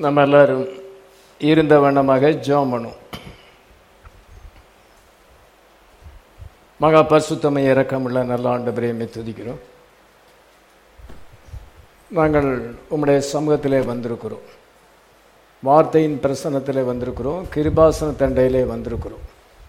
நம்ம எல்லாரும் இருந்த வண்ணமாக ஜெபம் பண்ணும் மகா பரிசுத்தமை இறக்கமுள்ள நல்ல ஆண்டு பிரேமை துதிக்கிறோம் நாங்கள் உம்முடைய சமூகத்திலே வந்திருக்கிறோம் வார்த்தையின் பிரசனத்திலே வந்திருக்கிறோம் கிருபாசன தண்டையிலே வந்திருக்கிறோம்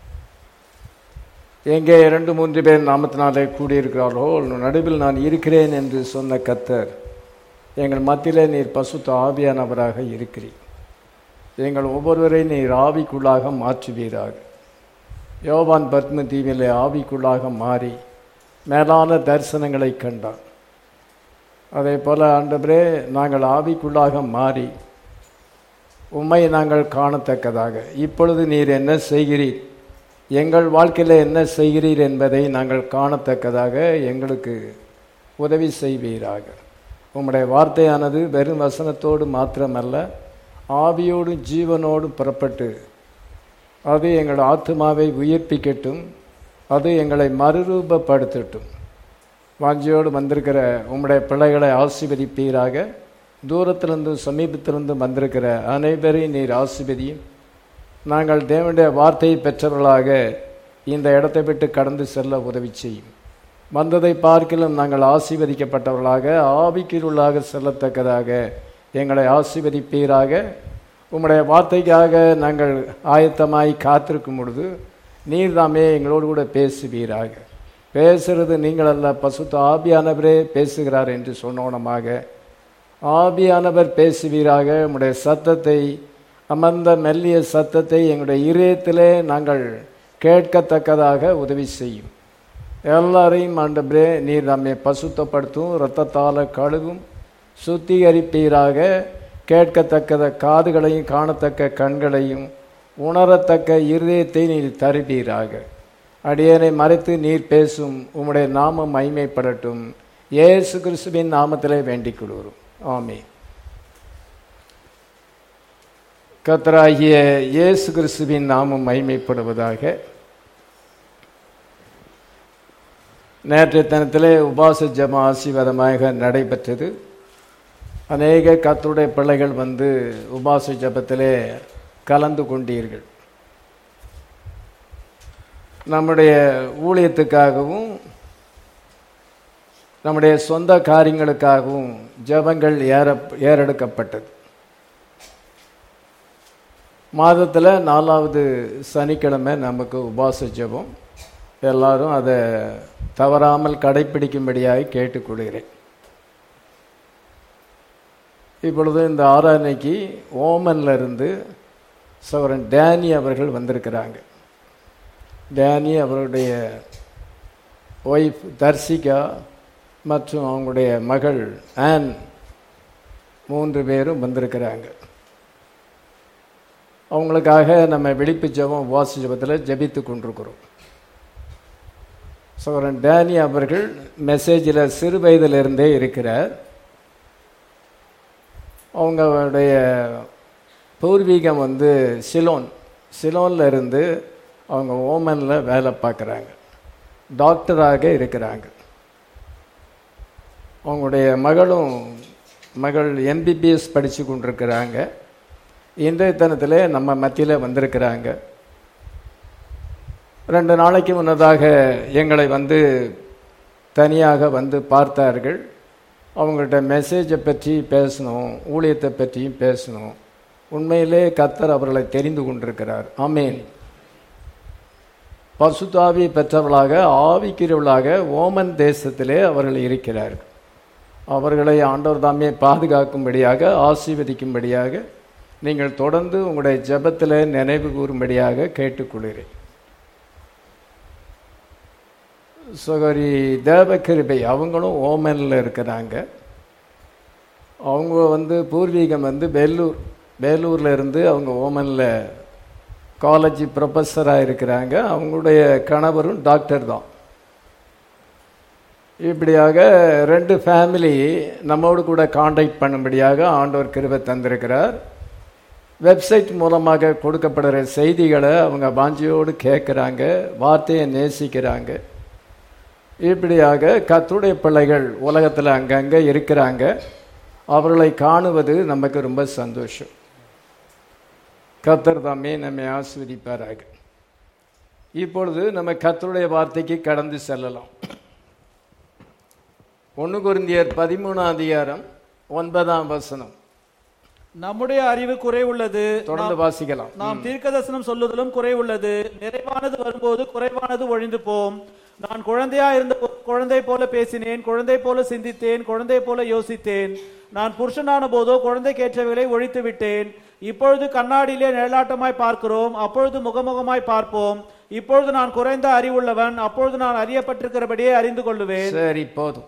எங்கே இரண்டு மூன்று பேர் நாமத்தினாலே கூடியிருக்கிறார்களோ நடுவில் நான் இருக்கிறேன் என்று சொன்ன கத்தர் எங்கள் மத்தியிலே நீர் பசுத்த ஆவியானவராக இருக்கிறீர் எங்கள் ஒவ்வொருவரையும் நீர் ஆவிக்குள்ளாக மாற்றுவீராக யோவான் பத்ம தீவிலே ஆவிக்குள்ளாக மாறி மேலான தரிசனங்களை கண்டான் அதே போல் ஆண்டவரே நாங்கள் ஆவிக்குள்ளாக மாறி உம்மை நாங்கள் காணத்தக்கதாக இப்பொழுது நீர் என்ன செய்கிறீர் எங்கள் வாழ்க்கையில் என்ன செய்கிறீர் என்பதை நாங்கள் காணத்தக்கதாக எங்களுக்கு உதவி செய்வீராக உம்முடைய வார்த்தையானது வெறும் வசனத்தோடு மாத்திரமல்ல ஆவியோடும் ஜீவனோடும் புறப்பட்டு அது எங்கள் ஆத்மாவை உயிர்ப்பிக்கட்டும் அது எங்களை மறுரூபப்படுத்தட்டும் வாஞ்சியோடு வந்திருக்கிற உம்முடைய பிள்ளைகளை ஆசீர்வதிப்பீராக தூரத்திலிருந்தும் சமீபத்திலிருந்தும் வந்திருக்கிற அனைவரையும் நீர் ஆசீர்வதியும் நாங்கள் தேவனுடைய வார்த்தையை பெற்றவர்களாக இந்த இடத்தை விட்டு கடந்து செல்ல உதவி செய்யும் வந்ததை பார்க்கிலும் நாங்கள் ஆசீர்வதிக்கப்பட்டவர்களாக ஆவிக்குள்ளாக செல்லத்தக்கதாக எங்களை ஆசீர்வதிப்பீராக உம்முடைய வார்த்தைக்காக நாங்கள் ஆயத்தமாய் காத்திருக்கும் பொழுது நீர் தாமே எங்களோடு கூட பேசுவீராக பேசுறது நீங்கள் அல்ல பசுத்த ஆபியானவரே பேசுகிறார் என்று சொன்னோனமாக ஆபியானவர் பேசுவீராக உம்முடைய சத்தத்தை அமர்ந்த மெல்லிய சத்தத்தை எங்களுடைய இதயத்திலே நாங்கள் கேட்கத்தக்கதாக உதவி செய்யும் எல்லாரையும் ஆண்டவரே நீர் நம்மை பசுத்தப்படுத்தும் இரத்தத்தால் கழுவும் சுத்திகரிப்பீராக கேட்கத்தக்கத காதுகளையும் காணத்தக்க கண்களையும் உணரத்தக்க இருதயத்தை நீர் தருவீராக அடியனை மறைத்து நீர் பேசும் உம்முடைய நாமம் மைமைப்படட்டும் இயேசு கிறிஸ்துவின் நாமத்திலே வேண்டிக் கொள்கிறோம் ஆமே கத்தராகிய இயேசு கிறிஸ்துவின் நாமம் மைமைப்படுவதாக நேற்றைய தினத்திலே உபாச ஜம ஆசீர்வாதமாக நடைபெற்றது அநேக கத்தருடைய பிள்ளைகள் வந்து உபாச ஜபத்திலே கலந்து கொண்டீர்கள் நம்முடைய ஊழியத்துக்காகவும் நம்முடைய சொந்த காரியங்களுக்காகவும் ஜபங்கள் ஏற ஏறெடுக்கப்பட்டது மாதத்தில் நாலாவது சனிக்கிழமை நமக்கு உபாச ஜபம் எல்லாரும் அதை தவறாமல் கடைப்பிடிக்கும்படியாக கேட்டுக்கொள்கிறேன் இப்பொழுது இந்த ஆராதனைக்கு ஓமன்ல இருந்து சவரன் டேனி அவர்கள் வந்திருக்கிறாங்க டேனி அவருடைய ஒய்ஃப் தர்சிகா மற்றும் அவங்களுடைய மகள் ஆன் மூன்று பேரும் வந்திருக்கிறாங்க அவங்களுக்காக நம்ம விழிப்பு ஜபம் உபாச ஜபத்தில் ஜபித்து கொண்டிருக்கிறோம் சோரன் டேனி அவர்கள் மெசேஜில் சிறு வயதிலிருந்தே இருக்கிறார் அவங்களுடைய பூர்வீகம் வந்து சிலோன் சிலோனில் இருந்து அவங்க ஓமனில் வேலை பார்க்குறாங்க டாக்டராக இருக்கிறாங்க அவங்களுடைய மகளும் மகள் எம்பிபிஎஸ் படித்து கொண்டிருக்கிறாங்க இன்றைய தினத்தில் நம்ம மத்தியில் வந்திருக்கிறாங்க ரெண்டு நாளைக்கு முன்னதாக எங்களை வந்து தனியாக வந்து பார்த்தார்கள் அவங்கள்ட்ட மெசேஜை பற்றி பேசணும் ஊழியத்தை பற்றியும் பேசணும் உண்மையிலே கத்தர் அவர்களை தெரிந்து கொண்டிருக்கிறார் ஆமேன் பசுதாவி பெற்றவர்களாக ஆவிக்கிறவர்களாக ஓமன் தேசத்திலே அவர்கள் இருக்கிறார்கள் அவர்களை ஆண்டவர் தாமே பாதுகாக்கும்படியாக ஆசீர்வதிக்கும்படியாக நீங்கள் தொடர்ந்து உங்களுடைய ஜபத்தில் நினைவு கூறும்படியாக கேட்டுக்கொள்கிறேன் சகோரி தேவகிருபை அவங்களும் ஓமனில் இருக்கிறாங்க அவங்க வந்து பூர்வீகம் வந்து வேலூர் வேலூரில் இருந்து அவங்க ஓமனில் காலேஜ் ப்ரொஃபஸராக இருக்கிறாங்க அவங்களுடைய கணவரும் டாக்டர் தான் இப்படியாக ரெண்டு ஃபேமிலி நம்மோடு கூட காண்டாக்ட் பண்ணும்படியாக ஆண்டவர் கிருபை தந்திருக்கிறார் வெப்சைட் மூலமாக கொடுக்கப்படுற செய்திகளை அவங்க வாஞ்சியோடு கேட்குறாங்க வார்த்தையை நேசிக்கிறாங்க இப்படியாக கத்துடைய பிள்ளைகள் உலகத்தில் அங்கங்கே இருக்கிறாங்க அவர்களை காணுவது நமக்கு ரொம்ப சந்தோஷம் கத்தர் தாமே நம்மை ஆஸ்வதிப்பாராக இப்பொழுது நம்ம கத்தருடைய வார்த்தைக்கு கடந்து செல்லலாம் ஒன்று குருந்தியர் பதிமூணாம் அதிகாரம் ஒன்பதாம் வசனம் நம்முடைய அறிவு குறைவுள்ளது தொடர்ந்து வாசிக்கலாம் நாம் தீர்க்கதரிசனம் சொல்லுதலும் குறைவுள்ளது நிறைவானது வரும்போது குறைவானது ஒழிந்து போம் நான் குழந்தையா இருந்த போ- குழந்தை போல பேசினேன் குழந்தை போல சிந்தித்தேன் குழந்தை போல யோசித்தேன் நான் புருஷனான போதோ குழந்தைக்கேற்றவைகளை ஒழித்து விட்டேன் இப்பொழுது கண்ணாடியிலே நிழலாட்டமாய் பார்க்கிறோம் அப்பொழுது முகமுகமாய் பார்ப்போம் இப்பொழுது நான் குறைந்த அறிவுள்ளவன் அப்பொழுது நான் அறியப்பட்டிருக்கிறபடியே அறிந்து கொள்ளுவேன் சரி போதும்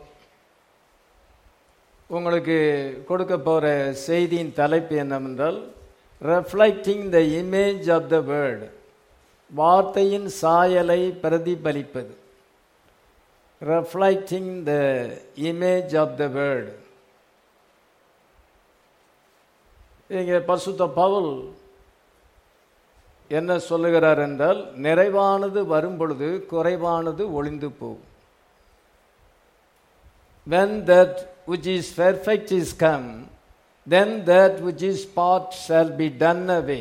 உங்களுக்கு கொடுக்க போற செய்தியின் தலைப்பு என்னவென்றால் reflecting the image of the word வார்த்தையின் சாயலை பிரதிபலிப்பது reflecting the image of the word இங்கே பசுத்த பவுல் என்ன சொல்லுகிறார் என்றால் நிறைவானது வரும் பொழுது குறைவானது ஒளிந்து போகும் when that which is perfect is come, then that which is part shall be done away.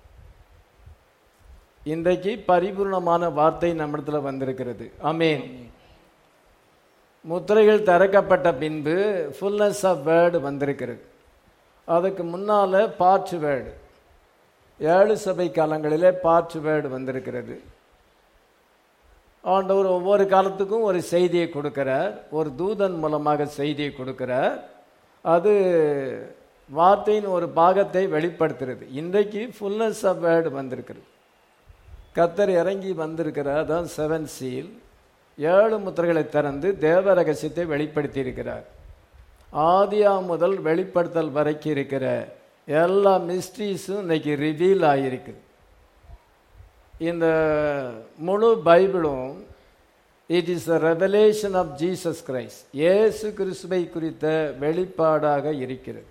இன்றைக்கு பரிபூர்ணமான வார்த்தை நம்மிடத்துல வந்திருக்கிறது அமேன் முத்திரைகள் திறக்கப்பட்ட பின்பு ஃபுல்னஸ் ஆஃப் வேர்டு வந்திருக்கிறது அதுக்கு முன்னால பார்ட் வேர்டு ஏழு சபை காலங்களிலே பார்ட் வேர்டு வந்திருக்கிறது ஆண்டவர் ஒவ்வொரு காலத்துக்கும் ஒரு செய்தியை கொடுக்கிறார் ஒரு தூதன் மூலமாக செய்தியை கொடுக்கிறார் அது வார்த்தையின் ஒரு பாகத்தை வெளிப்படுத்துறது இன்றைக்கு ஃபுல்னஸ் ஆஃப் வேர்டு வந்திருக்கிறது கத்தர் இறங்கி வந்திருக்கிறார் அதான் செவன் சீல் ஏழு முத்திரைகளை திறந்து தேவ ரகசியத்தை வெளிப்படுத்தி இருக்கிறார் ஆதியா முதல் வெளிப்படுத்தல் வரைக்கும் இருக்கிற எல்லா மிஸ்ட்ரீஸும் இன்னைக்கு ரிவீல் ஆகியிருக்குது இந்த முழு பைபிளும் it is the revelation of Jesus Christ இயேசு கிறிஸ்துவை குறித்த வெளிப்பாடாக இருக்கிறது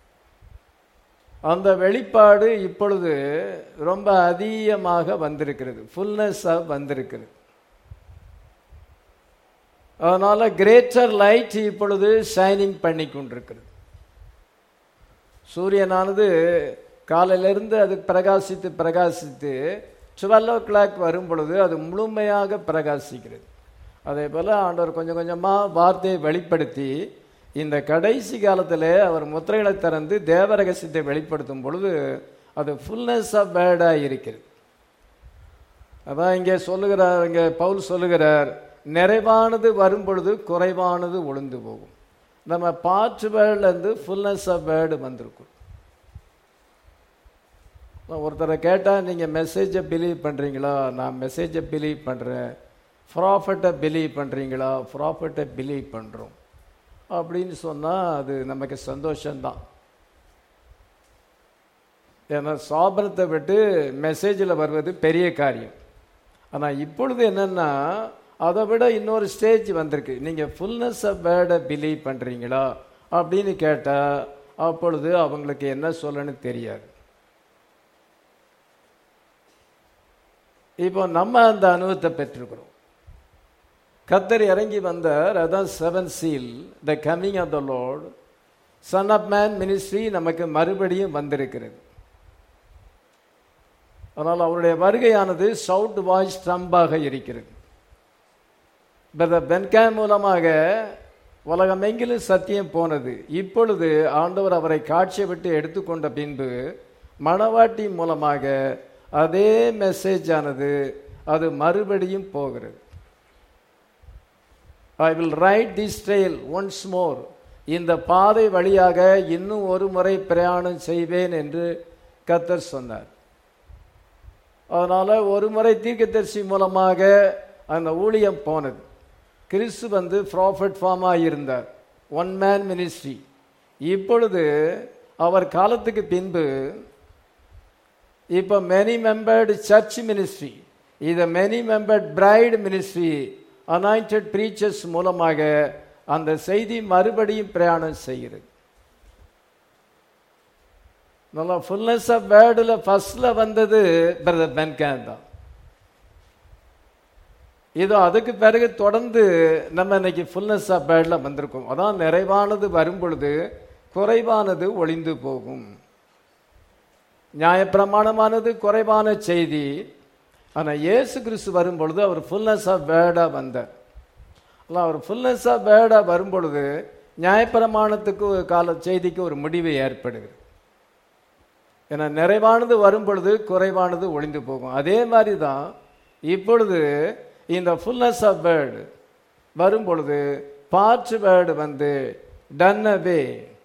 அந்த வெளிப்பாடு இப்பொழுது ரொம்ப அதிகமாக வந்திருக்கிறது ஃபுல்னஸாக வந்திருக்கிறது அதனால கிரேட்டர் லைட் இப்பொழுது ஷைனிங் பண்ணி கொண்டிருக்கிறது சூரியனானது காலையிலிருந்து அது பிரகாசித்து பிரகாசித்து டுவெல் ஓ கிளாக் வரும் பொழுது அது முழுமையாக பிரகாசிக்கிறது அதே போல் ஆண்டவர் கொஞ்சம் கொஞ்சமாக வார்த்தையை வெளிப்படுத்தி இந்த கடைசி காலத்தில் அவர் முத்திரைகளை திறந்து தேவ ரகசியத்தை வெளிப்படுத்தும் பொழுது அது ஃபுல்னஸ் ஆஃப் வேர்டாக இருக்கிறது அதான் இங்கே சொல்லுகிறார் இங்கே பவுல் சொல்லுகிறார் நிறைவானது வரும் பொழுது குறைவானது ஒளிந்து போகும் நம்ம பார்ட் வேர்ட்லேருந்து ஃபுல்னஸ் ஆஃப் வேர்டு வந்திருக்கும் ஒருத்தரை கேட்டால் நீங்கள் மெசேஜை பிலீவ் பண்ணுறீங்களா நான் மெசேஜை பிலீவ் பண்ணுறேன் ப்ராஃபட்டை பிலீவ் பண்ணுறீங்களா ப்ராஃபட்டை பிலீவ் பண்ணுறோம் அப்படின்னு சொன்னால் அது நமக்கு சந்தோஷம்தான் ஏன்னா சாபனத்தை விட்டு மெசேஜில் வருவது பெரிய காரியம் ஆனால் இப்பொழுது என்னென்னா அதை விட இன்னொரு ஸ்டேஜ் வந்திருக்கு நீங்கள் ஃபுல்னஸ் ஆஃப் வேர்டை பிலீவ் பண்ணுறீங்களா அப்படின்னு கேட்டால் அப்பொழுது அவங்களுக்கு என்ன சொல்லணும்னு தெரியாது இப்போ நம்ம அந்த அனுபவத்தை பெற்றிருக்கிறோம் கத்தர் இறங்கி வந்தார் அதான் seven seal the coming of the Lord son of man ministry நமக்கு மறுபடியும் வந்திருக்கிறது ஆனால் அவருடைய வருகையானது சவுட் வாய்ஸ் ட்ரம்பாக இருக்கிறது பிரதர் பென்கேம் மூலமாக உலகமெங்கிலும் சத்தியம் போனது இப்பொழுது ஆண்டவர் அவரை காட்சியை விட்டு எடுத்துக்கொண்ட பின்பு மணவாட்டி மூலமாக அதே மெசேஜ் ஆனது அது மறுபடியும் போகிறது I will ride this trail once more இந்த பாதை வழியாக இன்னும் ஒரு முறை பிரயாணம் செய்வேன் என்று கத்தர் சொன்னார் அதனால ஒரு முறை தீர்க்கதரிசி மூலமாக அந்த ஊழியம் போனது கிறிஸ்து வந்து ப்ராஃபிட் ஃபார்மாக இருந்தார் ஒன் மேன் மினிஸ்ட்ரி இப்பொழுது அவர் காலத்துக்கு பின்பு இப்போ மெனி மெம்பர்டு சர்ச் மினிஸ்ட்ரி இது many membered bride ministry anointed preachers மூலமாக அந்த செய்தி மறுபடியும் பிரயாணம் செய்கிறது நல்லா ஃபுல்னஸ் ஆஃப் வேர்டில் ஃபர்ஸ்டில் வந்தது பிரதர் பென்கேன் தான் இதோ அதுக்கு பிறகு தொடர்ந்து நம்ம இன்னைக்கு ஃபுல்னஸ் ஆஃப் வேர்டில் வந்திருக்கோம் அதான் நிறைவானது வரும் பொழுது குறைவானது ஒளிந்து போகும் நியாயப்பிரமாணமானது குறைவான செய்தி ஆனால் இயேசு கிறிஸ்து வரும்பொழுது அவர் ஃபுல்னஸ் ஆஃப் வேர்டாக வந்தார் ஆனால் அவர் ஃபுல்னஸ் ஆஃப் வேர்டாக வரும்பொழுது நியாயப்பிரமாணத்துக்கு ஒரு கால செய்திக்கு ஒரு முடிவு ஏற்படுகிறது ஏன்னா நிறைவானது வரும் பொழுது குறைவானது ஒளிந்து போகும் அதே மாதிரி தான் இப்பொழுது இந்த ஃபுல்னஸ் ஆஃப் வேர்டு வரும் பொழுது பார்ட் வேர்டு வந்து done away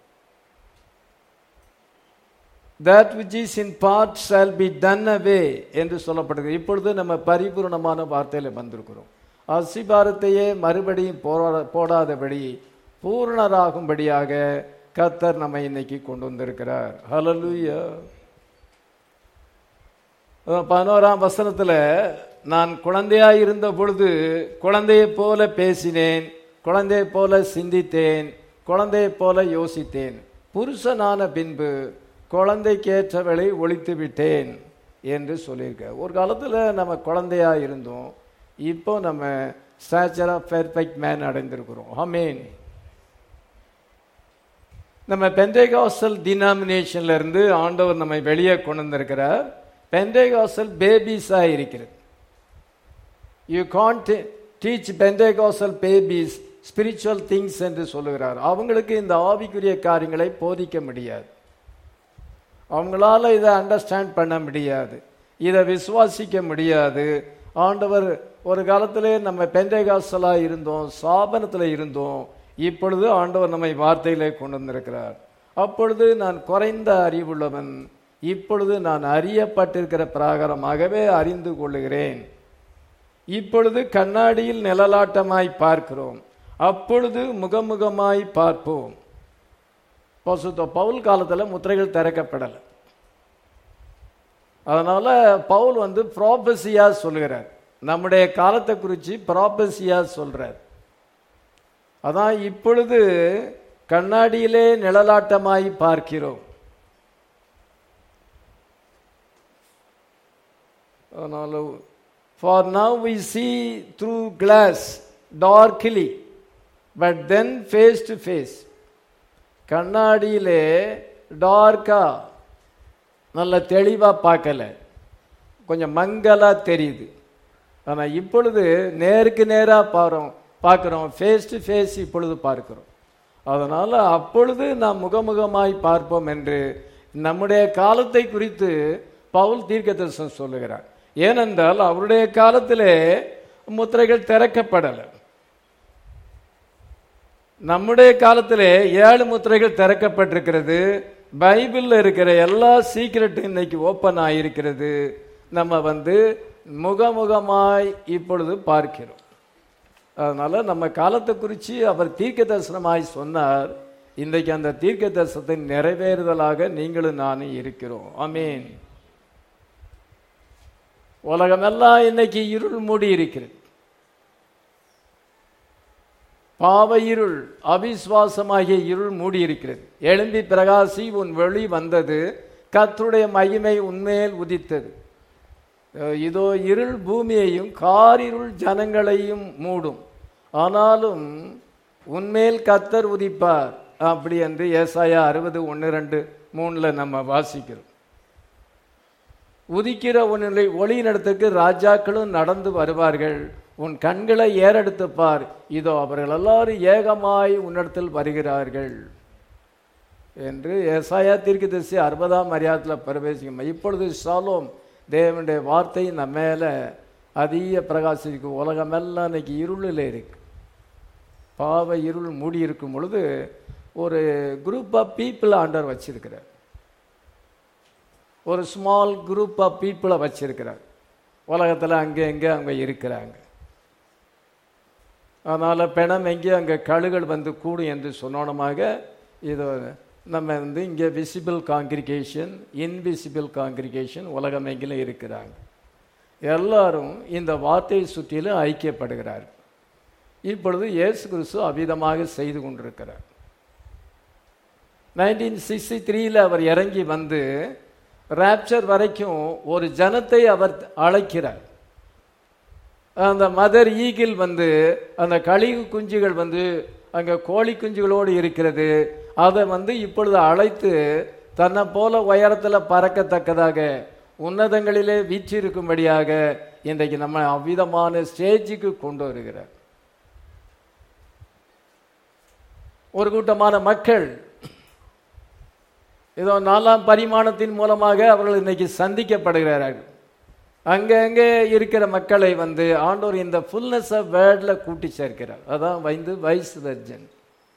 that which is in part shall be done away என்று சொல்லப்படுகிறது இப்பொழுது நம்ம பரிபூர்ணமான வார்த்தையில வந்திருக்கிறோம் அசிபாரத்தையே மறுபடியும் போரா- போடாதபடி பூர்ணராகும்படியாக கர்த்தர் நம்மை இன்னைக்கு கொண்டு வந்திருக்கிறார் ஹalleluya அஹ் பதினோராம் வசனத்துல நான் குழந்தையாய் இருந்த பொழுது குழந்தையைப் போல பேசினேன் குழந்தையைப் போல சிந்தித்தேன் குழந்தையைப் போல யோசித்தேன் புருஷனான பின்பு குழந்தைக்கேற்றவளை ஒழித்து விட்டேன் என்று சொல்லியிருக்க ஒரு காலத்துல நம்ம குழந்தையா இருந்தோம் இப்போ நம்ம ஸ்டாச்சர் ஆஃப் பெர்ஃபெக்ட் மேன் அடைந்திருக்கிறோம் ஆமேன் நம்ம பெந்தேகாசல் டினாமினேஷன்ல இருந்து ஆண்டவர் நம்மை வெளியே கொண்டு வந்திருக்கிறார் பெந்தேகாசல் பேபிஸா இருக்கிறது you can't teach Pentecostal babies spiritual things என்று சொல்லுகிறார் அவங்களுக்கு இந்த ஆவிக்குரிய காரியங்களை போதிக்க முடியாது அவங்களால இதை அண்டர்ஸ்டாண்ட் பண்ண முடியாது இதை விசுவாசிக்க முடியாது ஆண்டவர் ஒரு காலத்திலே நம்ம பெந்தேகாசலா இருந்தோம் சாபனத்தில் இருந்தோம் இப்பொழுது ஆண்டவர் நம்மை வார்த்தையிலே கொண்டு வந்திருக்கிறார் அப்பொழுது நான் குறைந்த அறிவுள்ளவன் இப்பொழுது நான் அறியப்பட்டிருக்கிற பிரகாரமாகவே அறிந்து கொள்ளுகிறேன் இப்பொழுது கண்ணாடியில் நிழலாட்டமாய் பார்க்கிறோம் அப்பொழுது முகமுகமாய் பார்ப்போம் பசுத்த பவுல் காலத்தில் முத்திரைகள் திறக்கப்படலை அதனால பவுல் வந்து ப்ராபசியா சொல்லுகிறார் நம்முடைய காலத்தை குறித்து ப்ராபசியா சொல்றார் அதான் இப்பொழுது கண்ணாடியிலே நிழலாட்டமாய் பார்க்கிறோம் அதனால for now we see through glass darkly but then face to face கண்ணாடியிலே டார்க்கா நல்ல தெளிவா பார்க்கல கொஞ்சம் மங்கலா தெரியுது ஆனா இப்பொழுது நேருக்கு நேரா பாரோம் பார்க்கிறோம் ஃபேஸ் டு ஃபேஸ் இப்பொழுது பார்க்கிறோம் அதனால அப்பொழுது நாம் முகமுகமாய் பார்ப்போம் என்று நம்முடைய காலத்தை குறித்து பவுல் தீர்க்கதரிசனம் சொல்லுகிறார் ஏனென்றால் அவருடைய காலத்திலே முத்திரைகள் திறக்கப்படலை நம்முடைய காலத்திலே ஏழு முத்திரைகள் திறக்கப்பட்டிருக்கிறது பைபிள்ல இருக்கிற எல்லா சீக்கிரட்டும் இன்னைக்கு ஓப்பன் ஆகியிருக்கிறது நம்ம வந்து முகமுகமாய் இப்பொழுது பார்க்கிறோம் அதனால நம்ம காலத்தை குறித்து அவர் தீர்க்க தரிசனமாய் சொன்னார் இன்றைக்கு அந்த தீர்க்க தரிசனத்தின் நிறைவேறுதலாக நீங்களும் நானும் இருக்கிறோம் ஆமீன் உலகமெல்லாம் இன்னைக்கு இருள் மூடி இருக்கிறது பாவ இருள் அவிசுவாசமாகிய இருள் மூடி இருக்கிறது எழும்பி பிரகாசி உன் வெளி வந்தது கர்த்தருடைய மகிமை உன்மேல் உதித்தது அஹ் இதோ இருள் பூமியையும் காரிருள் ஜனங்களையும் மூடும் ஆனாலும் உன்மேல் கர்த்தர் உதிப்பார் அப்படி என்று ஏசாயா அறுபது ஒன்று ரெண்டு மூணுல நம்ம வாசிக்கிறோம் உதிக்கிற உன்னுடைய ஒளியினிடத்துக்கு ராஜாக்களும் நடந்து வருவார்கள் உன் கண்களை ஏறெடுத்து பார் இதோ அவர்கள் எல்லாரும் ஏகமாய் உன்னிடத்தில் வருகிறார்கள் என்று ஏசாயா தீர்க்கதரிசி அறுபதாம் மரியாதையில் பிரவேசிக்கும் இப்பொழுது சாலோம் தேவனுடைய வார்த்தை நம்ம மேல அதிக பிரகாசிக்கும் உலகமெல்லாம் இன்னைக்கு இருளில் இருக்கு பாவ இருள் மூடி இருக்கும் பொழுது ஒரு குரூப் ஆஃப் பீப்புள் ஆண்டவர் வச்சிருக்கிறார் ஒரு ஸ்மால் குரூப் ஆஃப் பீப்புளை வச்சிருக்கிறார் உலகத்தில் அங்கே எங்கே அங்கே இருக்கிறாங்க அதனால் பிணம் எங்கே அங்கே கழுகள் வந்து கூடும் என்று சொன்னோனமாக இது நம்ம வந்து இங்கே விசிபிள் காங்கிரிகேஷன் இன்விசிபிள் காங்கிரிகேஷன் உலகம் எங்கிலும் இருக்கிறாங்க எல்லாரும் இந்த வார்த்தையை சுற்றிலும் ஐக்கியப்படுகிறார் இப்பொழுது இயேசு கிறிஸ்து அவ்விதமாக செய்து கொண்டிருக்கிறார் நைன்டீன் சிக்ஸ்டி த்ரீல அவர் இறங்கி வந்து ராப்சர் வரைக்கும் ஒரு ஜனத்தை அவர் அழைக்கிறார் அந்த மதர் ஈகிள் வந்து அந்த கழிவு குஞ்சுகள் வந்து அங்கே கோழி குஞ்சுகளோடு இருக்கிறது அதை வந்து இப்பொழுது அழைத்து தன்னை போல உயரத்தில் பறக்கத்தக்கதாக உன்னதங்களிலே வீற்றிருக்கும்படியாக இன்றைக்கு நம்ம அவ்விதமான ஸ்டேஜுக்கு கொண்டு வருகிறார் ஒரு கூட்டமான மக்கள் ஏதோ நாலாம் பரிமாணத்தின் மூலமாக அவர்கள் இன்னைக்கு சந்திக்கப்படுகிறார்கள் அங்கங்கே இருக்கிற மக்களை வந்து ஆண்டவர் இந்த ஃபுல்னஸ் ஆஃப் வேர்டில் கூட்டி சேர்க்கிறார் அதான் வந்து வைஸ் வெர்ஜன்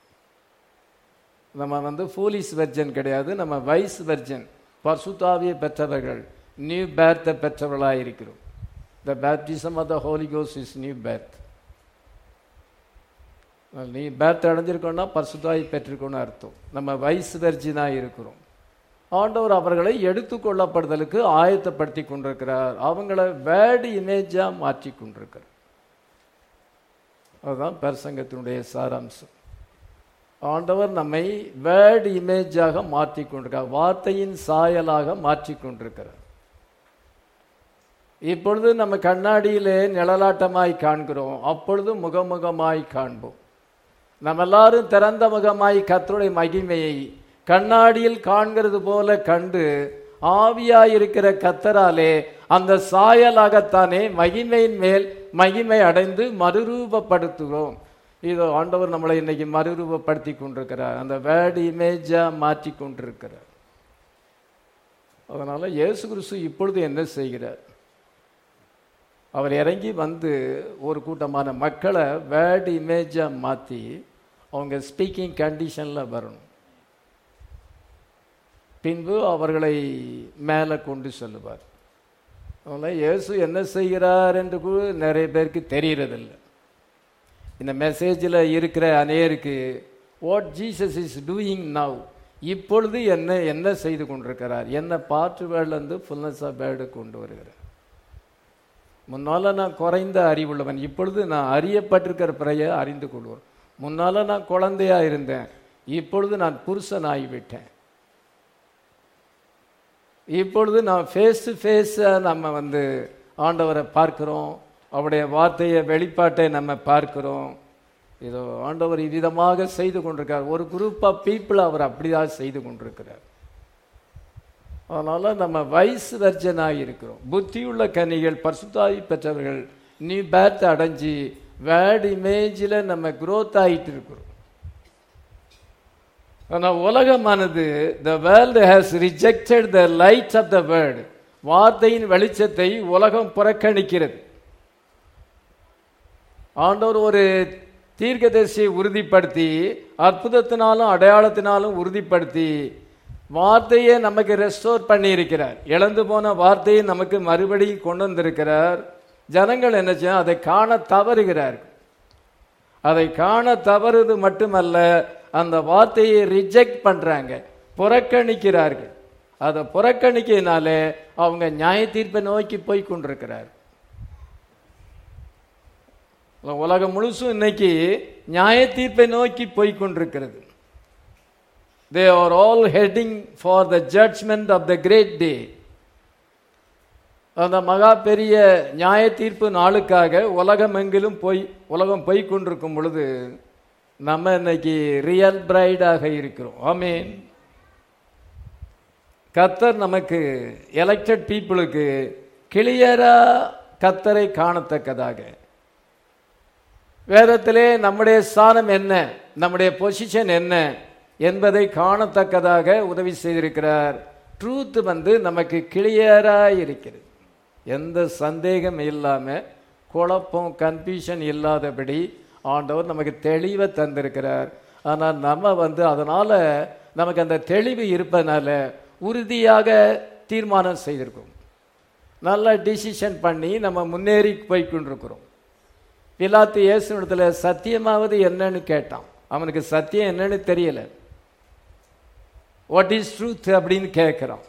நம்ம வந்து ஃபூலிஸ் வெர்ஜன் கிடையாது நம்ம வைஸ் வெர்ஜன் பர்சுத்தாவியை பெற்றவர்கள் நியூ பேர்த்தை பெற்றவர்களாக இருக்கிறோம் the baptism of the holy கோஸ் இஸ் நியூ பேர்த் நீ பேர்த் அடைஞ்சிருக்கோன்னா பரிசுத்தாய் பெற்றிருக்கோன்னு அர்த்தம் நம்ம வைஸ் வெர்ஜினாக இருக்கிறோம் ஆண்டவர் அவர்களை எடுத்துக்கொள்ளப்படுதலுக்கு ஆயத்தப்படுத்தி கொண்டிருக்கிறார் அவங்கள வேர்டு இமேஜாக மாற்றி கொண்டிருக்கிறார் அதுதான் பிரசங்கத்தினுடைய சாராம்சம் ஆண்டவர் நம்மை வேர்டு இமேஜாக மாற்றி கொண்டிருக்கிறார் வார்த்தையின் சாயலாக மாற்றி கொண்டிருக்கிறார் இப்பொழுது நம்ம கண்ணாடியிலே நிழலாட்டமாய் காண்கிறோம் அப்பொழுது முகமுகமாய் காண்போம் நம்ம எல்லாரும் திறந்த முகமாய் கர்த்தருடைய மகிமையை கண்ணாடியில் காண்கிறது போல கண்டு ஆவியாய் இருக்கிற கத்தராலே அந்த சாயலாகத்தானே மகிமையின் மேல் மகிமை அடைந்து மறுரூபப்படுத்துகிறோம் இதோ ஆண்டவர் நம்மளை இன்னைக்கு மறுரூபப்படுத்தி கொண்டிருக்கிறார் அந்த வேர்டு இமேஜா மாற்றி கொண்டிருக்கிறார் அதனால இயேசு கிறிஸ்து இப்பொழுது என்ன செய்கிறார் அவர் இறங்கி வந்து ஒரு கூட்டமான மக்களை வேர்டு இமேஜாக மாற்றி அவங்க ஸ்பீக்கிங் கண்டிஷனில் வரணும் பின்பு அவர்களை மேலே கொண்டு செல்லுவார் அதனால் இயேசு என்ன செய்கிறார் என்று கூட நிறைய பேருக்கு தெரியறதில்லை இந்த மெசேஜில் இருக்கிற அநேருக்கு what Jesus is doing now இப்பொழுது என்ன என்ன செய்து கொண்டிருக்கிறார் என்ன பாற்று வேர்லேருந்து ஃபுல்னஸ் ஆஃப் வேர்டு கொண்டு வருகிறார் முன்னால் நான் குறைந்த அறிவுள்ளவன் இப்பொழுது நான் அறியப்பட்டிருக்கிற பிறைய அறிந்து கொள்வோம் முன்னால் நான் குழந்தையா இருந்தேன் இப்பொழுது நான் புருஷன் ஆகிவிட்டேன் இப்பொழுது நான் ஃபேஸ் டு ஃபேஸாக நம்ம வந்து ஆண்டவரை பார்க்கிறோம் அவருடைய வார்த்தையை வெளிப்பாட்டை நம்ம பார்க்கிறோம் இதோ ஆண்டவர் இவ்விதமாக செய்து கொண்டிருக்கார் ஒரு குரூப் ஆஃப் பீப்புள் அவர் அப்படிதான் செய்து கொண்டிருக்கிறார் அதனால் நம்ம வயசு வர்ஜனாக இருக்கிறோம் புத்தியுள்ள கனிகள் பரிசுத்தாய் பெற்றவர்கள் நீ பேர்த் அடைஞ்சி வேர்டு இமேஜில் நம்ம growth ஆகிட்டு இருக்கிறோம் ஆனால் உலகமானது the world has rejected the light of the word வார்த்தையின் வெளிச்சத்தை உலகம் புறக்கணிக்கிறது ஆண்டவர் ஒரு தீர்க்கதரிசியை உறுதிப்படுத்தி அற்புதத்தினாலும் அடையாளத்தினாலும் உறுதிப்படுத்தி வார்த்தையை நமக்கு ரெஸ்டோர் பண்ணி இருக்கிறார் இழந்து போன வார்த்தையை நமக்கு மறுபடியும் கொண்டு வந்திருக்கிறார் ஜனங்கள் என்ன செய்ய அதை காண தவறுகிறார்கள் அதை காண தவறுது மட்டுமல்ல அந்த வார்த்தையை ரிஜெக்ட் பண்றாங்க புறக்கணிக்கிறார்கள் அதை புறக்கணிக்கையினாலே அவங்க நியாய தீர்ப்பை நோக்கி போய் கொண்டிருக்கிறார் உலகம் முழுசும் இன்னைக்கு நியாய தீர்ப்பை நோக்கி போய் கொண்டிருக்கிறது they are all heading for the judgement of the great day அந்த மகா பெரிய நியாய தீர்ப்பு நாளுக்காக உலகம் எங்கிலும் போய் உலகம் போய் கொண்டிருக்கும் பொழுது நம்ம இன்னைக்கு ரியல் பிரைடாக இருக்கிறோம் ஆமீன் கத்தர் நமக்கு எலெக்டட் பீப்புளுக்கு கிளியரா கத்தரை காணத்தக்கதாக வேதத்திலே நம்முடைய ஸ்தானம் என்ன நம்முடைய பொசிஷன் என்ன என்பதை காணத்தக்கதாக உதவி செய்திருக்கிறார் ட்ரூத் வந்து நமக்கு கிளியரா இருக்கிறது எந்த சந்தேகம் இல்லாம குழப்பம் கன்ஃபியூஷன் இல்லாதபடி ஆண்டவர் நமக்கு தெளிவை தந்திருக்கிறார் ஆனால் நம்ம வந்து அதனால நமக்கு அந்த தெளிவு இருப்பதனால உறுதியாக தீர்மானம் செய்திருக்கோம் நல்ல டிசிஷன் பண்ணி நம்ம முன்னேறி போய் கொண்டிருக்கிறோம் பிலாத்து இயேசுனிடத்தில் சத்தியமாவது என்னன்னு கேட்டான் அவனுக்கு சத்தியம் என்னன்னு தெரியல வாட் இஸ் ட்ரூத் அப்படின்னு கேட்குறான்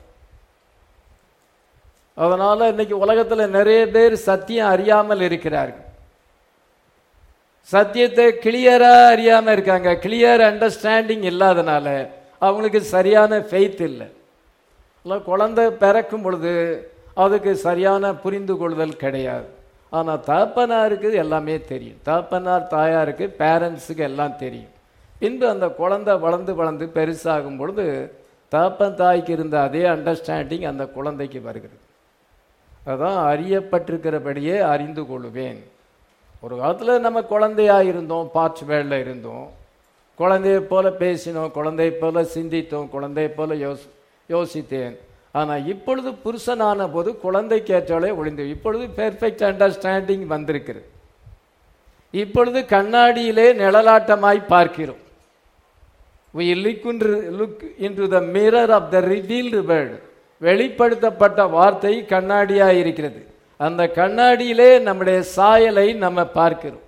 அதனால இன்னைக்கு உலகத்துல நிறைய பேர் சத்தியம் அறியாமல் இருக்கிறார்கள் சத்தியத்தை கிளியரா அறியாம இருக்காங்க கிளியர் அண்டர்ஸ்டாண்டிங் இல்லாதனால அவங்களுக்கு சரியான ஃபெய்த் இல்லை இல்லை குழந்தை பிறக்கும் பொழுது அதுக்கு சரியான புரிந்து கொள்ளுதல் கிடையாது ஆனால் தகப்பனாருக்கு எல்லாமே தெரியும் தகப்பனார் தாயாருக்கு பேரண்ட்ஸுக்கு எல்லாம் தெரியும் பின்பு அந்த குழந்தை வளர்ந்து வளர்ந்து பெருசாகும் பொழுது தகப்பன் தாய்க்கு இருந்த அதே அண்டர்ஸ்டாண்டிங் அந்த குழந்தைக்கு வருகிறது அதான் அறியப்பட்டிருக்கிறபடியே அறிந்து கொள்வேன் ஒரு காலத்தில் நம்ம குழந்தையா இருந்தோம் பார்ட்ஸ் வேர்டில் இருந்தோம் குழந்தையை போல பேசினோம் குழந்தையை போல சிந்தித்தோம் குழந்தையை போல யோசி யோசித்தேன் ஆனால் இப்பொழுது புருஷனான போது குழந்தைக்கு ஏற்றாலே ஒளிந்து இப்பொழுது பெர்ஃபெக்ட் அண்டர்ஸ்டாண்டிங் வந்திருக்கிறது இப்பொழுது கண்ணாடியிலே நிழலாட்டமாய் பார்க்கிறோம் we look into, look into the mirror of the revealed word வெளிப்படுத்தப்பட்ட வார்த்தை கண்ணாடியாக இருக்கிறது அந்த கண்ணாடியிலே நம்முடைய சாயலை நம்ம பார்க்கிறோம்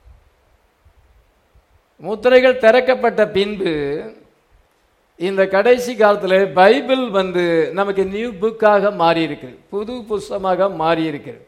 முத்திரைகள் திறக்கப்பட்ட பின்பு இந்த கடைசி காலத்தில் பைபிள் வந்து நமக்கு நியூ புக்காக மாறி இருக்கிறது புது புஸ்தமாக மாறி இருக்கிறது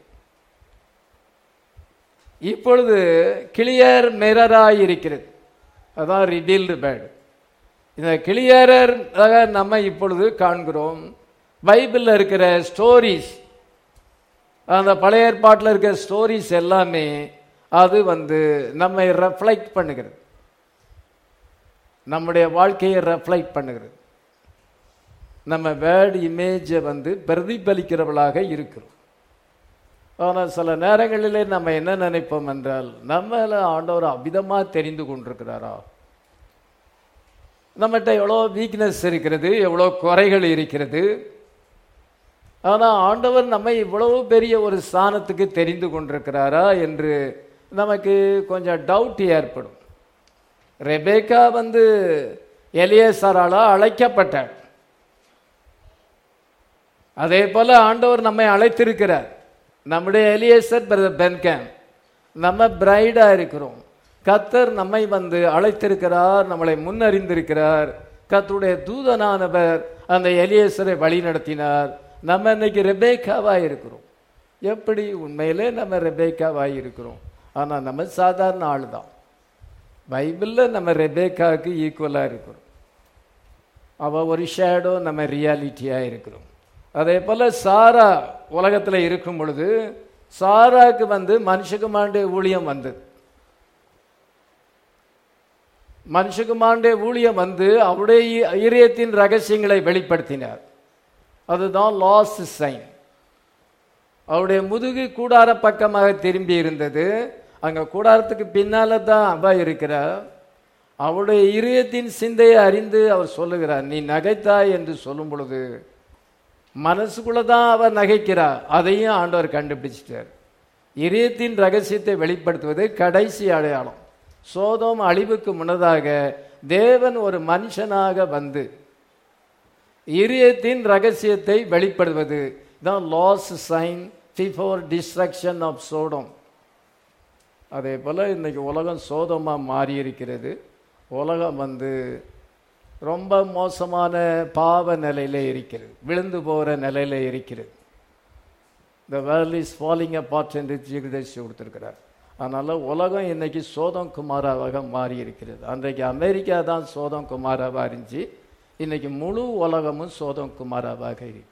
இப்பொழுது கிளியர் மிரராய் இருக்கிறது அதான் ரிவீல்டு பேர்டு இந்த கிளியரர் நம்ம இப்பொழுது காண்கிறோம் பைபிளில் இருக்கிற ஸ்டோரிஸ் அந்த பழைய ஏற்பாட்டில் இருக்கிற ஸ்டோரிஸ் எல்லாமே அது வந்து நம்மை ரெஃப்ளெக்ட் பண்ணுகிறது நம்முடைய வாழ்க்கையை ரெஃப்ளெக்ட் பண்ணுகிறது நம்ம வேர்டு இமேஜை வந்து பிரதிபலிக்கிறவளாக இருக்கிறோம் ஆனால் சில நேரங்களிலே நம்ம என்ன நினைப்போம் என்றால் நம்மள ஆண்டவர் அவிதமாக தெரிந்து கொண்டிருக்கிறாரா நம்மகிட்ட எவ்வளோ வீக்னஸ் இருக்கிறது எவ்வளோ குறைகள் இருக்கிறது ஆனால் ஆண்டவர் நம்மை இவ்வளவு பெரிய ஒரு ஸ்தானத்துக்கு தெரிந்து கொண்டிருக்கிறாரா என்று நமக்கு கொஞ்சம் டவுட் ஏற்படும் ரெபேக்கா வந்து எலியேசரால அழைக்கப்பட்டார் அதே போல ஆண்டவர் நம்மை அழைத்திருக்கிறார் நம்முடைய எலியேசர் பிரதர் பென்கேம் நம்ம பிரைடா இருக்கிறோம் கத்தர் நம்மை வந்து அழைத்திருக்கிறார் நம்மளை முன்னறிந்திருக்கிறார் கத்தருடைய தூதனானவர் அந்த எலியேசரை வழி நடத்தினார் நம்ம இன்னைக்கு ரெபேக்காவா இருக்கிறோம் எப்படி உண்மையிலே நம்ம ரெபேக்காவா இருக்கிறோம் ஆனா நம்ம சாதாரண ஆள் தான் பைபிளில் நம்ம ரெபேக்காவுக்கு ஈக்குவலாக இருக்கிறோம் அவள் ஒரு ஷேடோ நம்ம ரியாலிட்டியாக இருக்கிறோம் அதே போல் சாரா உலகத்தில் இருக்கும் பொழுது சாராக்கு வந்து மனுஷகுமாண்டே ஊழியம் வந்தது மனுஷகுமாண்டே ஊழியம் வந்து அவருடைய இதயத்தின் ரகசியங்களை வெளிப்படுத்தினார் அதுதான் லாஸ் சைன் அவருடைய முதுகு கூடார பக்கமாக திரும்பி இருந்தது அங்க கூடாரத்துக்கு பின்னால தான் அவ இருக்கிறார் அவருடைய இதயத்தின் சிந்தையை அறிந்து அவர் சொல்லுகிறார் நீ நகைத்தாய் என்று சொல்லும் பொழுது மனசுக்குள்ள தான் அவர் நகைக்கிறார் அதையும் ஆண்டவர் கண்டுபிடிச்சிட்டார் இதயத்தின் ரகசியத்தை வெளிப்படுத்துவது கடைசி அடையாளம் சோதம் அழிவுக்கு முன்னதாக தேவன் ஒரு மனுஷனாக வந்து இதயத்தின் ரகசியத்தை வெளிப்படுத்துவது தான் last sign before destruction of Sodom அதே போல் இன்னைக்கு உலகம் சோதமாக மாறி இருக்கிறது உலகம் வந்து ரொம்ப மோசமான பாவ நிலையில இருக்கிறது விழுந்து போகிற நிலையில இருக்கிறது இந்த world is falling a part என்று ஜீகதேசி கொடுத்துருக்கிறார் அதனால் உலகம் இன்னைக்கு சோதம் குமாராவாக மாறி இருக்கிறது அன்றைக்கு அமெரிக்கா தான் சோதம் குமாராவாக இருந்துச்சு இன்னைக்கு முழு உலகமும் சோதம் குமாராவாக இருக்கு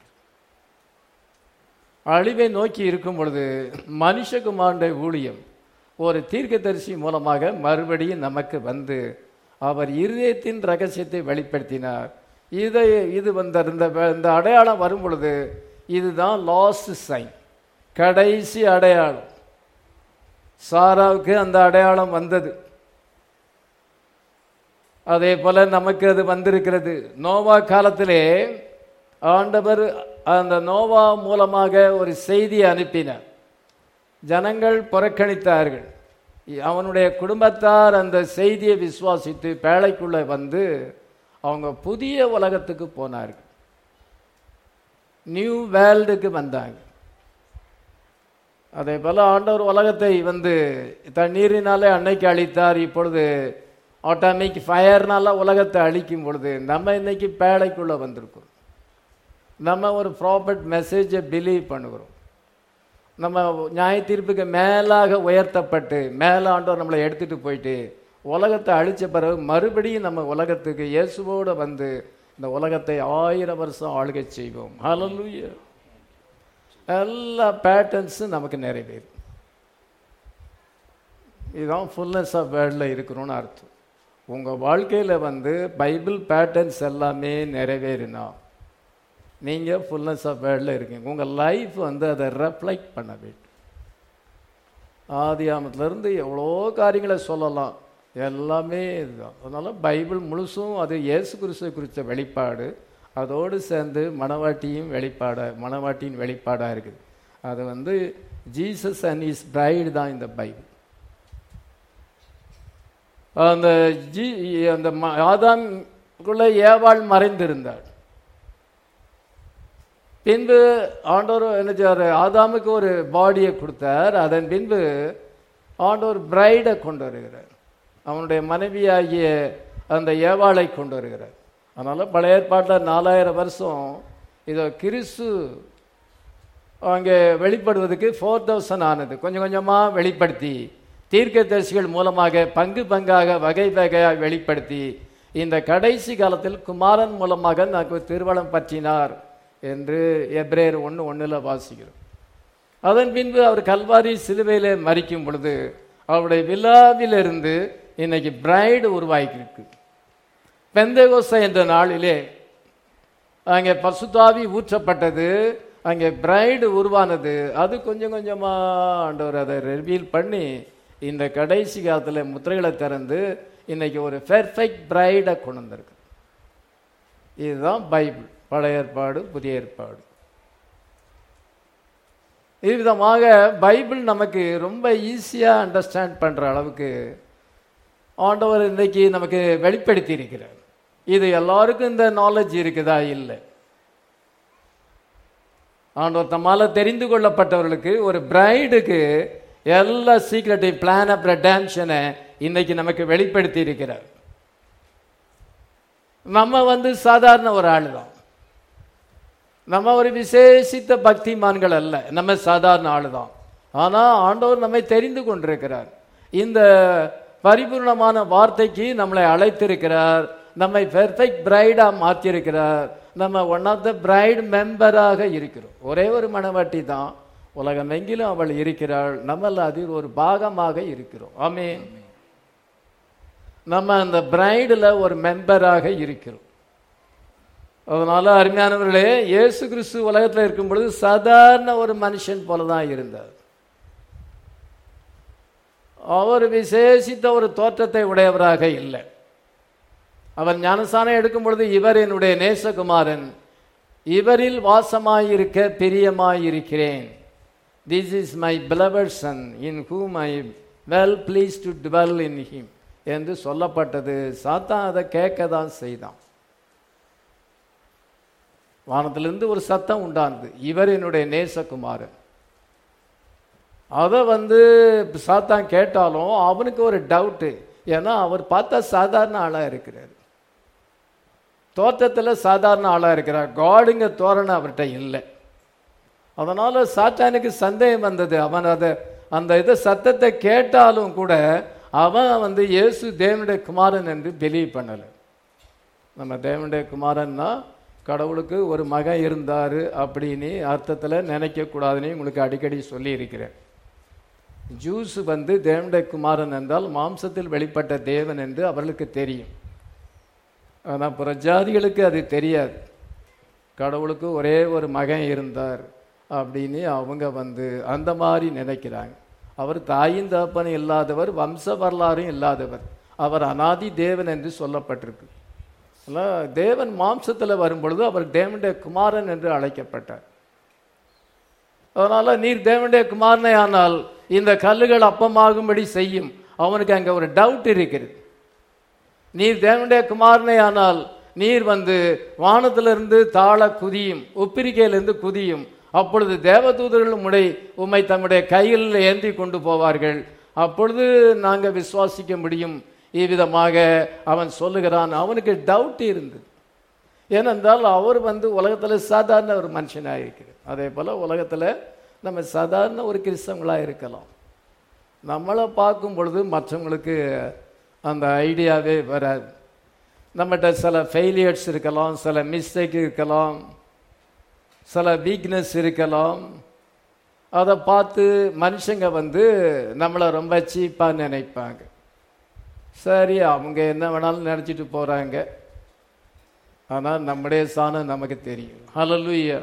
அழிவை நோக்கி இருக்கும் பொழுது மனுஷகுமாருடைய ஊழியம் ஒரு தீர்க்கதரிசி மூலமாக மறுபடியும் நமக்கு வந்து அவர் இருதயத்தின் ரகசியத்தை வெளிப்படுத்தினார் இதை இது வந்த இந்த இந்த அடையாளம் வரும் பொழுது இதுதான் லாஸ்ட் சைன் கடைசி அடையாளம் சாராவுக்கு அந்த அடையாளம் வந்தது அதே போல நமக்கு அது வந்திருக்கிறது நோவா காலத்திலே ஆண்டவர் அந்த நோவா மூலமாக ஒரு செய்தியை அனுப்பினார் ஜனங்கள் புறக்கணித்தார்கள் அவனுடைய குடும்பத்தார் அந்த செய்தியை விசுவாசித்து பேழைக்குள்ள வந்து அவங்க புதிய உலகத்துக்கு போனார்கள் நியூ வேர்ல்டுக்கு வந்தாங்க அதே போல ஆண்டவர் உலகத்தை வந்து தண்ணீரினாலே அன்னைக்கு அழித்தார் இப்பொழுது ஆட்டோமிக் ஃபயர்னால உலகத்தை அழிக்கும் பொழுது நம்ம இன்னைக்கு பேழைக்குள்ள வந்திருக்கோம் நம்ம ஒரு ப்ராப்பர்ட் மெசேஜை பிலீவ் பண்ணுகிறோம் நம்ம நியாய தீர்ப்புக்கு மேலாக உயர்த்தப்பட்டு மேலே ஆண்டவர் நம்மளை எடுத்துட்டு போயிட்டு உலகத்தை அழிச்ச பிறகு மறுபடியும் நம்ம உலகத்துக்கு இயேசுவோடு வந்து இந்த உலகத்தை ஆயிரம் வருஷம் ஆளுகை செய்வோம் ஹalleluya எல்லா பேட்டர்ன்ஸும் நமக்கு நிறைவேறும் இதுதான் ஃபுல்னஸ் ஆஃப் வேர்ல்டில் இருக்கணும்னு அர்த்தம் உங்கள் வாழ்க்கையில் வந்து பைபிள் பேட்டர்ன்ஸ் எல்லாமே நிறைவேறினா நீங்கள் ஃபுல்னஸ் ஆஃப் வேர்டில் இருக்கீங்க உங்கள் லைஃப் வந்து அதை ரெஃப்ளெக்ட் பண்ண வேண்டும் ஆதியாமத்திலேருந்து எவ்வளோ காரியங்களை சொல்லலாம் எல்லாமே இதுதான் அதனால் பைபிள் முழுசும் அது இயேசு கிறிஸ்துவை குறித்த வெளிப்பாடு அதோடு சேர்ந்து மணவாட்டியும் வெளிப்பாட மணவாட்டியின் வெளிப்பாடாக இருக்குது அது வந்து ஜீசஸ் அண்ட் இஸ் பிரைடு தான் இந்த பைபிள் அந்த ஜி அந்த ம- ஆதாம்குள்ள ஏவாள் மறைந்திருந்தாள் பின்பு ஆண்டவர் என்ன செய்வார் ஆதாமுக்கு ஒரு பாடியை கொடுத்தார் அதன் பின்பு ஆண்டவர் பிரைடை கொண்டு வருகிறார் அவனுடைய மனைவியாகிய அந்த ஏவாளை கொண்டு வருகிறார் அதனால் பழைய ஏற்பாட்டில் நாலாயிரம் வருஷம் இதோ கிறிஸ்து அங்கே வெளிப்படுவதற்கு ஃபோர் தௌசண்ட் ஆனது கொஞ்சம் கொஞ்சமாக வெளிப்படுத்தி தீர்க்கதரிசிகள் மூலமாக பங்கு பங்காக வகை வகையாக வெளிப்படுத்தி இந்த கடைசி காலத்தில் குமாரன் மூலமாக நமக்கு திருவளம் பற்றினார் என்று எப்ரேயர் ஒன்று ஒன்றில் வாசிக்கிறோம் அதன் பின்பு அவர் கல்வாரி சிலுவையிலே மறிக்கும் பொழுது அவருடைய விழாவிலிருந்து இன்னைக்கு பிரைடு உருவாகியிருக்கு பெந்தகோச என்ற நாளிலே அங்கே பசுதாவி ஊற்றப்பட்டது அங்கே பிரைடு உருவானது அது கொஞ்சம் கொஞ்சமாக ஆண்டவர் அதை ரிவீல் பண்ணி இந்த கடைசி காலத்தில் முத்திரைகளை திறந்து இன்னைக்கு ஒரு பெர்ஃபெக்ட் பிரைடை கொண்டு வந்திருக்கு இதுதான் பைபிள் பழைய ஏற்பாடு புதிய ஏற்பாடு இவ்விதமாக பைபிள் நமக்கு ரொம்ப ஈஸியாக அண்டர்ஸ்டாண்ட் பண்ணுற அளவுக்கு ஆண்டவர் இன்னைக்கு நமக்கு வெளிப்படுத்தி இருக்கிறார் இது எல்லாருக்கும் இந்த நாலேஜ் இருக்குதா இல்லை ஆண்டவர் தம்மால தெரிந்து கொள்ளப்பட்டவர்களுக்கு ஒரு பிரைடுக்கு எல்லா சீக்ரெட்டையும் பிளான் ஆஃப் ரெடாம்ஷனை இன்னைக்கு நமக்கு வெளிப்படுத்தி இருக்கிறார் நம்ம வந்து சாதாரண ஒரு ஆள் தான் நம்ம ஒரு விசேஷித்த பக்திமான்கள் அல்ல நம்ம சாதாரண ஆள் தான் ஆனால் ஆண்டவர் நம்மை தெரிந்து கொண்டிருக்கிறார் இந்த பரிபூர்ணமான வார்த்தைக்கு நம்மளை அழைத்திருக்கிறார் நம்மை பெர்ஃபெக்ட் பிரைடாக மாற்றியிருக்கிறார் நம்ம ஒன் ஆஃப் த பிரைட் மெம்பராக இருக்கிறோம் ஒரே ஒரு மணவாட்டி தான் உலகம் எங்கிலும் அவள் இருக்கிறாள் நம்மள அதில் ஒரு பாகமாக இருக்கிறோம் ஆமென் நம்ம அந்த பிரைடில் ஒரு மெம்பராக இருக்கிறோம் அதனால அருமையானவர்களே இயேசு கிறிஸ்து உலகத்தில் இருக்கும் பொழுது சாதாரண ஒரு மனுஷன் போல தான் இருந்தார் அவர் விசேஷித்த ஒரு தோற்றத்தை உடையவராக இல்லை அவர் ஞானசானம் எடுக்கும் பொழுது இவர் என்னுடைய நேசகுமாரன் இவரில் வாசமாயிருக்க பிரியமாயிருக்கிறேன் this is my beloved son in whom I well pleased to dwell in him என்று சொல்லப்பட்டது சாத்தான் அதை கேட்க தான் செய்தான் வானத்திலிருந்து ஒரு சத்தம் உண்டானது இவர் என்னுடைய நேசகுமாரன் அதை வந்து சாத்தான் கேட்டாலும் அவனுக்கு ஒரு டவுட்டு ஏன்னா அவர் பார்த்தா சாதாரண ஆளாக இருக்கிறார் தோற்றத்தில் சாதாரண ஆளாக இருக்கிறார் காடுங்க தோரணை அவர்கிட்ட இல்லை அதனால சாத்தானுக்கு சந்தேகம் வந்தது அவன் அதை அந்த இதை சத்தத்தை கேட்டாலும் கூட அவன் வந்து இயேசு தேவனுடைய குமாரன் என்று பிலீவ் பண்ணலை நம்ம தேவனுடைய குமாரன்னா கடவுளுக்கு ஒரு மகன் இருந்தார் அப்படின்னு அர்த்தத்தில் நினைக்கக்கூடாதுன்னு உங்களுக்கு அடிக்கடி சொல்லி இருக்கிறேன் ஜூஸ் வந்து தேவனுடைய குமாரன் என்றால் மாம்சத்தில் வெளிப்பட்ட தேவன் என்று அவர்களுக்கு தெரியும் ஆனால் புறஜாதிகளுக்கு அது தெரியாது கடவுளுக்கு ஒரே ஒரு மகன் இருந்தார் அப்படின்னு அவங்க வந்து அந்த மாதிரி நினைக்கிறாங்க அவர் தாயின் தகப்பனும் இல்லாதவர் வம்ச வரலாறும் இல்லாதவர் அவர் அனாதி தேவன் என்று சொல்லப்பட்டிருக்கு அதனால் தேவன் மாம்சத்தில் வரும்பொழுது அவர் தேவனுடைய குமாரன் என்று அழைக்கப்பட்டார் அதனால நீர் தேவனுடைய குமாரனே ஆனால் இந்த கல்லுகள் அப்பமாகும்படி செய்யும் அவனுக்கு அங்கே ஒரு டவுட் இருக்கிறது நீர் தேவனுடைய குமாரனே ஆனால் நீர் வந்து வானத்திலிருந்து தாழ குதியும் உப்பிரிக்கையிலிருந்து குதியும் அப்பொழுது தேவதூதர்கள் முடை உம்மை தம்முடைய கையில் ஏந்தி கொண்டு போவார்கள் அப்பொழுது நாங்கள் விசுவாசிக்க முடியும் இவ்விதமாக அவன் சொல்லுகிறான் அவனுக்கு டவுட் இருந்தது ஏனென்றால் அவர் வந்து உலகத்தில் சாதாரண ஒரு மனுஷனாக இருக்கிறார் அதே போல் உலகத்தில் நம்ம சாதாரண ஒரு கிறிஸ்தவங்களாக இருக்கலாம் நம்மளை பார்க்கும் பொழுது மற்றவங்களுக்கு அந்த ஐடியாவே வராது நம்மகிட்ட சில ஃபெயிலியர்ஸ் இருக்கலாம் சில மிஸ்டேக் இருக்கலாம் சில வீக்னஸ் இருக்கலாம் அதை பார்த்து மனுஷங்க வந்து நம்மளை ரொம்ப சீப்பாக நினைப்பாங்க சரி அவங்க என்ன வேணாலும் நினச்சிட்டு போகிறாங்க ஆனால் நம்முடைய சாணம் நமக்கு தெரியும் ஹalleluya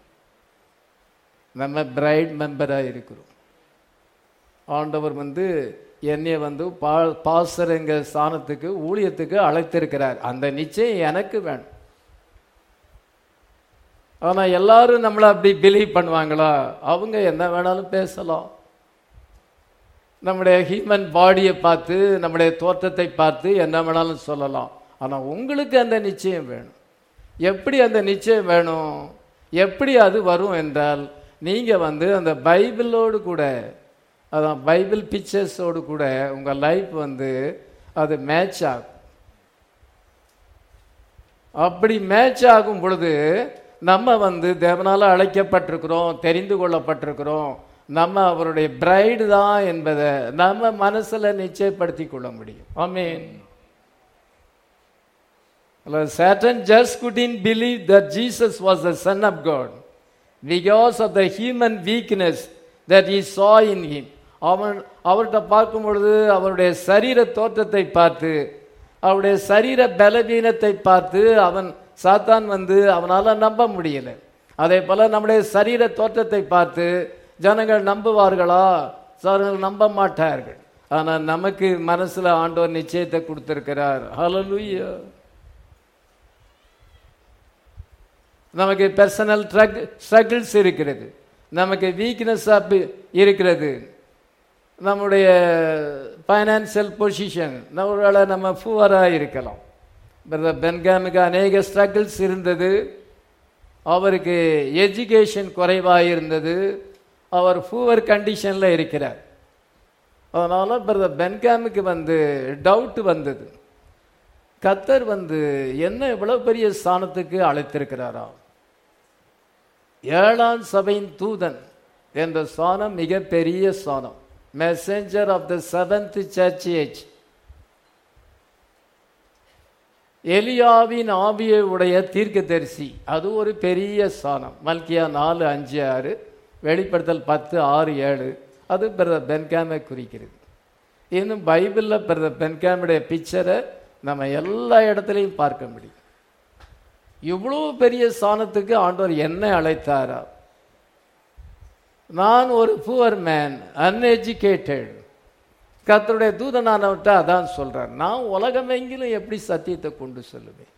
நம்ம பிரைட் மெம்பராக இருக்கிறோம் ஆண்டவர் வந்து என்னைய வந்து பா பாசரங்க ஸ்தானத்துக்கு ஊழியத்துக்கு அழைத்திருக்கிறார் அந்த நிச்சயம் எனக்கு வேணும் ஆனா எல்லாரும் நம்மளை அப்படி பிலீவ் பண்ணுவாங்களா அவங்க என்ன வேணாலும் பேசலாம் நம்முடைய ஹியூமன் பாடியை பார்த்து நம்முடைய தோற்றத்தை பார்த்து என்ன வேணாலும் சொல்லலாம் ஆனா உங்களுக்கு அந்த நிச்சயம் வேணும் எப்படி அந்த நிச்சயம் வேணும் எப்படி அது வரும் என்றால் நீங்க வந்து அந்த பைபிளோடு கூட அதான் பைபிள் பிக்சர்ஸோடு கூட உங்க லைஃப் வந்து அது மேட்ச் ஆகும் அப்படி மேட்ச் ஆகும் பொழுது நம்ம வந்து தேவனால அழைக்கப்பட்டிருக்கிறோம் தெரிந்து கொள்ளப்பட்டிருக்கிறோம் நம்ம அவருடைய பிரைடு தான் என்பதை நம்ம மனசுல நிச்சயப்படுத்தி கொள்ள முடியும் ஆமீன் Satan just couldn't believe that Jesus was the Son of God because of the human weakness that he saw in him. அவன் அவர்கிட்ட பார்க்கும் பொழுது அவருடைய சரீர தோற்றத்தை பார்த்து அவருடைய சரீர பலவீனத்தை பார்த்து அவன் சாத்தான் வந்து அவனால நம்ப முடியல அதே போல நம்முடைய சரீர தோற்றத்தை பார்த்து ஜனங்கள் நம்புவார்களா அவர்கள் நம்ப மாட்டார்கள் ஆனா நமக்கு மனசுல ஆண்டவர் நிச்சயத்தை கொடுத்திருக்கிறார் ஹalleluya நமக்கு பர்சனல் ட்ரக் ஸ்ட்ரகிள்ஸ் இருக்கிறது நமக்கு வீக்னஸ் ஆப் இருக்கிறது நம்முடைய ஃபைனான்சியல் பொசிஷன் ஒருவேளை நம்ம ஃபுவராக இருக்கலாம் பிரதர் பென்காமுக்கு அநேக ஸ்ட்ரகிள்ஸ் இருந்தது அவருக்கு எஜுகேஷன் குறைவாக இருந்தது அவர் ஃபூவர் கண்டிஷனில் இருக்கிறார் அதனால் பிரதர் பென்காமுக்கு வந்து டவுட் வந்தது கத்தர் வந்து என்ன இவ்வளவு பெரிய ஸ்தானத்துக்கு அழைத்திருக்கிறாரா ஏழாம் சபையின் தூதன் என்ற ஸ்தானம் மிகப்பெரிய ஸ்தானம் messenger of the seventh church age எலியாவின் ஆவியை உடைய தீர்க்கதரிசி அது ஒரு பெரிய ஸ்தானம் மல்கியா நாலு அஞ்சு ஆறு வெளிப்படுத்தல் பத்து ஆறு ஏழு அது பிரதர் பென்காமை குறிக்கிறது இன்னும் பைபிளில் பிரதர் பென்காமுடைய பிக்சரை நம்ம எல்லா இடத்துலையும் பார்க்க முடியும் இவ்வளோ பெரிய ஸ்தானத்துக்கு ஆண்டவர் என்ன அழைத்தாரா நான் ஒரு புவர் மேன் அன்எஜுகேட்டட் கத்தருடைய தூதனானவர்கிட்ட அதான் சொல்றார் நான் உலகமெங்கிலும் எப்படி சத்தியத்தை கொண்டு சொல்லுவேன்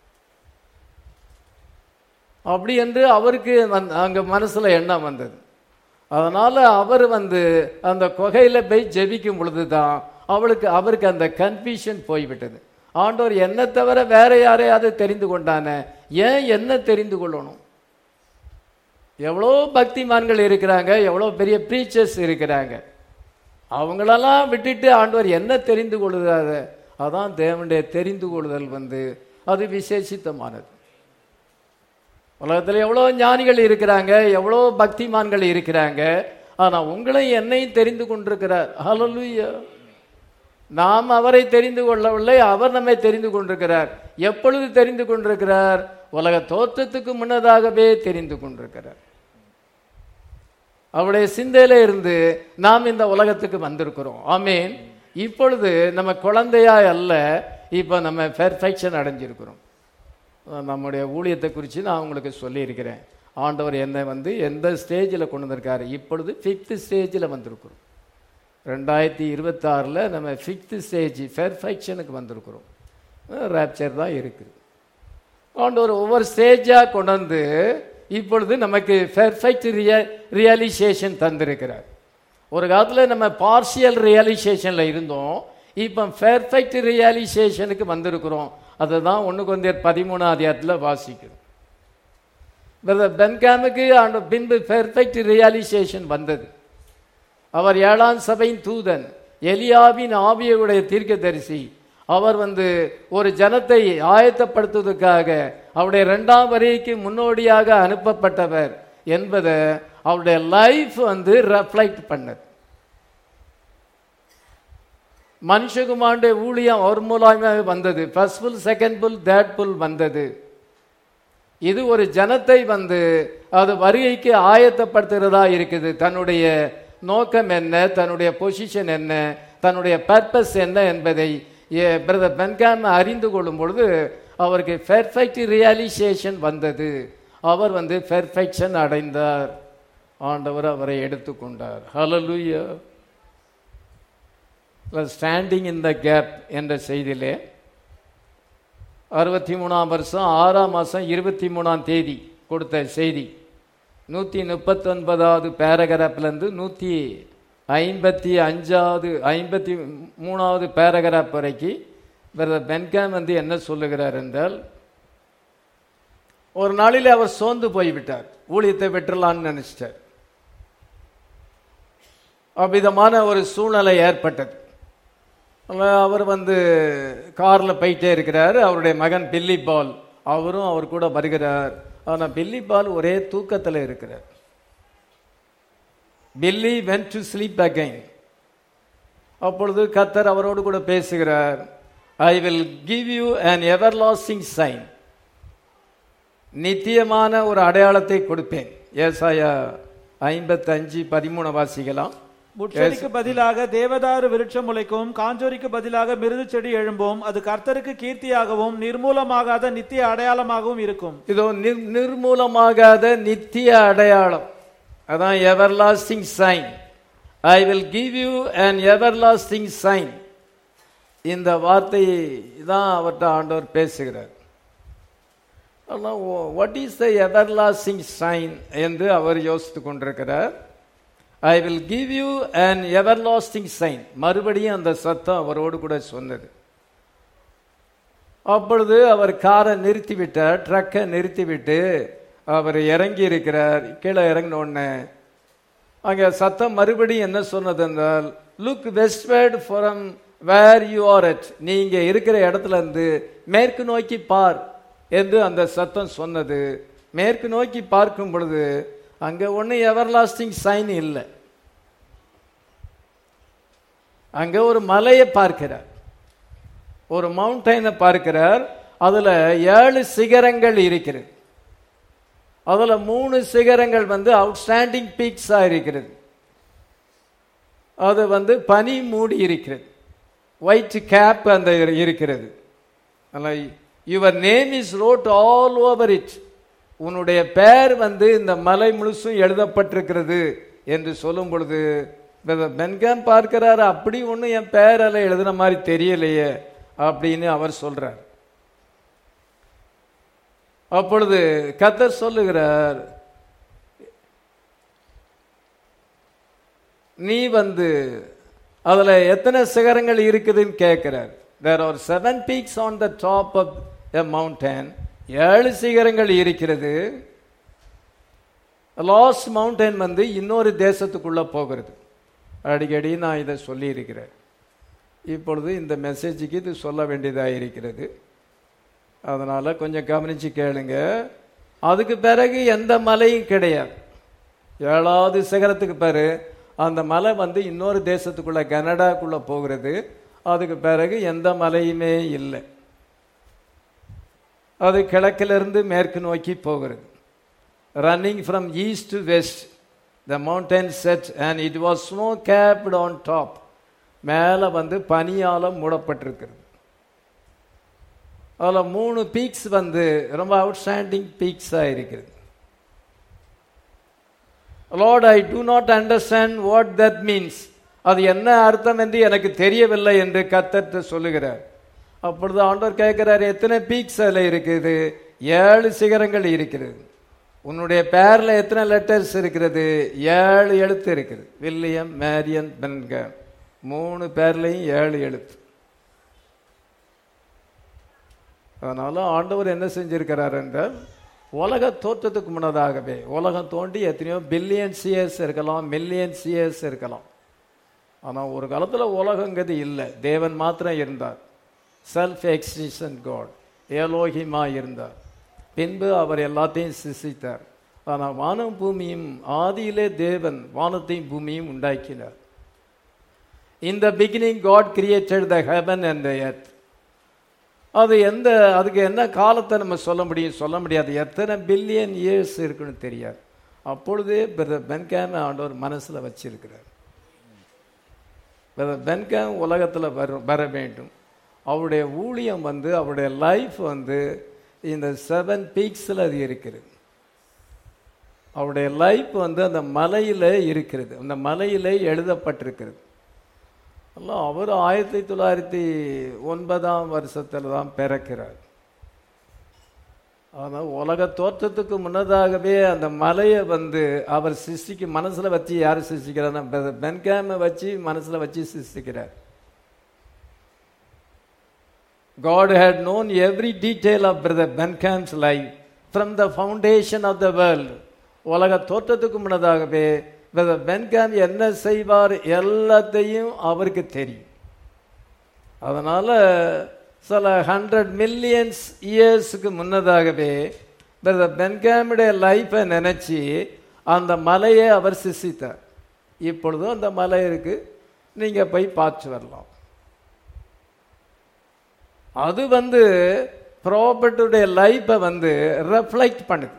அப்படி என்று அவருக்கு வந்து அங்க மனசுல எண்ணம் வந்தது அதனால அவர் வந்து அந்த குகையில போய் ஜெபிக்கும் பொழுதுதான் அவளுக்கு அவருக்கு அந்த கன்ஃபியூஷன் போய்விட்டது ஆண்டவர் என்ன தவிர வேற யாரையாவது தெரிந்து கொண்டானே ஏன் என்ன தெரிந்து கொள்ளணும் எவ்வளோ பக்திமான்கள் இருக்கிறாங்க எவ்வளோ பெரிய ப்ரீச்சர்ஸ் இருக்கிறாங்க அவங்களெல்லாம் விட்டுட்டு ஆண்டவர் என்ன தெரிந்து கொள்கிறாரு அதான் தேவனுடைய தெரிந்து கொள்ளுதல் வந்து அது விசேஷித்தமானது உலகத்தில் எவ்வளோ ஞானிகள் இருக்கிறாங்க எவ்வளோ பக்திமான்கள் இருக்கிறாங்க ஆனால் உங்களையும் என்னையும் தெரிந்து கொண்டிருக்கிறார் ஹalleluya நாம் அவரை தெரிந்து கொள்ளவில்லை அவர் நம்மை தெரிந்து கொண்டிருக்கிறார் எப்பொழுது தெரிந்து கொண்டிருக்கிறார் உலக தோற்றத்துக்கு முன்னதாகவே தெரிந்து கொண்டிருக்கிறார் அவருடைய சிந்தையில இருந்து நாம் இந்த உலகத்துக்கு வந்திருக்கிறோம் ஆமீன் இப்பொழுது நம்ம குழந்தையா அல்ல இப்போ நம்ம பெர்ஃபெக்ஷன் அடைஞ்சிருக்கிறோம் நம்முடைய ஊழியத்தை குறித்து நான் உங்களுக்கு சொல்லியிருக்கிறேன் ஆண்டவர் என்னை வந்து எந்த ஸ்டேஜில் கொண்டு வந்திருக்காரு இப்பொழுது ஃபிஃப்த் ஸ்டேஜில் வந்திருக்கிறோம் ரெண்டாயிரத்தி இருபத்தாறில் நம்ம ஃபிஃப்த் ஸ்டேஜ் பெர்ஃபெக்ஷனுக்கு வந்திருக்கிறோம் ரேப்சர் தான் இருக்குது ஆண்டவர் ஒவ்வொரு ஸ்டேஜாக கொண்டு வந்து இப்பொழுது நமக்கு பெர்ஃபெக்ட் ரிய ரியலைசேஷன் தந்திருக்கிறார் ஒரு காலத்தில் நம்ம பார்ஷியல் ரியலைசேஷனில் இருந்தோம் இப்போ பெர்ஃபெக்ட் ரியலைசேஷனுக்கு வந்திருக்கிறோம் அதை தான் ஒன்று கொஞ்சம் பதிமூணாம் அதிகாரத்தில் வாசிக்கிறோம் பிரதர் பென்காமுக்கு அந்த பின்பு பெர்ஃபெக்ட் ரியலைசேஷன் வந்தது அவர் ஏழாம் சபையின் தூதன் எலியாவின் ஆவியுடைய தீர்க்கதரிசி அவர் வந்து ஒரு ஜனத்தை ஆயத்தப்படுத்துவதற்காக அவருடைய இரண்டாம் வரிக்கு முன்னோடியாக அனுப்பப்பட்டவர் என்பதை அவருடைய லைஃப் வந்து ரெஃப்ளெக்ட் பண்ணது மனுஷகுமாருடைய ஊழியம் அவர் மூலமாக வந்தது first pull second pull third pull வந்தது இது ஒரு ஜனத்தை வந்து அது வருகைக்கு ஆயத்தப்படுத்துகிறதா இருக்குது தன்னுடைய நோக்கம் என்ன தன்னுடைய பொசிஷன் என்ன தன்னுடைய பர்பஸ் என்ன என்பதை பிரதர் பென்காம் அறிந்து கொள்ளும் பொழுது அவருக்கு பெர்ஃபெக்ட் ரியலைசேஷன் வந்தது அவர் வந்து பெர்ஃபெக்ஷன் அடைந்தார் ஆண்டவர் அவரை எடுத்துக்கொண்டார் ஹalleluya ஸ்டாண்டிங் இன் த கேப் என்ற செய்தியிலே அறுபத்தி மூணாம் வருஷம் ஆறாம் மாதம் இருபத்தி மூணாம் தேதி கொடுத்த செய்தி நூற்றி முப்பத்தொன்பதாவது பேரகிராஃப்லேருந்து நூற்றி ஐம்பத்தி அஞ்சாவது ஐம்பத்தி மூணாவது பேரகிராஃப் வரைக்கும் பிரதர் பென்காம் வந்து என்ன சொல்லுகிறார் என்றால் ஒரு நாளில் அவர் சோர்ந்து போய்விட்டார் ஊழியத்தை வெற்றலான்னு நினைச்சிட்டார் அவ்விதமான ஒரு சூழ்நிலை ஏற்பட்டது அதனால அவர் வந்து காரில் போயிட்டே இருக்கிறார் அவருடைய மகன் பில்லி பால் அவரும் அவர் கூட வருகிறார் ஆனால் பில்லி பால் ஒரே தூக்கத்தில் இருக்கிறார் Billy went to sleep again அப்பொழுது கத்தர் அவரோடு கூட பேசுகிறார் I will give you an everlasting sign நித்தியமான ஒரு அடையாளத்தை கொடுப்பேன் ஏசாயா ஐம்பத்தஞ்சு பதிமூணு வாசிக்கலாம் முட்செடிக்கு பதிலாக தேவதாரு விருட்சம் முளைக்கும் காஞ்சோரிக்கு பதிலாக மிருது செடி எழும்பும் அது கர்த்தருக்கு கீர்த்தியாகவும் நிர்மூலமாகாத நித்திய அடையாளமாகவும் இருக்கும் இதோ நிர் நிர்மூலமாகாத நித்திய அடையாளம் அதான் everlasting sign I will give you an everlasting sign இந்த வார்த்தையை தான் அவர்கிட்ட ஆண்டவர் பேசுகிறார் what is the everlasting sign என்று அவர் யோசித்து கொண்டிருக்கிறார் I will give you an everlasting sign மறுபடியும் அந்த சத்தம் அவரோடு கூட சொன்னது அப்பொழுது அவர் காரை நிறுத்திவிட்டார் ட்ரக்கை நிறுத்திவிட்டு அவர் இறங்கி இருக்கிறார் கீழே இறங்கின உடனே அங்கே சத்தம் மறுபடியும் என்ன சொன்னது என்றால் look westward from where you are at நீங்க இருக்கிற இடத்துல இருந்து மேற்கு நோக்கி பார் என்று அந்த சத்தம் சொன்னது மேற்கு நோக்கி பார்க்கும் பொழுது அங்க ஒன்றும் எவர்லாஸ்டிங் சைன் இல்லை அங்க ஒரு மலையை பார்க்கிறார் ஒரு மவுண்டைனை பார்க்கிறார் அதுல ஏழு சிகரங்கள் இருக்கிறது அதுல மூணு சிகரங்கள் வந்து அவுட்ஸ்டாண்டிங் பீக்ஸா இருக்கிறது அது வந்து பனி மூடி இருக்கிறது ஒயிட் கேப் அந்த இருக்கிறது your name is wrote all over it உன்னுடைய பெயர் வந்து இந்த மலை முழுசும் எழுதப்பட்டிருக்கிறது என்று சொல்லும் பொழுது பென்காம் பார்க்கிறாரு அப்படி ஒன்றும் என் பெயரில் எழுதுன மாதிரி தெரியலையே அப்படின்னு அவர் சொல்றார் அப்பொழுது கத்தர் சொல்லுகிறார் நீ வந்து அதுல எத்தனை சிகரங்கள் இருக்குதுன்னு கேட்கிறார் there are seven peaks on the top of a mountain ஏழு சிகரங்கள் இருக்கிறது லாஸ்ட் மவுண்டன் வந்து இன்னொரு தேசத்துக்குள்ள போகிறது அடிக்கடி நான் இதை சொல்லி இருக்கிறேன் இப்பொழுது இந்த மெசேஜுக்கு இது சொல்ல வேண்டியதாக இருக்கிறது அதனால கொஞ்சம் கவனிச்சு கேளுங்க அதுக்கு பிறகு எந்த மலையும் கிடையாது ஏழாவது சிகரத்துக்கு பிறகு அந்த மலை வந்து இன்னொரு தேசத்துக்குள்ள கனடாக்குள்ள போகிறது அதுக்கு பிறகு எந்த மலையுமே இல்லை அது கிழக்கிலிருந்து மேற்கு நோக்கி போகிறது running from east to west the mountain set and it was snow capped on top மேலே வந்து பனியால் மூடப்பட்டிருக்கிறது அதில் மூணு பீக்ஸ் வந்து ரொம்ப அவுட்ஸ்டாண்டிங் பீக்ஸாக இருக்கிறது Lord I do not understand what that means அது என்ன அர்த்தம் என்று எனக்கு தெரியவில்லை என்று கத்தற்று சொல்லுகிறார் அப்பொழுது ஆண்டவர் கேட்கிறார் எத்தனை பீக்ஸ் அதில் இருக்குது ஏழு சிகரங்கள் இருக்கிறது உன்னுடைய பேரில் எத்தனை லெட்டர்ஸ் இருக்கிறது ஏழு எழுத்து இருக்குது வில்லியம் மேரியன் பென்கன் மூணு பேர்லையும் ஏழு எழுத்து அதனால ஆண்டவர் என்ன செஞ்சிருக்கிறார் என்றால் உலக தோற்றத்துக்கு முன்னதாகவே உலகம் தோண்டி எத்தனையோ பில்லியன் சியர்ஸ் இருக்கலாம் மில்லியன் சியர்ஸ் இருக்கலாம் ஆனால் ஒரு காலத்தில் உலகங்கிறது இல்லை தேவன் மாத்திரம் இருந்தார் செல்ஃப் எக்ஸ்டிஷன் காட் ஏலோகிமா இருந்தார் பின்பு அவர் எல்லாத்தையும் சிசித்தார் ஆனால் வானம் பூமியும் ஆதியிலே தேவன் வானத்தையும் பூமியும் உண்டாக்கினார் இந்த beginning God created the heaven and the earth அது எந்த அதுக்கு என்ன காலத்தை நம்ம சொல்ல முடியும் சொல்ல முடியாது எத்தனை பில்லியன் இயர்ஸ் இருக்குன்னு தெரியாது அப்பொழுதே பிரதர் பென்கேம் ஆண்டவர் மனசில் வச்சிருக்கிறார் பிரதர் பென்கேம் உலகத்தில் வர வர வேண்டும் அவருடைய ஊழியம் வந்து அவருடைய லைஃப் வந்து இந்த செவன் பீக்ஸில் அது இருக்குது அவருடைய லைஃப் வந்து அந்த மலையில இருக்கிறது அந்த மலையில எழுதப்பட்டிருக்கிறது எல்லாம் அவர் ஆயிரத்தி தொள்ளாயிரத்தி ஒன்பதாம் வருஷத்துல தான் பிறக்கிறார் ஆனால் உலக தோற்றத்துக்கு முன்னதாகவே அந்த மலையை வந்து அவர் சிருஷ்டிக்கு மனசுல வச்சு யார் சிருஷ்டிக்கிறார் பென்கேமை வச்சு மனசுல வச்சு சிருஷ்டிக்கிறார் God had known every detail of Brother Benkam's life from the foundation of the world. உலக தோற்றத்துக்கு முன்னதாகவே Brother Benkham என்ன செய்வார் எல்லாத்தையும் அவருக்கு தெரியும் அதனால சில ஹண்ட்ரட் மில்லியன்ஸ் இயர்ஸுக்கு முன்னதாகவே பிரதர் பென்காமுடைய லைஃப்பை நினைச்சு அந்த மலையை அவர் சிசித்தார் இப்பொழுதும் அந்த மலை இருக்கு நீங்க போய் பார்த்து வரலாம் அது வந்து ப்ராப்பர்ட்டுடைய லைஃப்பை வந்து ரெஃப்ளெக்ட் பண்ணுது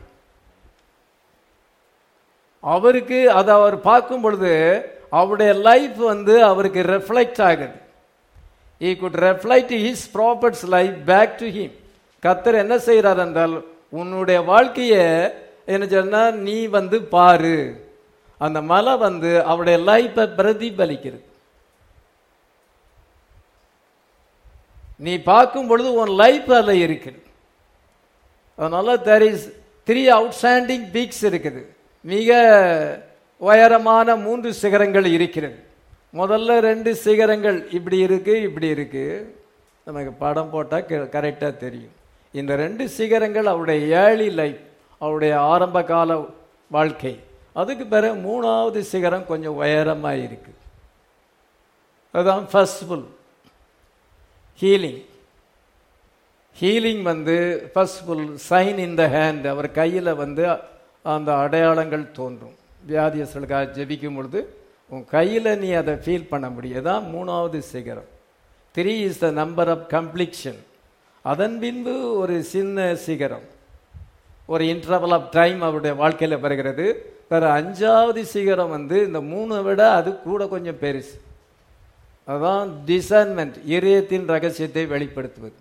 அவருக்கு அதை அவர் பார்க்கும் பொழுது அவருடைய லைஃப் வந்து அவருக்கு ரெஃப்ளெக்ட் ஆகுது he could reflect his properties life back to him கத்தர் என்ன செய்கிறார் என்றால் உன்னுடைய வாழ்க்கையை என்ன சொன்னா நீ வந்து பாரு அந்த மலை வந்து அவருடைய லைஃப்பை பிரதிபலிக்கிறது நீ பார்க்கும் பொழுது உன் லைஃப் அதில் இருக்குது அதனால there is three outstanding peaks இருக்குது மிக உயரமான மூன்று சிகரங்கள் இருக்கிறது முதல்ல ரெண்டு சிகரங்கள் இப்படி இருக்கு இப்படி இருக்கு நமக்கு படம் போட்டால் கரெக்டாக தெரியும் இந்த ரெண்டு சிகரங்கள் அவருடைய ஏர்லி லைஃப் அவருடைய ஆரம்ப கால வாழ்க்கை அதுக்கு பிறகு மூணாவது சிகரம் கொஞ்சம் உயரமாக இருக்கு அதுதான் ஃபர்ஸ்ட்ஃபுல் ஹீலிங் ஹீலிங் வந்து ஃபர்ஸ்ட்ஃபுல் சைன் இன் த ஹேண்ட் அவர் கையில் வந்து அந்த அடையாளங்கள் தோன்றும் வியாதியர்களுக்காக ஜெபிக்கும் பொழுது உன் கையில் நீ அதை ஃபீல் பண்ண முடியும் இதான் மூணாவது சிகரம் three is the number of completion அதன் பின்பு ஒரு சின்ன சிகரம் ஒரு இன்டர்வல் ஆஃப் டைம் அவருடைய வாழ்க்கையில் வருகிறது வேறு அஞ்சாவது சிகரம் வந்து இந்த மூணை விட அது கூட கொஞ்சம் பெருசு அதான் டிசைன்மெண்ட் இதயத்தின் ரகசியத்தை வெளிப்படுத்துவது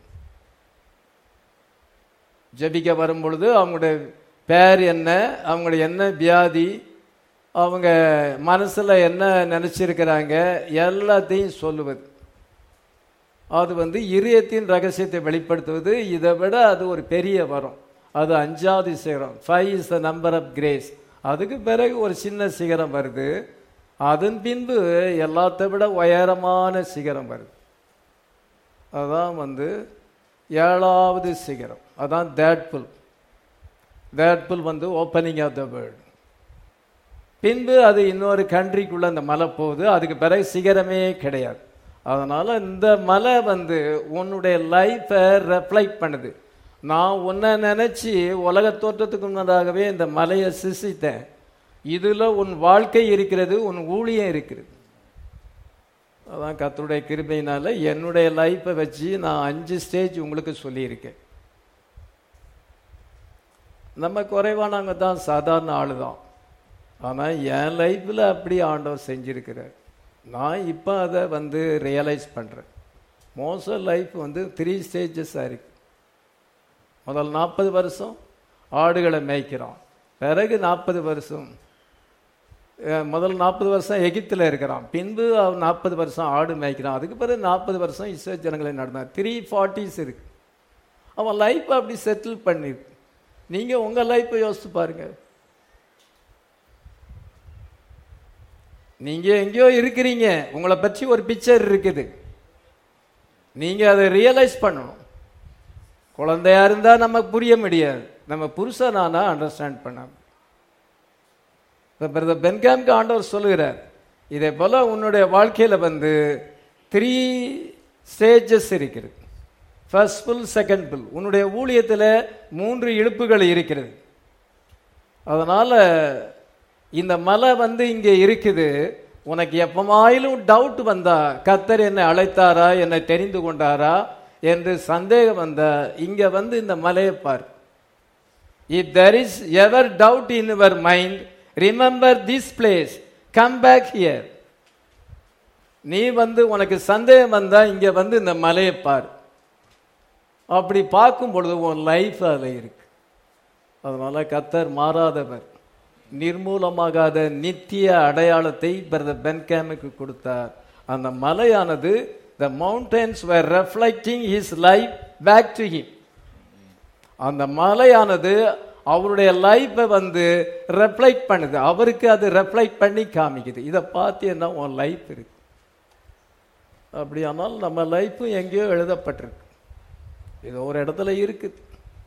ஜபிக்க வரும் பொழுது அவங்களுடைய பேர் என்ன அவங்களுடைய என்ன வியாதி அவங்க மனசில் என்ன நினச்சிருக்கிறாங்க எல்லாத்தையும் சொல்லுவது அது வந்து இதயத்தின் ரகசியத்தை வெளிப்படுத்துவது இதை விட அது ஒரு பெரிய வரும் அது அஞ்சாவது சிகரம் five is the number of grace அதுக்கு பிறகு ஒரு சின்ன சிகரம் வருது அதன் பின்பு எல்லாத்தை விட உயரமான சிகரம் வருது அதான் வந்து ஏழாவது சிகரம் அதான் தேட்புல் தேட்புல் வந்து ஓப்பனிங் ஆஃப் த வேர்ல்டு பின்பு அது இன்னொரு கண்ட்ரிக்குள்ள அந்த மலை போகுது அதுக்கு பிறகு சிகரமே கிடையாது அதனால இந்த மலை வந்து உன்னுடைய லைஃப்பை ரெஃப்ளெக்ட் பண்ணுது நான் உன்னை நினைச்சு உலக தோற்றத்துக்கு முன்னதாகவே இந்த மலையை சிசித்தேன் இதுல உன் வாழ்க்கை இருக்கிறது உன் ஊழியம் இருக்கிறது அதான் கத்தருடைய கிருபையினால என்னுடைய லைஃப்பை வச்சு நான் அஞ்சு ஸ்டேஜ் உங்களுக்கு சொல்லியிருக்கேன் நம்ம குறைவானவங்க தான் சாதாரண ஆளு தான் ஆனால் என் லைஃப்பில் அப்படி ஆண்டவர் செஞ்சிருக்கிறார் நான் இப்போ அதை வந்து ரியலைஸ் பண்ணுறேன் மோச லைஃப் வந்து த்ரீ ஸ்டேஜஸாக இருக்கு முதல் நாற்பது வருஷம் ஆடுகளை மேய்க்கிறான் பிறகு நாற்பது வருஷம் அஹ், முதல் நாற்பது வருஷம் எகிப்தில் இருக்கிறான் பின்பு அவன் நாற்பது வருஷம் ஆடு மேய்க்கிறான் அதுக்கு பிறகு நாற்பது வருஷம் இஸ்ரோ ஜனங்களை நடந்தான் த்ரீ ஃபார்ட்டிஸ் இருக்கு அவன் லைஃப் அப்படி செட்டில் பண்ணிருக்கு நீங்கள் உங்கள் லைஃப்பை யோசிச்சு பாருங்க நீங்க எங்கேயோ இருக்கிறீங்க உங்களை பற்றி ஒரு பிக்சர் இருக்குது நீங்க அதை ரியலைஸ் பண்ணணும் குழந்தையா இருந்தா நமக்கு புரிய முடியாது நம்ம புருஷனானா அண்டர்ஸ்டாண்ட் பண்ண பிரதர் பென்காம்க்கு ஆண்டவர் சொல்லுகிறார் இதே போல உன்னுடைய வாழ்க்கையில வந்து த்ரீ ஸ்டேஜஸ் இருக்கிறது ஃபர்ஸ்ட் புல் செகண்ட் புல் உன்னுடைய ஊழியத்தில் மூன்று இழுப்புகள் இருக்கிறது அதனால இந்த மலை வந்து இங்கே இருக்குது உனக்கு எப்பமாயிலும் டவுட் வந்தா கத்தர் என்னை அழைத்தாரா என்னை தெரிந்து கொண்டாரா என்று சந்தேகம் வந்தா இங்க வந்து இந்த மலையை பார் if there is ever doubt in your mind remember this place come back here நீ வந்து உனக்கு சந்தேகம் வந்தா இங்க வந்து இந்த மலையை பார் அப்படி பார்க்கும் பொழுது உன் லைஃப் அதில் இருக்கு அதனால கத்தர் மாறாதவர் நிர்மூலமாகாத நித்திய அடையாளத்தை பிரதர் பென்கேமுக்கு கொடுத்தார் அந்த மலையானது the mountains were reflecting his life back to him அந்த மலையானது அவருடைய லைஃப்பை வந்து ரெஃப்ளைட் பண்ணுது அவருக்கு அது ரெஃப்ளைட் பண்ணி காமிக்குது இதை பார்த்தீங்கன்னா உன் லைஃப் இருக்கு அப்படியானால் நம்ம லைஃப்பும் எங்கேயோ எழுதப்பட்டிருக்கு இது ஒரு இடத்துல இருக்குது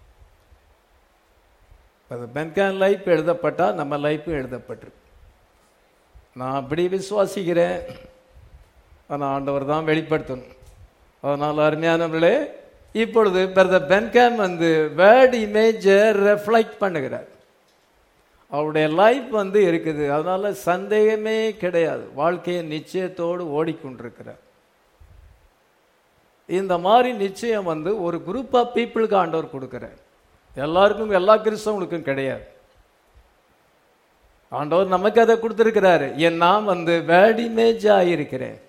அது பென்கான் லைஃப் எழுதப்பட்டா நம்ம லைஃப்பும் எழுதப்பட்டிருக்கு நான் அப்படி விசுவாசிக்கிறேன் ஆனால் ஆண்டவர் தான் வெளிப்படுத்தணும் அதனால் அருமையானவர்களே இப்பொழுது பிரதர் பென்கான் வந்து வேர்ட் இமேஜை ரெஃப்ளெக்ட் பண்ணுகிறார் அவருடைய லைஃப் வந்து இருக்குது அதனால சந்தேகமே கிடையாது வாழ்க்கையை நிச்சயத்தோடு ஓடிக்கொண்டிருக்கிறார் இந்த மாதிரி நிச்சயம் வந்து ஒரு குரூப் ஆஃப் பீப்புளுக்கு ஆண்டவர் கொடுக்கிறார் எல்லாருக்கும் எல்லா கிறிஸ்தவங்களுக்கும் கிடையாது ஆண்டவர் நமக்கு அதை கொடுத்திருக்கிறாரு என் நான் வந்து வேர்ட் இமேஜ் ஆகியிருக்கிறேன்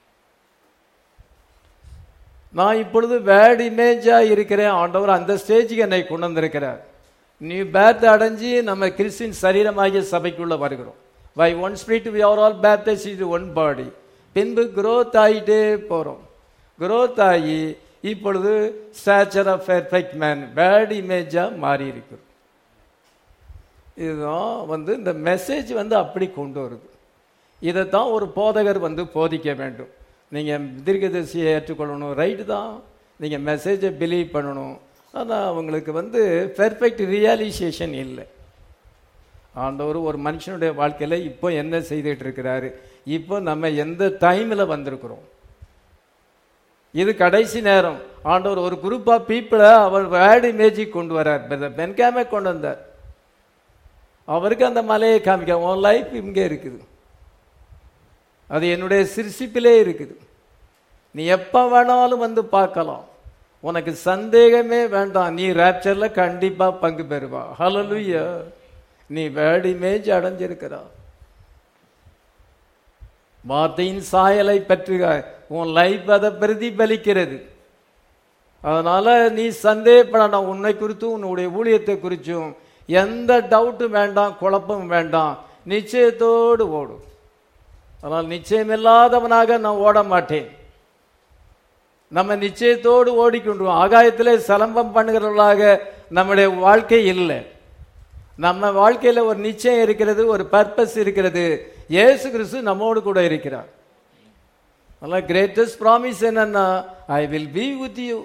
நான் இப்பொழுது வேர்ட் இமேஜா இருக்கிறேன் ஆண்டவர் அந்த ஸ்டேஜுக்கு என்னை கொண்டு வந்திருக்கிறார் நீ பேத் அடைஞ்சு நம்ம கிறிஸ்டின் சரீரமாகிய சபைக்குள்ள வருகிறோம் by one spirit we are all baptize இது ஒன் பாடி பின்பு growth ஆகிட்டே போகிறோம் growth ஆகி இப்பொழுது ஸ்டாச்சர் ஆஃப் பெர்ஃபெக்ட் மேன் பேட் இமேஜாக மாறி இருக்கிறோம் இதுதான் வந்து இந்த மெசேஜ் வந்து அப்படி கொண்டு வருது இதைத்தான் ஒரு போதகர் வந்து போதிக்க வேண்டும் நீங்கள் தீர்க்கதரிசியை ஏற்றுக்கொள்ளணும் ரைட்டு தான் நீங்கள் மெசேஜை பிலீவ் பண்ணணும் ஆனால் அவங்களுக்கு வந்து பெர்ஃபெக்ட் ரியலைசேஷன் இல்லை ஆண்டவர் ஒரு மனுஷனுடைய வாழ்க்கையில் இப்போ என்ன செய்துட்டு இருக்கிறாரு இப்போ நம்ம எந்த டைமில் வந்திருக்கிறோம் இது கடைசி நேரம் ஆண்டவர் ஒரு குரூப் ஆஃப் பீப்புளை அவர் வேர்டு இமேஜிக் கொண்டு வரார் பென்காமே கொண்டு வந்தார் அவருக்கு அந்த மலையை காமிக்க உன் லைஃப் இங்கே இருக்குது அது என்னுடைய சிரிசிப்பிலே இருக்குது நீ எப்போ வேணாலும் வந்து பார்க்கலாம் உனக்கு சந்தேகமே வேண்டாம் நீ ரேப்சர்ல கண்டிப்பா பங்கு பெறுவா ஹலலுயா நீ வேர்ட் இமேஜ் அடைஞ்சிருக்கிறா வார்த்தையின் சாயலை பற்றுக உன் லைஃப் அதை பிரதிபலிக்கிறது அதனால நீ சந்தேகப்படாத உன்னை குறித்தும் உன்னுடைய ஊழியத்தை குறித்தும் எந்த டவுட்டும் வேண்டாம் குழப்பமும் வேண்டாம் நிச்சயத்தோடு ஓடும் ஆனால் நிச்சயமில்லாதவனாக நான் ஓட மாட்டேன் நம்ம நிச்சயத்தோடு ஓடிக்கொண்டுவோம் ஆகாயத்திலே சலம்பம் பண்ணுகிறவர்களாக நம்முடைய வாழ்க்கை இல்லை நம்ம வாழ்க்கையில ஒரு நிச்சயம் இருக்கிறது ஒரு பர்பஸ் இருக்கிறது இயேசு கிறிஸ்து நம்மோடு கூட இருக்கிறார் அதனால் கிரேட்டஸ்ட் ப்ராமிஸ் என்னன்னா I will be with you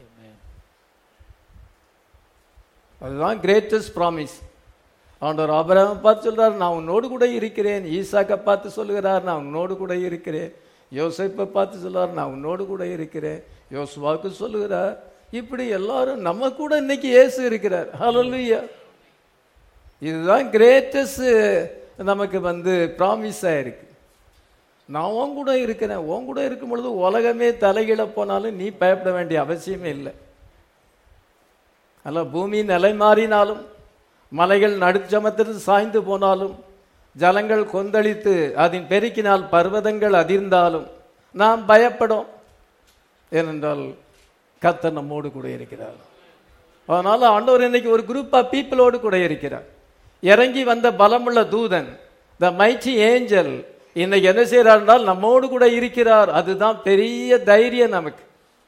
அதுதான் கிரேட்டஸ்ட் ப்ராமிஸ் ஆண்டவர் ஆபரகம் பார்த்து சொல்றார் நான் உன்னோடு கூட இருக்கிறேன் ஈசாக்கை பார்த்து சொல்லுகிறார் நான் உன்னோடு கூட இருக்கிறேன் யோசைப்பை பார்த்து சொல்றார் நான் உன்னோடு கூட இருக்கிறேன் யோசுவாவுக்கு சொல்லுகிறார் இப்படி எல்லாரும் நம்ம கூட இன்னைக்கு இயேசு இருக்கிறார் ஹalleluya இதுதான் கிரேட்டஸ்ட் நமக்கு வந்து ப்ராமிஸாக இருக்கு நான் உன் கூட இருக்கிறேன் உன் கூட இருக்கும் பொழுது உலகமே தலைகீழ போனாலும் நீ பயப்பட வேண்டிய அவசியமே இல்லை அல்ல பூமி நிலை மாறினாலும் மலைகள் நடுச்சமத்திற்கு சாய்ந்து போனாலும் ஜலங்கள் கொந்தளித்து அதன் பெருக்கினால் பர்வதங்கள் அதிர்ந்தாலும் நாம் பயப்படும் ஏனென்றால் கர்த்தர் நம்மோடு கூட இருக்கிறார் அதனால ஆண்டவர் இன்னைக்கு ஒரு குரூப் ஆஃப் பீப்புளோடு கூட இருக்கிறார் இறங்கி வந்த பலமுள்ள தூதன் த மைச்சி ஏஞ்சல் இன்னைக்கு என்ன செய்யறார் என்றால் நம்மோடு கூட இருக்கிறார் அதுதான் பெரிய தைரியம் நமக்கு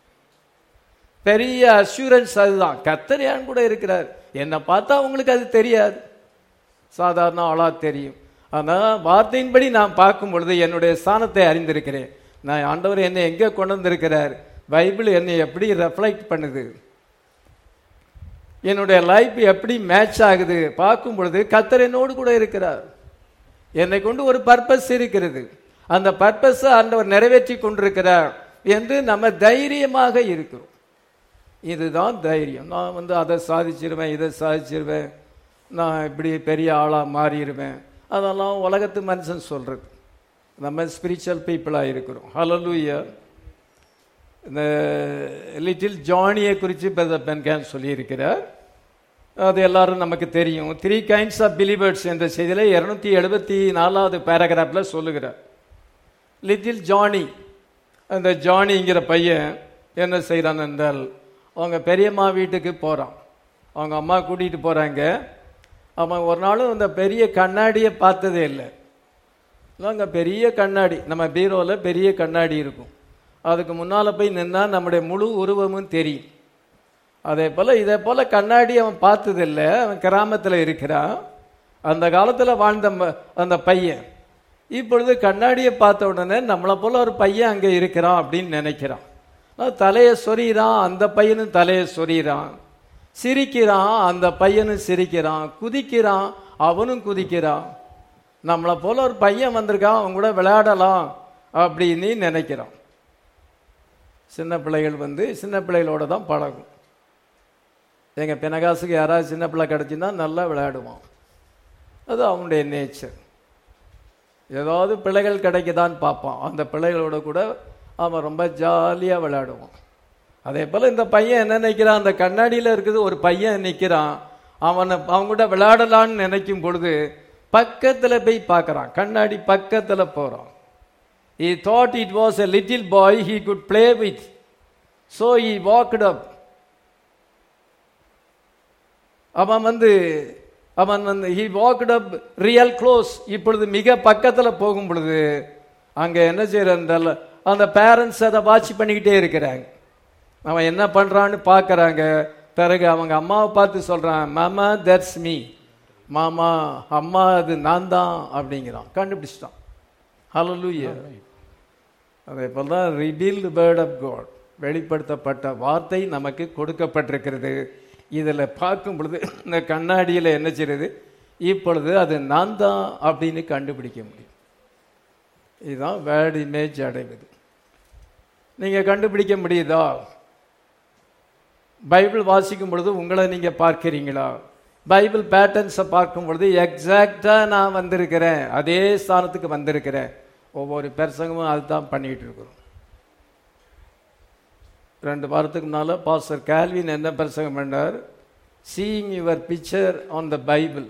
பெரிய அஷூரன்ஸ் அதுதான் கத்தர் ஏன் கூட இருக்கிறார் என்னை பார்த்தா உங்களுக்கு அது தெரியாது சாதாரண ஆளா தெரியும் ஆனால் வார்த்தையின்படி நான் பார்க்கும் பொழுது என்னுடைய ஸ்தானத்தை அறிந்திருக்கிறேன் நான் ஆண்டவர் என்னை எங்கே கொண்டு வந்திருக்கிறார் பைபிள் என்னை எப்படி ரெஃப்ளெக்ட் பண்ணுது என்னுடைய லைஃப் எப்படி மேட்ச் ஆகுது பார்க்கும் பொழுது கத்தர் என்னோடு கூட இருக்கிறார் என்னை கொண்டு ஒரு பர்பஸ் இருக்கிறது அந்த பர்பஸை ஆண்டவர் நிறைவேற்றி கொண்டிருக்கிறார் என்று நம்ம தைரியமாக இருக்கிறோம் இதுதான் தைரியம் நான் வந்து அதை சாதிச்சிருவேன் இதை சாதிச்சிருவேன் நான் இப்படி பெரிய ஆளாக மாறிடுவேன் அதெல்லாம் உலகத்து மனுஷன் சொல்றது நம்ம ஸ்பிரிச்சுவல் பீப்புளாக இருக்கிறோம் ஹலலூயா இந்த லிட்டில் ஜானியை குறித்து பிரதர் பென்கேன் சொல்லியிருக்கிறார் அது எல்லாரும் நமக்கு தெரியும் த்ரீ கைண்ட்ஸ் ஆஃப் பிலிவர்ஸ் என்ற செய்தியில் இருநூத்தி எழுபத்தி நாலாவது பேராகிராஃபில் சொல்லுகிறார் லிட்டில் ஜானி அந்த ஜானிங்கிற பையன் என்ன செய்கிறான் என்றால் அவங்க பெரியம்மா வீட்டுக்கு போகிறான் அவங்க அம்மா கூட்டிகிட்டு போகிறாங்க அவன் ஒரு நாளும் அந்த பெரிய கண்ணாடியை பார்த்ததே இல்லை அங்கே பெரிய கண்ணாடி நம்ம பீரோவில் பெரிய கண்ணாடி இருக்கும் அதுக்கு முன்னால் போய் நின்னா நம்முடைய முழு உருவமும் தெரியும் அதே போல் இதே போல் கண்ணாடி அவன் பார்த்ததில்லை அவன் கிராமத்தில் இருக்கிறான் அந்த காலத்தில் வாழ்ந்த ம- அந்த பையன் இப்பொழுது கண்ணாடியை பார்த்த உடனே நம்மளை போல ஒரு பையன் அங்கே இருக்கிறான் அப்படின்னு நினைக்கிறான் அதான் தலையை சொறிகிறான் அந்த பையனும் தலையை சொறிகிறான் சிரிக்கிறான் அந்த பையனும் சிரிக்கிறான் குதிக்கிறான் அவனும் குதிக்கிறான் நம்மளை போல ஒரு பையன் வந்திருக்கான் அவன் கூட விளையாடலாம் அப்படின்னு நினைக்கிறான் சின்ன பிள்ளைகள் வந்து சின்ன பிள்ளைகளோட தான் பழகும் எங்கள் பினகாசுக்கு யாராவது சின்ன பிள்ளை கிடச்சின்னா நல்லா விளையாடுவான் அது அவனுடைய நேச்சர் ஏதாவது பிள்ளைகள் கிடைக்குதான்னு பார்ப்பான் அந்த பிள்ளைகளோட கூட அவன் ரொம்ப ஜாலியாக விளையாடுவான் அதே போல் இந்த பையன் என்ன நினைக்கிறான் அந்த கண்ணாடியில் இருக்குது ஒரு பையன் நிற்கிறான் அவனை அவன் கூட விளையாடலான்னு நினைக்கும் பொழுது பக்கத்தில் போய் பார்க்குறான் கண்ணாடி பக்கத்தில் போகிறான் he thought it was a little boy he could play with so he walked up அவன் வந்து அவன் வந்து he walked up real close இப்பொழுது மிக பக்கத்தில் போகும் பொழுது அங்கே என்ன செய்யறால் அந்த பேரண்ட்ஸ் அதை வாட்ச் பண்ணிக்கிட்டே இருக்கிறாங்க அவன் என்ன பண்ணுறான்னு பார்க்கறாங்க பிறகு அவங்க அம்மாவை பார்த்து சொல்கிறான் மாமா தட்ஸ் மீ மாமா அம்மா அது நான் தான் அப்படிங்கிறான் கண்டுபிடிச்சிட்டான் ஹalleluya அதே போல் தான் ரிபீல்டு பேர்ட் ஆஃப் காட் வெளிப்படுத்தப்பட்ட வார்த்தை நமக்கு கொடுக்கப்பட்டிருக்கிறது இதில் பார்க்கும் பொழுது இந்த கண்ணாடியில் என்ன செய்யுது இப்பொழுது அது நான் தான் அப்படின்னு கண்டுபிடிக்க முடியும் இதுதான் வேர்ட் இமேஜ் அடைவது நீங்கள் கண்டுபிடிக்க முடியுதா பைபிள் வாசிக்கும் பொழுது உங்களை நீங்கள் பார்க்கிறீங்களா பைபிள் பேட்டர்ன்ஸை பார்க்கும் பொழுது எக்ஸாக்டாக நான் வந்திருக்கிறேன் அதே ஸ்தானத்துக்கு வந்திருக்கிறேன் ஒவ்வொரு பிரசங்கமும் அதுதான் பண்ணிட்டு இருக்கிறோம் ரெண்டு வாரத்துக்கு முன்னால் பாஸ்டர் கால்வின் என்ன பிரசங்கம் பண்ணார் seeing your picture on the Bible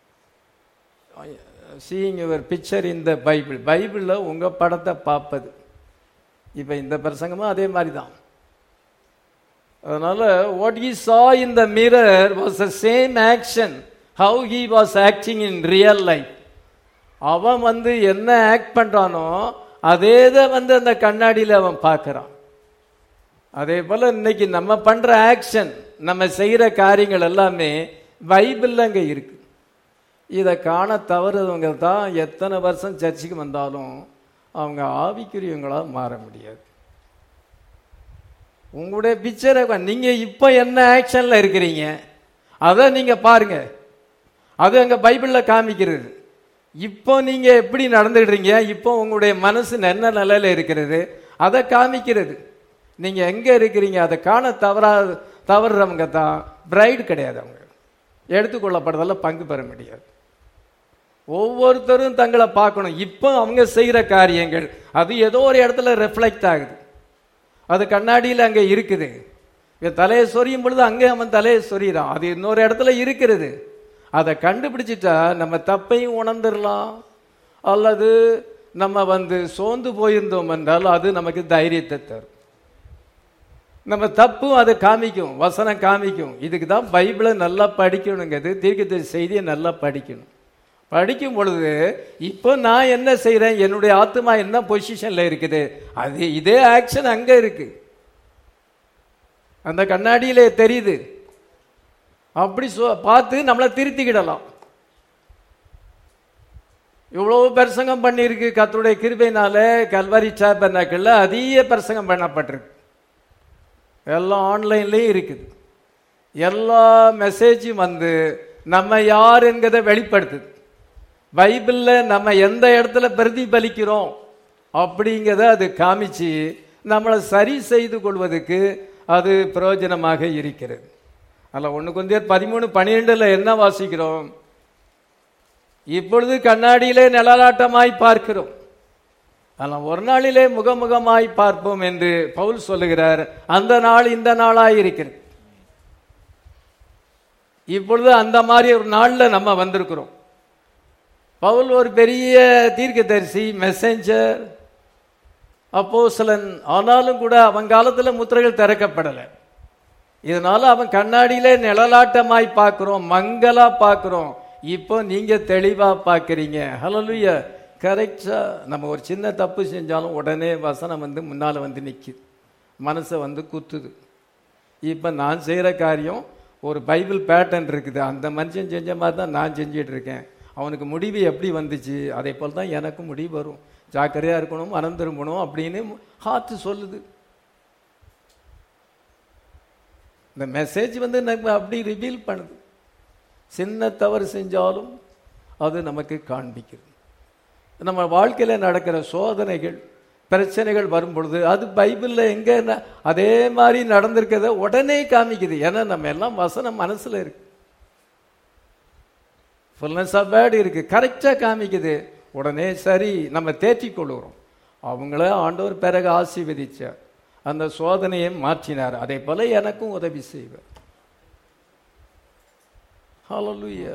seeing your picture in the Bible பைபிளில் உங்கள் படத்தை பார்ப்பது இப்போ இந்த பிரசங்கமும் அதே மாதிரி தான் அதனால what he saw in the mirror was the same action how he was acting in real life அவன் வந்து என்ன ஆக்ட் பண்றானோ அதே தான் வந்து அந்த கண்ணாடியில் அவன் பார்க்கறான் அதே போல இன்னைக்கு நம்ம பண்ற ஆக்ஷன் நம்ம செய்யற காரியங்கள் எல்லாமே பைபிள்ல அங்க இருக்கு இதை காண தவறுவங்க தான் எத்தனை வருஷம் சர்ச்சுக்கு வந்தாலும் அவங்க ஆவிக்குரியவங்களா மாற முடியாது உங்களுடைய பிக்சரை நீங்க இப்போ என்ன ஆக்ஷன்ல இருக்கிறீங்க அதை நீங்க பாருங்க அது அங்க பைபிள்ல காமிக்கிறது இப்போ நீங்க எப்படி நடந்துடுறீங்க இப்போ உங்களுடைய மனசு என்ன நிலையில இருக்கிறது அதை காமிக்கிறது நீங்க எங்க இருக்கிறீங்க அதை காண தவறா தவறுறவங்க தான் பிரைட் கிடையாது அவங்க எடுத்துக்கொள்ளப்படுறதெல்லாம் பங்கு பெற முடியாது ஒவ்வொருத்தரும் தங்களை பார்க்கணும் இப்போ அவங்க செய்யற காரியங்கள் அது ஏதோ ஒரு இடத்துல ரெஃப்ளெக்ட் ஆகுது அது கண்ணாடியில் அங்கே இருக்குது இவன் தலையை சொரியும் பொழுது அங்கே அவன் தலையை சொறிகிறான் அது இன்னொரு இடத்துல இருக்கிறது அதை கண்டுபிடிச்சிட்டா நம்ம தப்பையும் உணர்ந்துடலாம் அல்லது நம்ம வந்து சோர்ந்து போயிருந்தோம் என்றால் அது நமக்கு தைரியத்தை தரும் நம்ம தப்பும் அதை காமிக்கும் வசனம் காமிக்கும் இதுக்கு தான் பைபிளை நல்லா படிக்கணுங்கிறது தீர்க்கத செய்தியை நல்லா படிக்கணும் படிக்கும் பொழுது இப்போ நான் என்ன செய்கிறேன் என்னுடைய ஆத்மா என்ன பொசிஷனில் இருக்குது அது இதே ஆக்ஷன் அங்கே இருக்கு அந்த கண்ணாடியிலே தெரியுது அப்படி சொ பார்த்து நம்மளை திருத்திக்கிடலாம் இவ்வளவு பிரசங்கம் பண்ணியிருக்கு கத்தருடைய கிருபையினால கல்வாரி சாப்பர்னாக்கள்ல அதிக பிரசங்கம் பண்ணப்பட்டிருக்கு எல்லாம் ஆன்லைன்லேயும் இருக்குது எல்லா மெசேஜும் வந்து நம்ம யார் என்கிறத வெளிப்படுத்துது பைபிளில் நம்ம எந்த இடத்துல பிரதிபலிக்கிறோம் அப்படிங்கிறத அது காமிச்சு நம்மளை சரி செய்து கொள்வதற்கு அது பிரயோஜனமாக இருக்கிறது அதில் ஒன்று கொஞ்சம் பதிமூணு பன்னிரெண்டில் என்ன வாசிக்கிறோம் இப்பொழுது கண்ணாடியிலே நிழலாட்டமாய் பார்க்கிறோம் ஆனால் ஒரு நாளிலே முகமுகமாய் பார்ப்போம் என்று பவுல் சொல்லுகிறார் அந்த நாள் இந்த நாளாய் இருக்கிறது இப்பொழுது அந்த மாதிரி ஒரு நாளில் நம்ம வந்திருக்கிறோம் பவுல் ஒரு பெரிய தீர்க்கதரிசி மெசேஞ்சர் அப்போஸ்தலன் ஆனாலும் கூட அவன் காலத்தில் முத்திரைகள் திறக்கப்படலை இதனால அவன் கண்ணாடியிலே நிழலாட்டமாய் பார்க்கிறோம் மங்களா பார்க்கிறோம் இப்போ நீங்க தெளிவா பார்க்கறீங்க ஹalleluya கரெக்டா நம்ம ஒரு சின்ன தப்பு செஞ்சாலும் உடனே வசனம் வந்து முன்னால வந்து நிக்குது மனசை வந்து குத்துது இப்போ நான் செய்கிற காரியம் ஒரு பைபிள் பேட்டர்ன் இருக்குது அந்த மனுஷன் செஞ்ச மாதிரி தான் நான் செஞ்சிட்டு இருக்கேன் அவனுக்கு முடிவு எப்படி வந்துச்சு அதே போல் தான் எனக்கும் முடிவு வரும் ஜாக்கிரதையாக இருக்கணும் மனம் திரும்பணும் அப்படின்னு ஹார்ட் சொல்லுது இந்த மெசேஜ் வந்து நம்ம அப்படி ரிவீல் பண்ணுது சின்ன தவறு செஞ்சாலும் அது நமக்கு காண்பிக்கிறது நம்ம வாழ்க்கையில் நடக்கிற சோதனைகள் பிரச்சனைகள் வரும் பொழுது அது பைபிளில் எங்கே அதே மாதிரி நடந்திருக்கிறத உடனே காமிக்குது ஏன்னா நம்ம எல்லாம் வசனம் மனசில் இருக்கு ஃபுல்னஸ் ஆஃப் வேர்டு இருக்கு கரெக்டாக காமிக்குது உடனே சரி நம்ம தேற்றிக் கொள்கிறோம் அவங்கள ஆண்டவர் பிறகு ஆசீர்வதிச்சார் அந்த சோதனையை மாற்றினார் அதே போல எனக்கும் உதவி செய்வார் ஹalleluya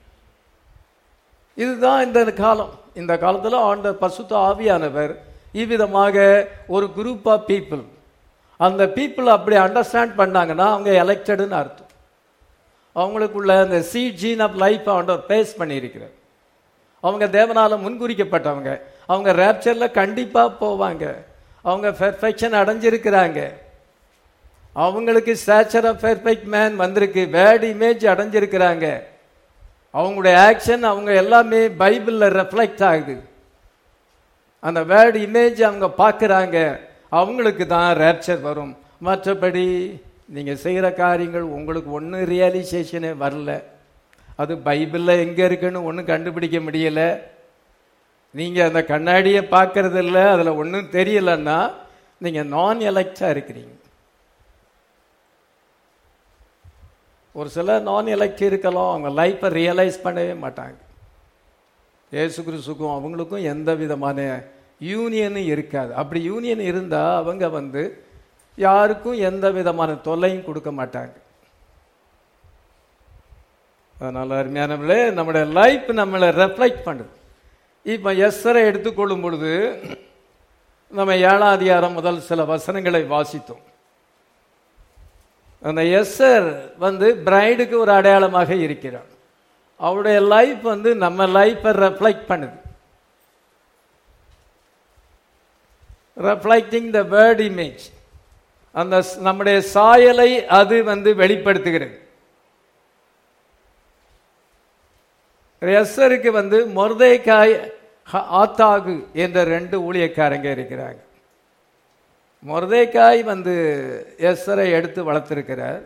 இதுதான் இந்த காலம் இந்த காலத்துல ஆண்ட பசுத்த ஆவியானவர் இவ்விதமாக ஒரு குரூப் ஆஃப் பீப்புள் அந்த பீப்புள் அப்படி அண்டர்ஸ்டாண்ட் பண்ணாங்கன்னா அவங்க எலெக்டடுன்னு அர்த்தம் அவங்களுக்குள்ள அந்த சி ஜீன் ஆஃப் லைஃப் ஆண்டவர் பேஸ் பண்ணியிருக்கிறார் அவங்க தேவனால முன்குறிக்கப்பட்டவங்க அவங்க ரேப்சர்ல கண்டிப்பா போவாங்க அவங்க பெர்ஃபெக்ஷன் அடைஞ்சிருக்கிறாங்க அவங்களுக்கு ஸ்டாச்சர் ஆஃப் பெர்ஃபெக்ட் மேன் வந்திருக்கு வேர்ட் இமேஜ் அடைஞ்சிருக்கிறாங்க அவங்களுடைய ஆக்ஷன் அவங்க எல்லாமே பைபிளில் ரெஃப்ளெக்ட் ஆகுது அந்த வேர்ட் இமேஜ் அவங்க பார்க்குறாங்க அவங்களுக்கு தான் ரேப்சர் வரும் மற்றபடி நீங்கள் செய்கிற காரியங்கள் உங்களுக்கு ஒன்றும் ரியலைசேஷனே வரல அது பைபிளில் எங்கே இருக்குன்னு ஒன்றும் கண்டுபிடிக்க முடியல நீங்கள் அந்த கண்ணாடியை பார்க்கறது இல்லை அதில் ஒன்றும் தெரியலன்னா நீங்கள் நான் எலெக்டாக இருக்கிறீங்க ஒரு சிலர் நான் எலெக்ட் இருக்கலாம் அவங்க லைஃப்பை ரியலைஸ் பண்ணவே மாட்டாங்க ஏசு கிறிஸ்துக்கும் அவங்களுக்கும் எந்த விதமான யூனியனும் இருக்காது அப்படி யூனியன் இருந்தால் அவங்க வந்து யாருக்கும் எந்த விதமான தொல்லையும் கொடுக்க மாட்டாங்க அதனால அருமையானவர்களே நம்முடைய லைஃப் நம்மளை ரெஃப்ளெக்ட் பண்ணுது இப்போ எஸ்ஸரை எடுத்துக்கொள்ளும் பொழுது நம்ம ஏழாம் அதிகாரம் முதல் சில வசனங்களை வாசித்தோம் அந்த எஸ்ஸர் வந்து பிரைடுக்கு ஒரு அடையாளமாக இருக்கிறார் அவருடைய லைஃப் வந்து நம்ம லைஃப்பை ரெஃப்ளெக்ட் பண்ணுது ரெஃப்ளெக்டிங் த வேர்ட் இமேஜ் அந்த ஸ்- நம்முடைய சாயலை அது வந்து வெளிப்படுத்துகிறது எஸ்ஸருக்கு வந்து மொர்தேக்காய் ஹ- ஆத்தாகு என்ற ரெண்டு ஊழியக்காரங்க இருக்கிறாங்க மொர்தேக்காய் வந்து எஸ்ஸரை எடுத்து வளர்த்திருக்கிறார்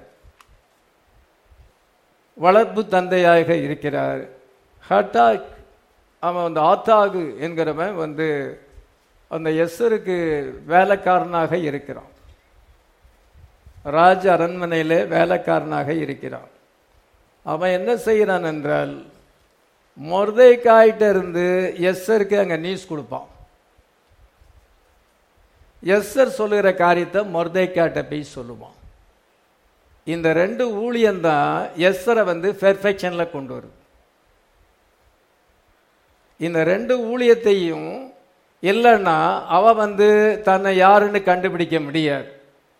வளர்ப்பு தந்தையாக இருக்கிறார் ஹட்டாக் அவன் வந்து ஆத்தாகு என்கிறவன் வந்து அந்த எஸ்ஸருக்கு வேலைக்காரனாக இருக்கிறான் ராஜ அரண்மனையிலே வேலைக்காரனாக இருக்கிறான் அவன் என்ன செய்கிறான் என்றால் மொர்தேக்காயிட்ட இருந்து எஸ்ஸருக்கு அங்கே நியூஸ் கொடுப்பான் எஸ்ஸர் சொல்லுகிற காரியத்தை மொர்தேக்காட்ட போய் சொல்லுவான் இந்த ரெண்டு ஊழியம்தான் எஸ்ஸரை வந்து பெர்ஃபெக்ஷனில் கொண்டு வருது இந்த ரெண்டு ஊழியத்தையும் இல்லைன்னா அவ வந்து தன்னை யாருன்னு கண்டுபிடிக்க முடியாது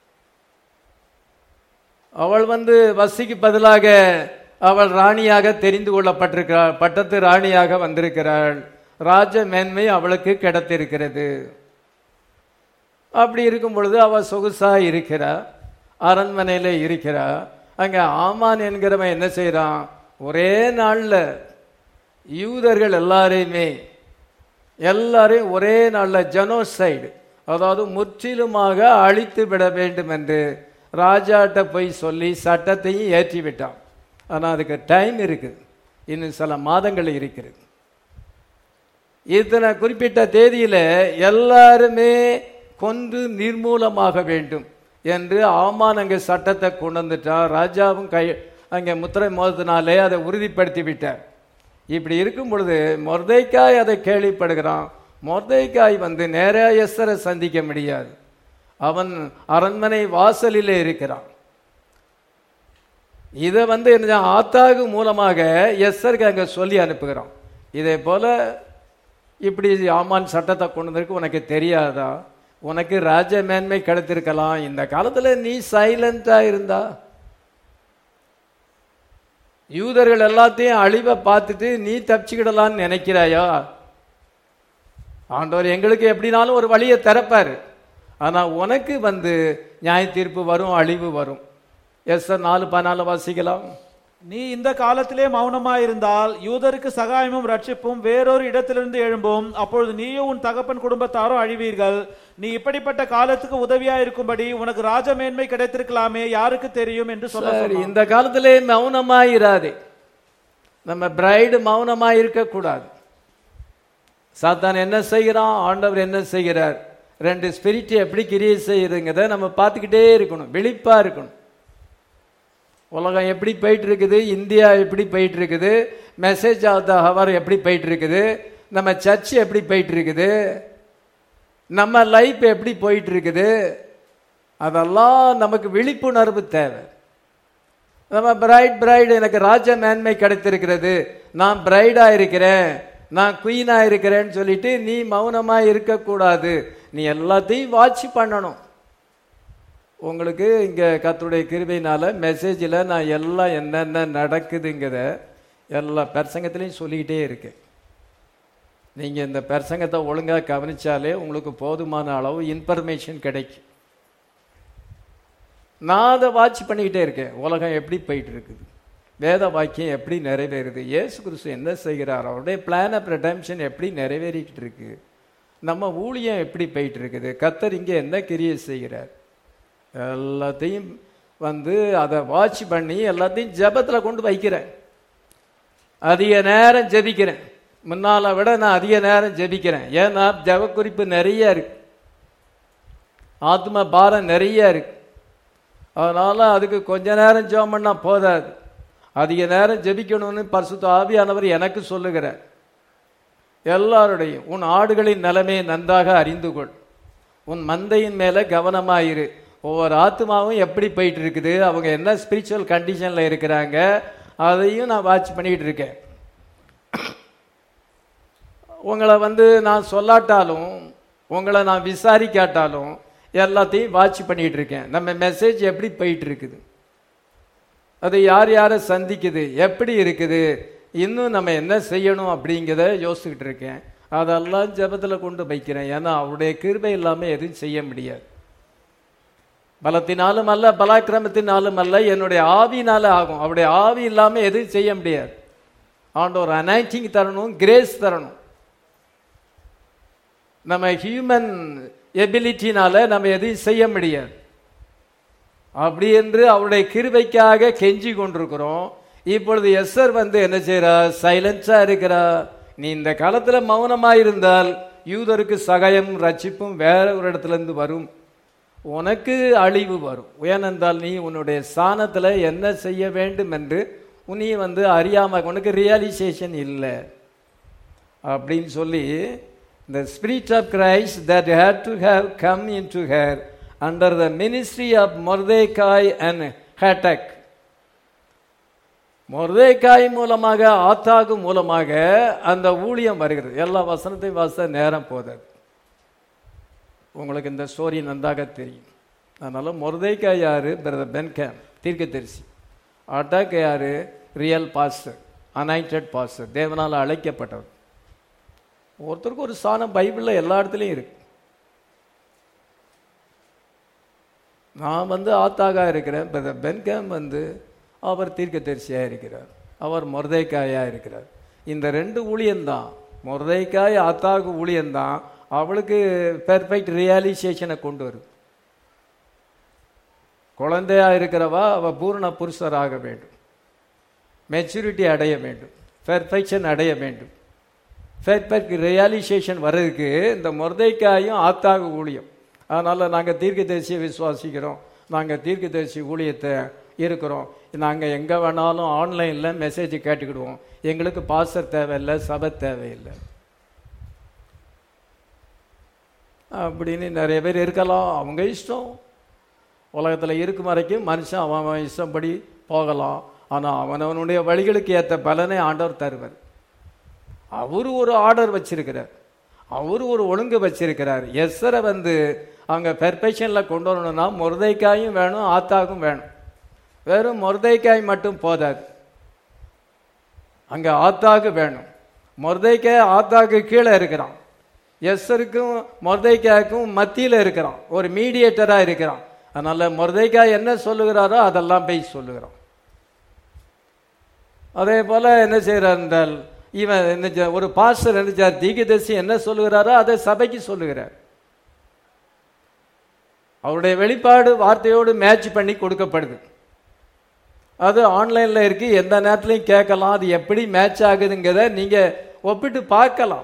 அவள் வந்து வசிக்கு பதிலாக அவள் ராணியாக தெரிந்து கொள்ளப்பட்டிருக்கிறாள் பட்டத்து ராணியாக வந்திருக்கிறாள் ராஜ மேன்மை அவளுக்கு கிடைத்திருக்கிறது அப்படி இருக்கும் பொழுது அவள் சொகுசா இருக்கிறா அரண்மனையில இருக்கிறா அங்க ஆமான் என்கிறவன் என்ன செய்றான் ஒரே நாள்ல யூதர்கள் எல்லாரையுமே எல்லாரையும் ஒரே நாள்ல ஜெனோசைடு அதாவது முற்றிலுமாக அழித்து விட வேண்டும் என்று ராஜாட்ட போய் சொல்லி சட்டத்தையும் ஏற்றி விட்டான் ஆனால் அதுக்கு டைம் இருக்குது இன்னும் சில மாதங்கள் இருக்கிறது இத்தனை குறிப்பிட்ட தேதியில எல்லாருமே கொன்று நிர்மூலமாக வேண்டும் என்று ஆமான் அங்கே சட்டத்தை கொண்டு வந்துட்டான் ராஜாவும் கை அங்கே முத்திரை மோதினாலே அதை உறுதிப்படுத்தி விட்டார் இப்படி இருக்கும் பொழுது மொர்தைக்காய் அதை கேள்விப்படுகிறான் மொர்தைக்காய் வந்து நேராக எஸ்ஸரை சந்திக்க முடியாது அவன் அரண்மனை வாசலிலே இருக்கிறான் இதை வந்து என்ன ஆத்தாகு மூலமாக எஸ்ஸருக்கு அங்கே சொல்லி அனுப்புகிறான் இதே போல இப்படி ஆமான் சட்டத்தை கொண்டு வந்திருக்கு உனக்கு தெரியாதா உனக்கு ராஜ மேன்மை கிடைத்திருக்கலாம் இந்த காலத்துல நீ சைலண்டா இருந்தா யூதர்கள் எல்லாத்தையும் அழிவை பார்த்துட்டு நீ தப்பிச்சுக்கிடலான்னு நினைக்கிறாயா ஆண்டவர் எங்களுக்கு எப்படினாலும் ஒரு வழியை திறப்பாரு ஆனா உனக்கு வந்து நியாய தீர்ப்பு வரும் அழிவு வரும் எஸ் சார் நாலு பதினாலு வாசிக்கலாம் நீ இந்த காலத்திலே மௌனமாயிருந்தால் யூதருக்கு சகாயமும் ரட்சிப்பும் வேறொரு இடத்திலிருந்து எழும்பும் அப்பொழுது நீயும் உன் தகப்பன் குடும்பத்தாரும் அழிவீர்கள் நீ இப்படிப்பட்ட காலத்துக்கு உதவியா இருக்கும்படி உனக்கு ராஜமேன்மை கிடைத்திருக்கலாமே யாருக்கு தெரியும் என்று சொல்ல சரி சொன்னான். இந்த காலத்திலே மௌனமாயிராதே நம்ம பிரைடு மௌனமா இருக்கக்கூடாது சாத்தான் என்ன செய்கிறான் ஆண்டவர் என்ன செய்கிறார் ரெண்டு ஸ்பிரிட் எப்படி கிரியை செய்யுதுங்கிறத நம்ம பார்த்துக்கிட்டே இருக்கணும் விழிப்பா இருக்கணும் உலகம் எப்படி போயிட்டு இருக்குது இந்தியா எப்படி போயிட்டு இருக்குது மெசேஜ் ஆஃப் த ஹவர் எப்படி போயிட்டு இருக்குது நம்ம சர்ச் எப்படி போயிட்டு இருக்குது நம்ம லைஃப் எப்படி போயிட்டு இருக்குது அதெல்லாம் நமக்கு விழிப்புணர்வு தேவை நம்ம பிரைட் பிரைடு எனக்கு ராஜ மேன்மை கிடைத்திருக்கிறது நான் பிரைடா இருக்கிறேன் நான் குயினா இருக்கிறேன்னு சொல்லிட்டு நீ மௌனமா இருக்கக்கூடாது நீ எல்லாத்தையும் வாட்ச் பண்ணணும் உங்களுக்கு இங்க கர்த்தருடைய கிருபையினால மெசேஜில் நான் எல்லாம் என்னென்ன நடக்குதுங்கிறத எல்லா பிரசங்கத்திலையும் சொல்லிக்கிட்டே இருக்கேன் நீங்க இந்த பிரசங்கத்தை ஒழுங்கா கவனிச்சாலே உங்களுக்கு போதுமான அளவு இன்ஃபர்மேஷன் கிடைக்கும் நான் அதை வாட்ச் பண்ணிக்கிட்டே இருக்கேன் உலகம் எப்படி போயிட்டு இருக்குது வேத வாக்கியம் எப்படி நிறைவேறுது இயேசு கிறிஸ்து என்ன செய்கிறார் அவருடைய பிளான் ஆஃப் ரெடம்ஷன் எப்படி நிறைவேறிக்கிட்டு இருக்கு நம்ம ஊழியம் எப்படி போயிட்டு இருக்குது கத்தர் இங்கே என்ன கிரியை செய்கிறார் எல்லாத்தையும் வந்து அதை வாட்ச் பண்ணி எல்லாத்தையும் ஜெபத்தில் கொண்டு வைக்கிறேன் அதிக நேரம் ஜெபிக்கிறேன் முன்னால விட நான் அதிக நேரம் ஜெபிக்கிறேன் ஏன்னா ஜெப குறிப்பு நிறைய இருக்கு ஆத்ம பாரம் நிறைய இருக்கு அதனால அதுக்கு கொஞ்ச நேரம் ஜெபம் பண்ணா போதாது அதிக நேரம் ஜெபிக்கணும்னு பரிசுத்த ஆவியானவர் எனக்கு சொல்லுகிறார் எல்லாருடையும் உன் ஆடுகளின் நிலைமையை நன்றாக அறிந்து கொள் உன் மந்தையின் மேல கவனமாயிரு ஒவ்வொரு ஆத்மாவும் எப்படி போயிட்டு இருக்குது அவங்க என்ன ஸ்பிரிச்சுவல் கண்டிஷன்ல இருக்கிறாங்க அதையும் நான் வாட்ச் பண்ணிட்டு இருக்கேன் உங்களை வந்து நான் சொல்லாட்டாலும் உங்களை நான் விசாரிக்காட்டாலும் எல்லாத்தையும் வாட்ச் பண்ணிட்டு இருக்கேன் நம்ம மெசேஜ் எப்படி போயிட்டு இருக்குது அது யார் யாரை சந்திக்குது எப்படி இருக்குது இன்னும் நம்ம என்ன செய்யணும் அப்படிங்கிறத யோசிச்சுக்கிட்டு இருக்கேன் அதெல்லாம் ஜெபத்தில் கொண்டு வைக்கிறேன் ஏன்னா அவருடைய கிருபை இல்லாமல் எதுவும் செய்ய முடியாது பலத்தினாலும் அல்ல பலாக்கிரமத்தினாலும் அல்ல என்னுடைய ஆவினால ஆகும் அவருடைய ஆவி இல்லாமல் எதுவும் செய்ய முடியாது ஆண்டவர் அனைட்டிங் தரணும் கிரேஸ் தரணும் நம்ம ஹியூமன் எபிலிட்டினால நம்ம எதையும் செய்ய முடியாது அப்படி என்று அவருடைய கிருபைக்காக கெஞ்சி கொண்டிருக்கிறோம் இப்பொழுது எஸ்ஸர் வந்து என்ன செய்றா சைலன்ஸா இருக்கிறா நீ இந்த காலத்துல மௌனமா இருந்தால் யூதருக்கு சகாயம் ரட்சிப்பும் வேற ஒரு இடத்துல இருந்து வரும் உனக்கு அழிவு வரும் ஏனென்றால் நீ உன்னுடைய ஸ்தானத்துல என்ன செய்ய வேண்டும் என்று நீ வந்து அறியாம உனக்கு ரியலைசேஷன் இல்லை அப்படின்னு சொல்லி the spirit of Christ that had to have come into her under the ministry of Mordecai and Hatak. Mordecai மூலமாக ஆத்தாகு மூலமாக அந்த ஊழியம் வருகிறது எல்லா வசனத்தையும் வாச நேரம் போதாது உங்களுக்கு இந்த ஸ்டோரி நன்றாக தெரியும் அதனால மொர்தேக்காய் யாரு பிரதர் பென்கேம் தீர்க்கதரிசி அட்டாக் யாரு ரியல் பாஸ்டர் அனைட்டட் பாஸ்டர் தேவனால் அழைக்கப்பட்டவர் ஒருத்தருக்கு ஒரு ஸ்தானம் பைபிளில் எல்லா இடத்துலையும் இருக்கு நான் வந்து ஆத்தாக இருக்கிறேன் பிரதர் பென்கேம் வந்து அவர் தீர்க்கதரிசியாக இருக்கிறார் அவர் மொர்தைக்காயாக இருக்கிறார் இந்த ரெண்டு ஊழியம்தான் மொர்தைக்காய் ஆத்தாகு ஊழியம்தான் அவளுக்கு பெர்ஃபெக்ட் ரியலைசேஷனை கொண்டு வருது குழந்தையா இருக்கிறவா அவ பூர்ண புருஷராக வேண்டும் மெச்சூரிட்டி அடைய வேண்டும் பெர்ஃபெக்ஷன் அடைய வேண்டும் பெர்ஃபெக்ட் ரியலைசேஷன் வர்றதுக்கு இந்த மொர்தைக்காயும் ஆத்தாக ஊழியம் அதனால் நாங்கள் தீர்க்கதரிசியை விசுவாசிக்கிறோம் நாங்கள் தீர்க்கதரிசி ஊழியத்தை இருக்கிறோம் நாங்கள் எங்கே வேணாலும் ஆன்லைனில் மெசேஜ் கேட்டுக்கிடுவோம் எங்களுக்கு பாஸ்டர் தேவையில்லை சபை தேவையில்லை அப்படின்னு நிறைய பேர் இருக்கலாம் அவங்க இஷ்டம் உலகத்தில் இருக்கும் வரைக்கும் மனுஷன் அவன் அவன் இஷ்டப்படி போகலாம் ஆனால் அவனவனுடைய வழிகளுக்கு ஏற்ற பலனை ஆண்டவர் தருவார் அவர் ஒரு ஆர்டர் வச்சிருக்கிறார் அவர் ஒரு ஒழுங்கு வச்சிருக்கிறார் எஸ்ஸரை வந்து அங்கே பெர்ஃபெக்ஷனில் கொண்டு வரணும்னா முருதைக்காயும் வேணும் ஆத்தாக்கும் வேணும் வெறும் முருதைக்காய் மட்டும் போதாது அங்க ஆத்தாக்கு வேணும் மொர்தைக்கா ஆத்தாக்கு கீழே இருக்கிறான் எஸ்ஸருக்கும் மொர்தைக்காக்கும் மத்தியில இருக்கிறான் ஒரு மீடியேட்டரா இருக்கிறான் அதனால மொர்தைக்கா என்ன சொல்லுகிறாரோ அதெல்லாம் போய் சொல்லுகிறான் அதே போல என்ன செய்யறார் என்றால் இவன் என்ன செய்- ஒரு பாஸ்டர் என்ன செய்றார்? தீர்க்கதரிசி என்ன சொல்லுகிறாரோ அதை சபைக்கு சொல்லுகிறார் அவருடைய வெளிப்பாடு வார்த்தையோடு மேட்ச் பண்ணி கொடுக்கப்படுது அது ஆன்லைன்ல இருக்கு எந்த நேரத்துலையும் கேட்கலாம் அது எப்படி மேட்ச் ஆகுதுங்கிறத நீங்க ஒப்பிட்டு பார்க்கலாம்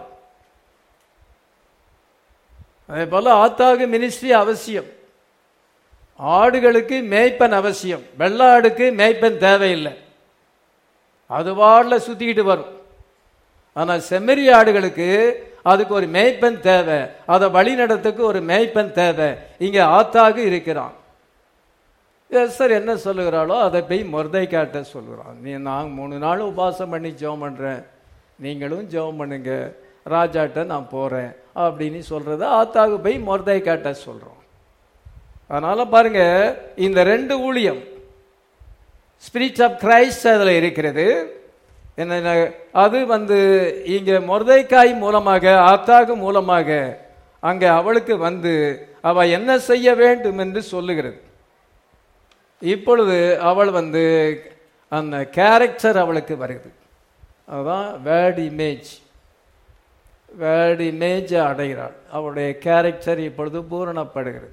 அதே போல ஆத்தாகு மினிஸ்ட்ரி அவசியம் ஆடுகளுக்கு மேய்ப்பன் அவசியம் வெள்ளாடுக்கு மேய்ப்பன் தேவையில்லை அது வாடல சுத்திக்கிட்டு வரும் ஆனா செம்மறி ஆடுகளுக்கு அதுக்கு ஒரு மேய்ப்பன் தேவை அதை வழி நடத்துக்கு ஒரு மேய்ப்பன் தேவை இங்க ஆத்தாக இருக்கிறான் சார் என்ன சொல்லுகிறாளோ அதை போய் மொர்தை காட்ட சொல்லுகிறான் நீ நான் மூணு நாள் உபாசம் பண்ணி ஜெபம் பண்றேன் நீங்களும் ஜெபம் பண்ணுங்க ராஜாட்ட நான் போறேன் அப்படின்னு சொல்றத ஆத்தாக போய் மொர்தை காட்ட சொல்றோம் அதனால பாருங்க இந்த ரெண்டு ஊழியம் ஸ்பிரிட் ஆஃப் கிரைஸ்ட் அதில் இருக்கிறது என்ன அது வந்து இங்க மொர்தைக்காய் மூலமாக ஆத்தாகு மூலமாக அங்க அவளுக்கு வந்து அவ என்ன செய்ய வேண்டும் என்று சொல்லுகிறது இப்பொழுது அவள் வந்து அந்த கேரக்டர் அவளுக்கு வருது அதுதான் வேர்ட் இமேஜ் வேர்ட் இமேஜ் அடைகிறாள் அவளுடைய கேரக்டர் இப்பொழுது பூரணப்படுகிறது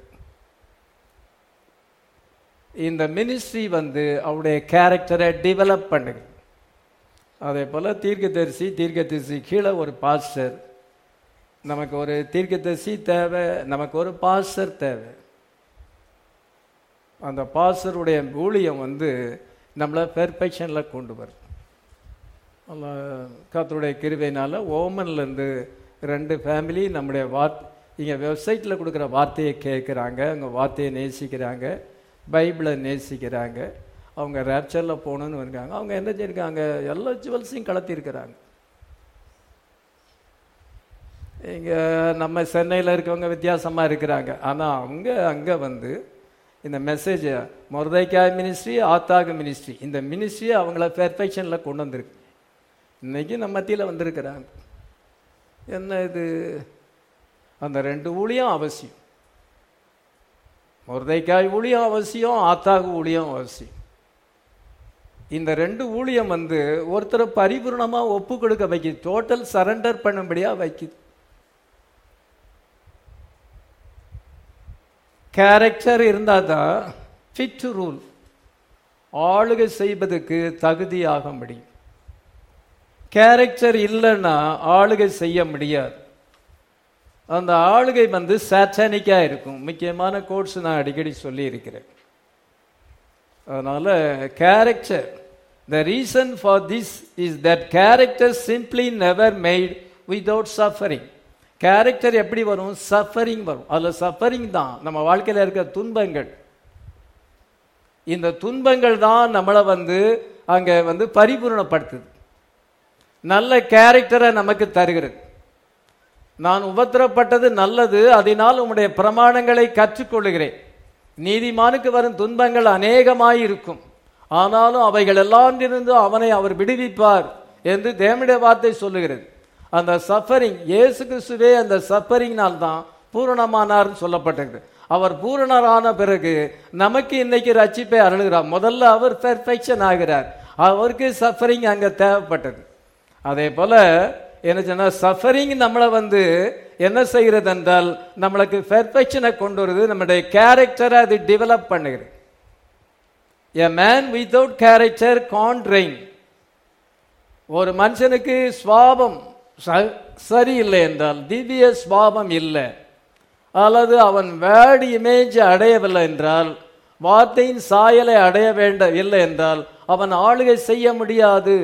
இந்த மினிஸ்ட்ரி வந்து அவருடைய கேரக்டரை டெவலப் பண்ணுது அதே போல் தீர்க்கதரிசி தீர்க்கதரிசி கீழே ஒரு பாஸ்டர் நமக்கு ஒரு தீர்க்கதரிசி தேவை நமக்கு ஒரு பாஸ்டர் தேவை அந்த பாஸ்டருடைய ஊழியம் வந்து நம்மளை பெர்ஃபெக்ஷனில் கொண்டு வரும் கத்தருடைய கிருபையினால ஓமன்லேருந்து ரெண்டு ஃபேமிலி நம்முடைய வார்த் இங்கே வெப்சைட்டில் கொடுக்குற வார்த்தையை கேட்குறாங்க அவங்க வார்த்தையை நேசிக்கிறாங்க பைபிளை நேசிக்கிறாங்க அவங்க ரேப்சரில் போகணுன்னு இருக்காங்க அவங்க என்ன செஞ்சிருக்காங்க எல்லா ஜுவல்ஸையும் கலத்திருக்கிறாங்க இங்கே நம்ம சென்னையில் இருக்கவங்க வித்தியாசமாக இருக்கிறாங்க ஆனால் அவங்க அங்கே வந்து இந்த மெசேஜை மொரதைக்காய் மினிஸ்ட்ரி ஆத்தாக மினிஸ்ட்ரி இந்த மினிஸ்ட்ரியை அவங்கள பெர்ஃபெக்ஷனில் கொண்டு வந்திருக்கு இன்னைக்கு நம்ம மத்தியில் வந்திருக்கிறாங்க என்ன இது அந்த ரெண்டு ஊழியம் அவசியம் முருதைக்காய் ஊழியம் அவசியம் ஆத்தாக ஊழியம் அவசியம் இந்த ரெண்டு ஊழியம் வந்து ஒருத்தரை பரிபூர்ணமா ஒப்பு கொடுக்க வைக்குது டோட்டல் சரண்டர் பண்ணும்படியா வைக்குது கேரக்டர் இருந்தால் தான் ஃபிட் டு ரூல் ஆளுகை செய்வதற்கு தகுதியாக முடியும் கேரக்டர் இல்லைன்னா ஆளுகை செய்ய முடியாது அந்த ஆளுகை வந்து சாட்டானிக்கா இருக்கும் முக்கியமான கோட்ஸ் நான் அடிக்கடி சொல்லி இருக்கிறேன் அதனால character the reason for this is that character simply never made without suffering character எப்படி வரும் சஃபரிங் வரும் அதில் சஃபரிங் தான் நம்ம வாழ்க்கையில் இருக்க துன்பங்கள் இந்த துன்பங்கள் தான் நம்மளை வந்து அங்கே வந்து பரிபூர்ணப்படுத்துது நல்ல கேரக்டரை நமக்கு தருகிறது நான் உபத்திரப்பட்டது நல்லது அதனால் உம்முடைய பிரமாணங்களை கற்றுக்கொள்ளுகிறேன் நீதிமானுக்கு வரும் துன்பங்கள் அநேகமாயிருக்கும் ஆனாலும் அவைகள் எல்லாம் இருந்து அவனை அவர் விடுவிப்பார் என்று தேவனுடைய வார்த்தை சொல்லுகிறது அந்த சஃபரிங் இயேசு கிறிஸ்துவே அந்த சஃபரிங்னால் தான் பூரணமானார்னு சொல்லப்பட்டிருக்கு அவர் பூரணரான பிறகு நமக்கு இன்னைக்கு ரட்சிப்பை அருளுகிறார் முதல்ல அவர் பெர்ஃபெக்ஷன் ஆகிறார் அவருக்கு சஃபரிங் அங்க தேவைப்பட்டது அதே போல என்ன சொன்னா சஃபரிங் நம்மளை வந்து என்ன செய்கிறது என்றால் நம்மளுக்கு பெர்ஃபெக்ஷனை கொண்டு வருது நம்முடைய கேரக்டரை அது டெவலப் பண்ணுகிறது எ மேன் வித்தவுட் கேரக்டர் கான்ட்ரைங் ஒரு மனுஷனுக்கு சுவாபம் ச- சரியில்லை என்றால் திவ்ய சுவாபம் இல்லை அல்லது அவன் வேர்டு இமேஜ் அடையவில்லை என்றால் வார்த்தையின் சாயலை அடைய வேண்ட இல்லை என்றால் அவன் ஆளுகை செய்ய முடியாது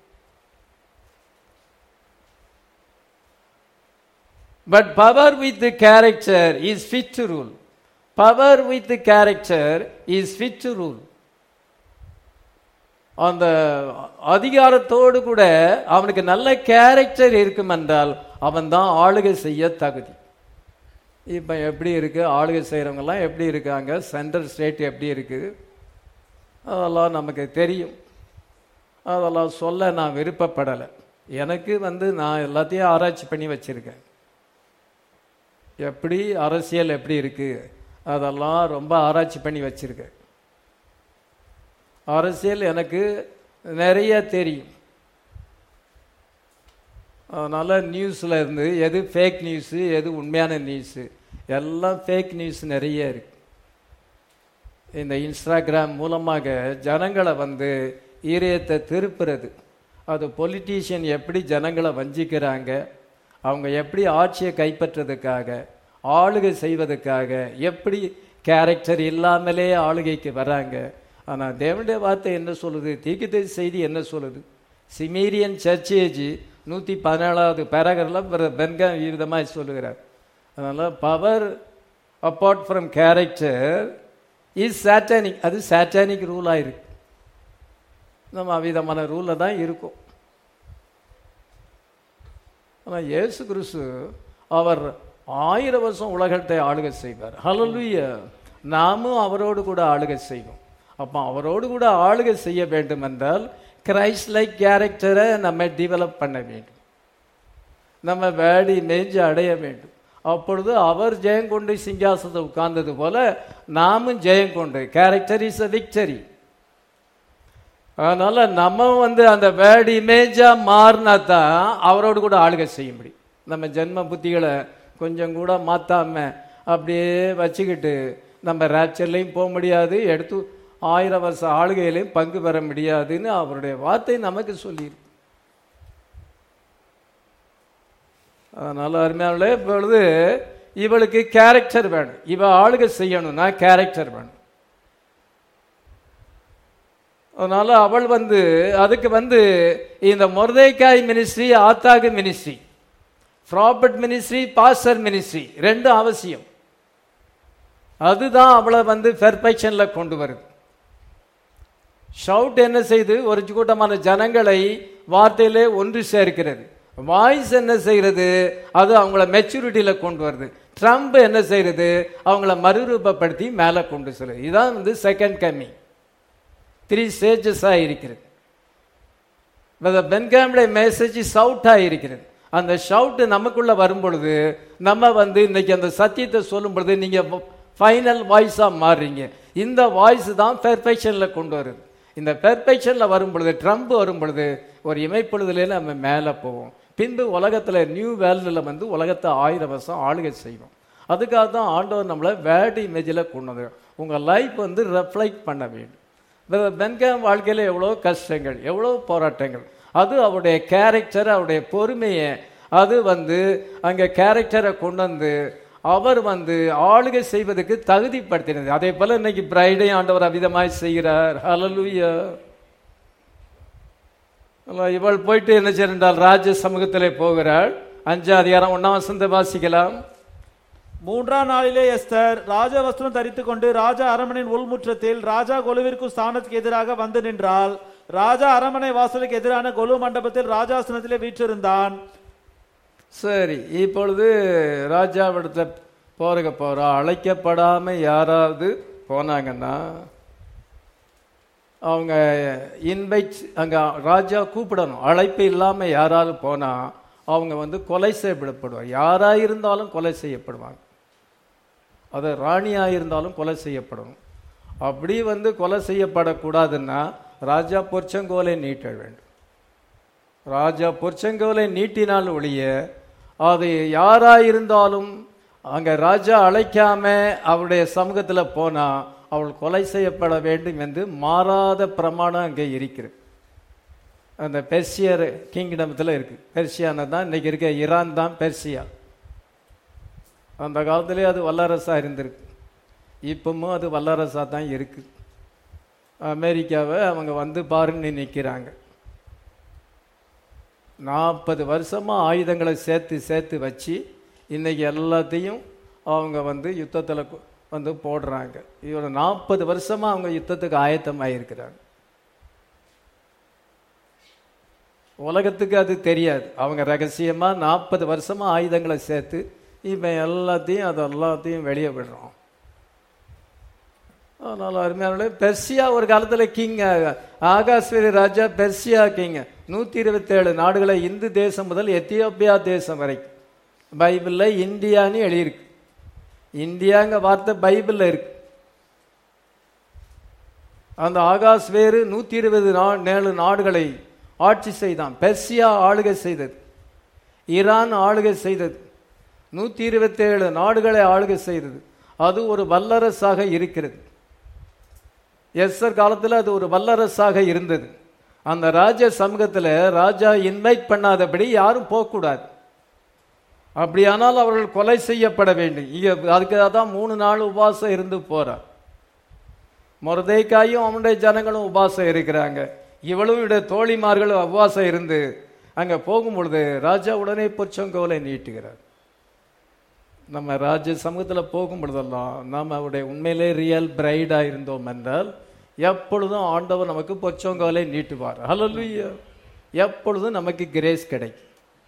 But power with the character is fit to rule. Power with the character is fit to rule. அந்த அதிகாரத்தோடு கூட அவனுக்கு நல்ல கேரக்டர் இருக்கும் என்றால் அவன் தான் ஆளுகை செய்ய தகுதி இப்போ எப்படி இருக்கு ஆளுகை செய்கிறவங்கெல்லாம் எப்படி இருக்காங்க சென்ட்ரல் ஸ்டேட் எப்படி இருக்குது அதெல்லாம் நமக்கு தெரியும் அதெல்லாம் சொல்ல நான் விருப்பப்படலை எனக்கு வந்து நான் எல்லாத்தையும் ஆராய்ச்சி பண்ணி வச்சுருக்கேன் எப்படி அரசியல் எப்படி இருக்குது அதெல்லாம் ரொம்ப ஆராய்ச்சி பண்ணி வச்சுருக்கேன் அரசியல் எனக்கு நிறைய தெரியும் அதனால் நியூஸில் இருந்து எது ஃபேக் நியூஸு எது உண்மையான நியூஸு எல்லாம் ஃபேக் நியூஸ் நிறைய இருக்கு இந்த இன்ஸ்டாகிராம் மூலமாக ஜனங்களை வந்து ஈரியத்தை திருப்புறது அது பொலிட்டீஷியன் எப்படி ஜனங்களை வஞ்சிக்கிறாங்க அவங்க எப்படி ஆட்சியை கைப்பற்றதுக்காக ஆளுகை செய்வதற்காக எப்படி கேரக்டர் இல்லாமலே ஆளுகைக்கு வராங்க ஆனால் தேவனுடைய வார்த்தை என்ன சொல்லுது தீக்கித்த செய்தி என்ன சொல்லுது சிமீரியன் சர்ச்சேஜ் நூற்றி பதினேழாவது பேராகிராஃபில் பென்கா விதமாக சொல்லுகிறார் அதனால் power apart from character is satanic அது சாட்டானிக் ரூலாக இருக்கு நம்ம அவ்விதமான ரூலில் தான் இருக்கும் ஆனால் இயேசு கிறிஸ்து அவர் ஆயிரம் வருஷம் உலகத்தை ஆளுகை செய்வார் ஹalleluya நாமும் அவரோடு கூட ஆளுகை செய்வோம் அப்போ அவரோடு கூட ஆளுகை செய்ய வேண்டும் என்றால் கிரைஸ்ட் லைக் கேரக்டரை நம்ம டெவலப் பண்ண வேண்டும் நம்ம வேடி நெஞ்சு அடைய வேண்டும் அப்பொழுது அவர் ஜெயம் கொண்டு சிங்காசனத்தை உட்கார்ந்தது போல நாமும் ஜெயம் கொண்டு கேரக்டர் இஸ் அ விக்டரி அதனால நம்ம வந்து அந்த வேர்டு இமேஜா மாறினா தான் அவரோடு கூட ஆளுகை செய்ய முடியும் நம்ம ஜென்ம புத்திகளை கொஞ்சம் கூட மாத்தாம அப்படியே வச்சுக்கிட்டு நம்ம ரேப்சர்லையும் போக முடியாது எடுத்து ஆயிரம் வருஷ ஆளுகையிலையும் பங்கு பெற முடியாதுன்னு அவருடைய வார்த்தை நமக்கு சொல்லியிருக்கு அதனால அருமையானே இப்பொழுது இவளுக்கு கேரக்டர் வேணும் இவ ஆளுகை செய்யணும்னா கேரக்டர் வேணும் அதனால அவள் வந்து அதுக்கு வந்து இந்த மொர்தேக்காய் மினிஸ்ட்ரி ஆத்தாகு ministry prophet ministry pastor ministry ரெண்டும் அவசியம் அதுதான் அவளை வந்து பெர்ஃபெக்ஷன்ல கொண்டு வருது ஷவுட் என்ன செய்து ஒரு கூட்டமான ஜனங்களை வார்த்தையிலே ஒன்று சேர்க்கிறது வாய்ஸ் என்ன செய்கிறது அது அவங்கள மெச்சூரிட்டியில கொண்டு வருது ட்ரம்ப் என்ன செய்யறது அவங்கள மறுரூபப்படுத்தி மேலே கொண்டு செல்லுது இதுதான் வந்து செகண்ட் கம்மிங் த்ரீ ஸ்டேஜஸாக இருக்கிறது பென்காமுடைய மெசேஜ் ஷவுட்டாக இருக்கிறது அந்த ஷவுட்டு நமக்குள்ள வரும் பொழுது நம்ம வந்து இன்னைக்கு அந்த சத்தியத்தை சொல்லும் பொழுது நீங்க ஃபைனல் வாய்ஸாக மாறுறீங்க இந்த வாய்ஸ் தான் பெர்ஃபெக்ஷனில் கொண்டு வருது இந்த பெர்ஃபெக்ஷனில் வரும் பொழுது ட்ரம்ப் வரும் பொழுது ஒரு இமைப்பொழுதுல நம்ம மேலே போவோம் பின்பு உலகத்தில் நியூ வேர்ல்டில் வந்து உலகத்தை ஆயிரம் வருஷம் ஆளுகை செய்வோம் அதுக்காக தான் ஆண்டவர் நம்மளை வேர்டு இமேஜில் கொண்டு வந்து உங்கள் லைஃப் வந்து ரெஃப்ளைட் பண்ண வேண்டும் பென்காம் வாழ்க்கையில் எவ்வளோ கஷ்டங்கள் எவ்வளோ போராட்டங்கள் அது அவருடைய கேரக்டர் அவருடைய பொறுமையை அது வந்து அங்கே கேரக்டரை கொண்டு வந்து அவர் வந்து ஆளுகை செய்வதற்கு தகுதிப்படுத்தினது அதே போல இன்னைக்கு பிரைடை ஆண்டவர் அவிதமாய் செய்கிறார் ஹalleluya இவள் போயிட்டு என்ன செய்றாள் ராஜ சமூகத்திலே போகிறாள் அஞ்சு அதிகாரம் ஒன்னாம் வசந்த வாசிக்கலாம் மூன்றாம் நாளிலே எஸ்தர் ராஜ வஸ்திரம் தரித்துக் கொண்டு ராஜா அரமனையின் உள்முற்றத்தில் ராஜா கொலுவிற்கும் ஸ்தானத்துக்கு எதிராக வந்து நின்றாள் ராஜா அரமனை வாசலுக்கு எதிரான கொலு மண்டபத்தில் ராஜாசனத்திலே வீற்றிருந்தான் சரி இப்பொழுது ராஜாவிடத்துல போறக போறா அழைக்கப்படாம யாராவது போனாங்கன்னா அவங்க இன்வைட் அங்க ராஜா கூப்பிடணும் அழைப்பு இல்லாம யாராவது போனா அவங்க வந்து கொலை செய்யப்படப்படுவாங்க யாரா இருந்தாலும் கொலை செய்யப்படுவாங்க அது ராணியா இருந்தாலும் கொலை செய்யப்படணும் அப்படி வந்து கொலை செய்யப்படக்கூடாதுன்னா ராஜா பொற்சங்கோலை நீட்ட வேண்டும் ராஜா பொற்சங்கோலை நீட்டினால் ஒழிய அது யாரா இருந்தாலும் அங்க ராஜா அழைக்காம அவருடைய சமூகத்துல போனா அவள் கொலை செய்யப்பட வேண்டும் என்று மாறாத பிரமாணம் அங்கே இருக்கிறது அந்த பெர்சியர் கிங்டமத்தில் இருக்கு பெர்சியானா தான் இன்னைக்கு இருக்க ஈரான் தான் பெர்சியா அந்த காலத்திலே அது வல்லரசா இருந்திருக்கு இப்பவும் அது வல்லரசா தான் இருக்கு அமெரிக்காவை அவங்க வந்து பாருன்னு நிற்கிறாங்க நாற்பது வருஷமா ஆயுதங்களை சேர்த்து சேர்த்து வச்சு இன்னைக்கு எல்லாத்தையும் அவங்க வந்து யுத்தத்தில் வந்து போடுறாங்க இவங்க நாற்பது வருஷமா அவங்க யுத்தத்துக்கு ஆயத்தமாயிருக்கிறாங்க உலகத்துக்கு அது தெரியாது அவங்க ரகசியமா நாற்பது வருஷமா ஆயுதங்களை சேர்த்து இவன் எல்லாத்தையும் அது எல்லாத்தையும் வெளியே விடுறோம் அதனால அருமையான பெர்சியா ஒரு காலத்துல கிங் ஆகாஸ்வரி ராஜா பெர்சியா கிங் நூத்தி இருபத்தி ஏழு நாடுகளை இந்து தேசம் முதல் எத்தியோப்பியா தேசம் வரைக்கும் பைபிள்ல இந்தியான்னு எழுதியிருக்கு இந்தியாங்க வார்த்தை பைபிள்ல இருக்கு அந்த ஆகாஸ் வேறு நூத்தி இருபது ஏழு நாடுகளை ஆட்சி செய்தான் பெர்சியா ஆளுகை செய்தது ஈரான் ஆளுகை செய்தது நூத்தி இருபத்தி ஏழு நாடுகளை ஆளுகை செய்தது அது ஒரு வல்லரசாக இருக்கிறது எஸ்ஸர் காலத்தில் அது ஒரு வல்லரசாக இருந்தது அந்த ராஜ சமூகத்தில் ராஜா இன்வைட் பண்ணாதபடி யாரும் போகக்கூடாது அப்படியானால் அவர்கள் கொலை செய்யப்பட வேண்டும் இங்க அதுக்காக தான் மூணு நாள் உபாசம் இருந்து போறார் மொரதைக்காயும் அவனுடைய ஜனங்களும் உபாசம் இருக்கிறாங்க இவளும் இடைய தோழிமார்களும் உபாசம் இருந்து அங்க போகும் பொழுது ராஜா உடனே பொச்சங்கோலை நீட்டுகிறார் நம்ம ராஜ சமூகத்தில் போகும் பொழுதெல்லாம் நாம் அவருடைய உண்மையிலே ரியல் பிரைடாக இருந்தோம் என்றால் எப்பொழுதும் ஆண்டவர் நமக்கு பொச்சோங்காலை நீட்டுவார் ஹalleluya எப்பொழுதும் நமக்கு கிரேஸ் கிடைக்கும்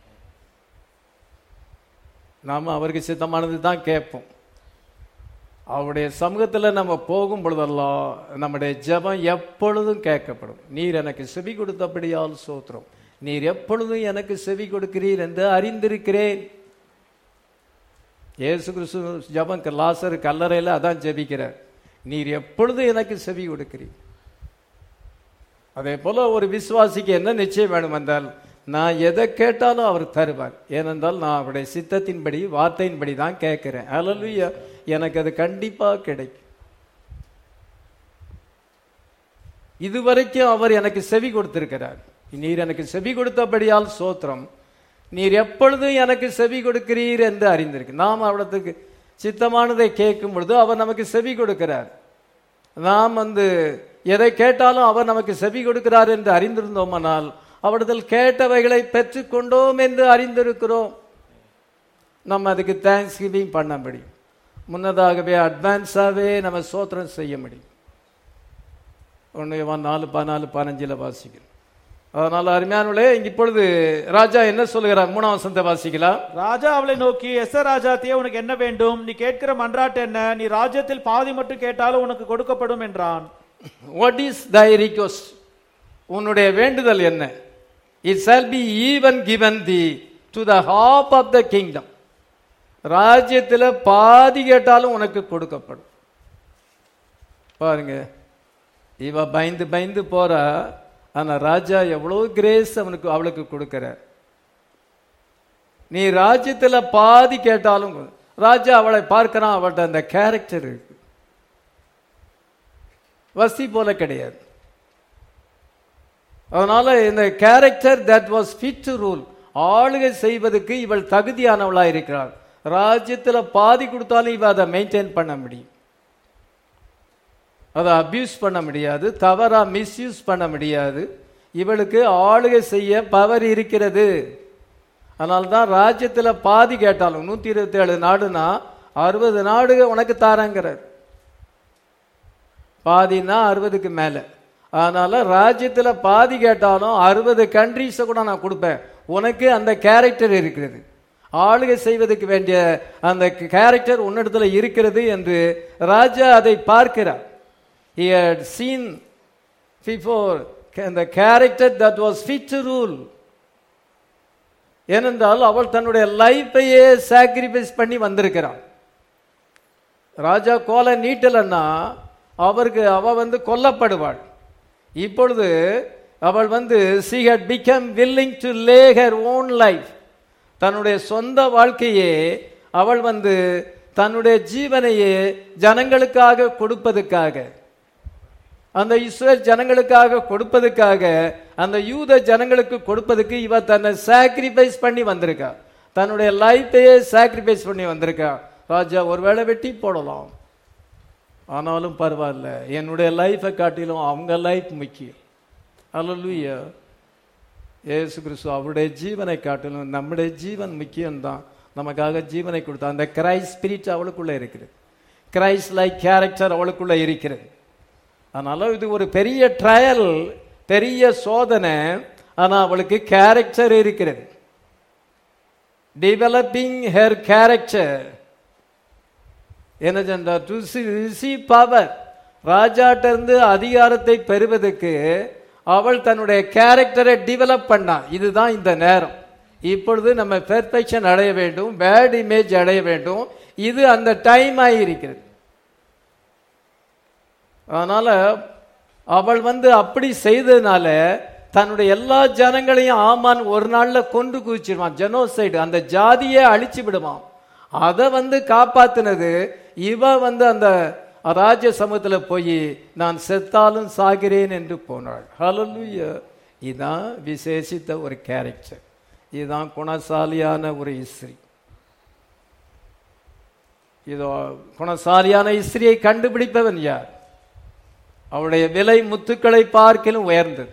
நாம் அவருக்கு சித்தமானது தான் கேட்போம் அவருடைய சமூகத்தில் நம்ம போகும் பொழுதெல்லாம் நம்முடைய ஜெபம் எப்பொழுதும் கேட்கப்படும் நீர் எனக்கு செவி கொடுத்தபடியால் சோத்திரம் நீர் எப்பொழுதும் எனக்கு செவி கொடுக்கிறீர் என்று அறிந்திருக்கிறேன் இயேசு கிறிஸ்து ஜபம் லாசர் கல்லறையில் அதான் ஜெபிக்கிறார் நீர் எப்பொழுதும் எனக்கு செவி கொடுக்கிறீர் அதே போல ஒரு விசுவாசிக்கு என்ன நிச்சயம் வேணும் என்றால் நான் எதை கேட்டாலும் அவர் தருவார் ஏனென்றால் நான் அவருடைய சித்தத்தின்படி வார்த்தையின்படி தான் கேட்கிறேன் அல்லலுயா எனக்கு அது கண்டிப்பா கிடைக்கும் இதுவரைக்கும் அவர் எனக்கு செவி கொடுத்திருக்கிறார் நீர் எனக்கு செவி கொடுத்தபடியால் சோத்திரம் நீர் எப்பொழுதும் எனக்கு செவி கொடுக்கிறீர் என்று அறிந்திருக்கு நாம் அவடத்துக்கு சித்தமானதை கேட்கும் பொழுது அவர் நமக்கு செவி கொடுக்கிறார் நாம் வந்து எதை கேட்டாலும் அவர் நமக்கு செவி கொடுக்கிறார் என்று அறிந்திருந்தோமானால் அவரிடத்தில் கேட்டவைகளை பெற்றுக்கொண்டோம் என்று அறிந்திருக்கிறோம் நம்ம அதுக்கு தேங்க்ஸ் கிவிங் பண்ண முடியும் முன்னதாகவே அட்வான்ஸாகவே நம்ம சோத்திரம் செய்ய முடியும் ஒன்று நாலு பதினாலு பதினஞ்சில் வாசிக்கிறோம் அதனால அருமையானவளே இங்க இப்பொழுது ராஜா என்ன சொல்லுகிறார் மூணாம் வசனத்தை வாசிக்கலாம் ராஜா அவளை நோக்கி எஸ் ராஜாத்தியே உனக்கு என்ன வேண்டும் நீ கேட்கிற மன்றாட்டு என்ன நீ ராஜ்யத்தில் பாதி மட்டும் கேட்டாலும் உனக்கு கொடுக்கப்படும் என்றான் வாட் இஸ் தை ரிக்வஸ்ட் உன்னுடைய வேண்டுதல் என்ன it shall be even given thee to the half of the kingdom ராஜ்யத்தில் பாதி கேட்டாலும் உனக்கு கொடுக்கப்படும் பாருங்க இவ பயந்து பயந்து போறா ஆனா ராஜா எவ்வளவு கிரேஸ் அவனுக்கு அவளுக்கு கொடுக்கிறார் நீ ராஜ்யத்துல பாதி கேட்டாலும் கொடு. ராஜா அவளை பார்க்கிறான் அவள்கிட்ட அந்த கேரக்டர் இருக்கு வசி போல கிடையாது அதனால இந்த character that was fit to rule ஆளுகை செய்வதற்கு இவள் தகுதியானவளா இருக்கிறாள் ராஜ்யத்துல பாதி கொடுத்தாலும் இவ அதை மெயின்டைன் பண்ண முடியும் அதை அபியூஸ் பண்ண முடியாது தவறா மிஸ்யூஸ் பண்ண முடியாது இவளுக்கு ஆளுகை செய்ய பவர் இருக்கிறது அதனால தான் ராஜ்யத்தில் பாதி கேட்டாலும் நூற்றி இருபத்தி ஏழு நாடுனா அறுபது நாடுக உனக்கு தாரங்கிறார் பாதினா அறுபதுக்கு மேலே அதனால ராஜ்யத்தில் பாதி கேட்டாலும் அறுபது கண்ட்ரீஸை கூட நான் கொடுப்பேன் உனக்கு அந்த கேரக்டர் இருக்கிறது ஆளுகை செய்வதற்கு வேண்டிய அந்த கேரக்டர் உன்னிடத்துல இருக்கிறது என்று ராஜா அதை பார்க்கிறார் he had seen before the character that was fit to rule ஏனென்றால் அவள் தன்னுடைய லைஃபையே சாக்ரிஃபைஸ் பண்ணி வந்திருக்கிறாள் ராஜா கோலை நீட்டலன்னா அவருக்கு அவ வந்து கொல்லப்படுவாள் இப்பொழுது அவள் வந்து she had become willing to lay her own life தன்னுடைய சொந்த வாழ்க்கையே அவள் வந்து தன்னுடைய ஜீவனையே ஜனங்களுக்காக கொடுப்பதுக்காக அந்த இஸ்ரேல் ஜனங்களுக்காக கொடுப்பதுக்காக அந்த யூத ஜனங்களுக்கு கொடுப்பதுக்கு இவ தன்னை சாக்ரிஃபைஸ் பண்ணி வந்திருக்கா தன்னுடைய லைஃபையே சாக்ரிஃபைஸ் பண்ணி வந்திருக்கா ராஜா ஒருவேளை வெட்டி போடலாம் ஆனாலும் பரவாயில்ல என்னுடைய லைஃபை காட்டிலும் அவங்க லைஃப் முக்கியம் அல்லூயா ஏசு கிறிஸ்து அவருடைய ஜீவனை காட்டிலும் நம்முடைய ஜீவன் முக்கியம்தான் நமக்காக ஜீவனை கொடுத்தா அந்த கிரைஸ்ட் ஸ்பிரிட் அவளுக்குள்ள இருக்குது கிரைஸ்ட் லைக் கேரக்டர் அவளுக்குள்ள இருக்கிறது அதனால இது ஒரு பெரிய ட்ரையல் பெரிய சோதனை ஆனா அவளுக்கு கேரக்டர் இருக்கிறது டெவலப்பிங் ஹெர் கேரக்டர் என்ன டு ரிசீவ் பவர் ராஜாட்ட இருந்து அதிகாரத்தை பெறுவதற்கு அவள் தன்னுடைய கேரக்டரை டெவலப் பண்ணா இதுதான் இந்த நேரம் இப்பொழுது நம்ம பெர்ஃபெக்ஷன் அடைய வேண்டும் பேட் இமேஜ் அடைய வேண்டும் இது அந்த டைம் ஆகியிருக்கிறது அதனால அவள் வந்து அப்படி செய்ததுனால தன்னுடைய எல்லா ஜனங்களையும் ஆமான் ஒரு நாள்ல கொன்று குவிச்சிடுவான் ஜெனோசைடு அந்த ஜாதியே அழிச்சு விடுவான் அதை வந்து காப்பாத்தினது இவ வந்து அந்த ராஜ சமூகத்துல போய் நான் செத்தாலும் சாகிறேன் என்று போனாள் ஹalleluya இதான் விசேஷித்த ஒரு கேரக்டர் இதுதான் குணசாலியான ஒரு இஸ்ரீ இதோ குணசாலியான இஸ்திரியை கண்டுபிடிப்பவன் யார் அவளுடைய விலை முத்துக்களை பார்க்கிலும் உயர்ந்தது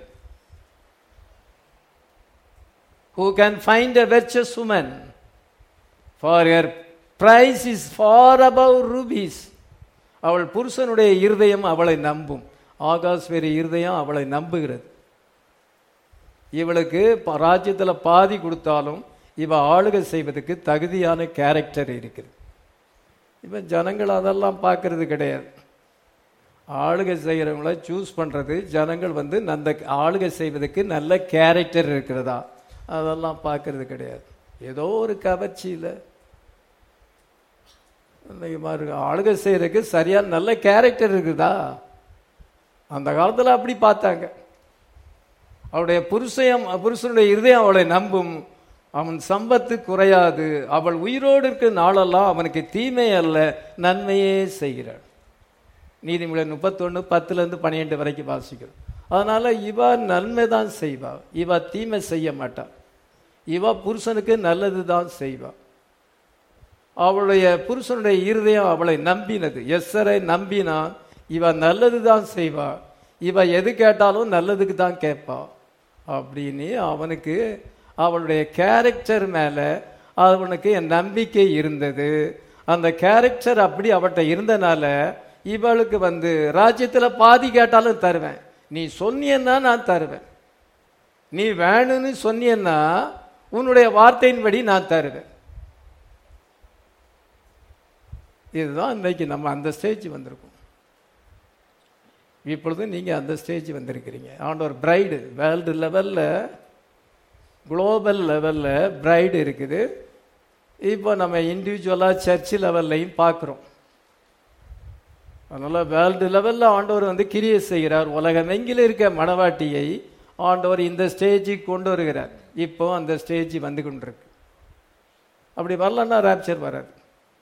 who can find a virtuous woman for her price is far above rubies அவள் புருஷனுடைய இருதயம் அவளை நம்பும் ஆகாஷ் வேறு இருதயம் அவளை நம்புகிறது இவளுக்கு ப- ராஜ்யத்துல பாதி கொடுத்தாலும் இவ ஆளுகை செய்வதற்கு தகுதியான கேரக்டர் இருக்குது இப்ப ஜனங்கள் அதெல்லாம் பார்க்கறது கிடையாது ஆளுகை செய்கிறவங்கள சூஸ் பண்றது ஜனங்கள் வந்து அந்த ஆளுகை செய்வதற்கு நல்ல கேரக்டர் இருக்கிறதா அதெல்லாம் பார்க்கறது கிடையாது ஏதோ ஒரு கவர்ச்சியில இன்னைக்கு பாருங்க ஆளுகை செய்யறதுக்கு சரியான நல்ல கேரக்டர் இருக்குதா அந்த காலத்துல அப்படி பார்த்தாங்க அவளுடைய புருஷயம் புருஷனுடைய இருதயம் அவளை நம்பும் அவன் சம்பத்து குறையாது அவள் உயிரோடு இருக்கிற நாளெல்லாம் அவனுக்கு தீமை அல்ல நன்மையே செய்கிறாள் நீதிமொழி முப்பத்தொன்று பத்துலேருந்து பன்னிரெண்டு வரைக்கும் வாசிக்கிறோம் அதனால இவ நன்மை தான் செய்வா இவ தீமை செய்ய மாட்டா இவ புருஷனுக்கு நல்லது தான் செய்வா அவளுடைய புருஷனுடைய இருதயம் அவளை நம்பினது எஸ்ஸரை நம்பினா இவ நல்லது தான் செய்வா இவ எது கேட்டாலும் நல்லதுக்கு தான் கேட்பா அப்படின்னு அவனுக்கு அவளுடைய கேரக்டர் மேல அவனுக்கு என் நம்பிக்கை இருந்தது அந்த கேரக்டர் அப்படி அவட்ட இருந்தனால இவளுக்கு வந்து ராஜ்யத்துல பாதி கேட்டாலும் தருவேன் நீ சொன்னியன்னா நான் தருவேன் நீ வேணும்னு சொன்னியன்னா உன்னுடைய வார்த்தையின்படி நான் தருவேன் இதுதான் இன்னைக்கு நம்ம அந்த ஸ்டேஜ் வந்திருக்கோம் இப்பொழுது நீங்க அந்த ஸ்டேஜ் வந்திருக்கிறீங்க ஆண்டவர் பிரைடு வேர்ல்டு லெவல்ல குளோபல் லெவல்ல பிரைடு இருக்குது இப்போ நம்ம இண்டிவிஜுவலாக சர்ச் லெவல்லையும் பார்க்குறோம் அதனால வேர்ல்டு லெவல்ல ஆண்டவர் வந்து கிரியை செய்கிறார் உலகமெங்கிலும் இருக்க மணவாட்டியை ஆண்டவர் இந்த ஸ்டேஜுக்கு கொண்டு வருகிறார் இப்போ அந்த ஸ்டேஜ் வந்து கொண்டிருக்கு அப்படி வரலன்னா ராப்சர் வராது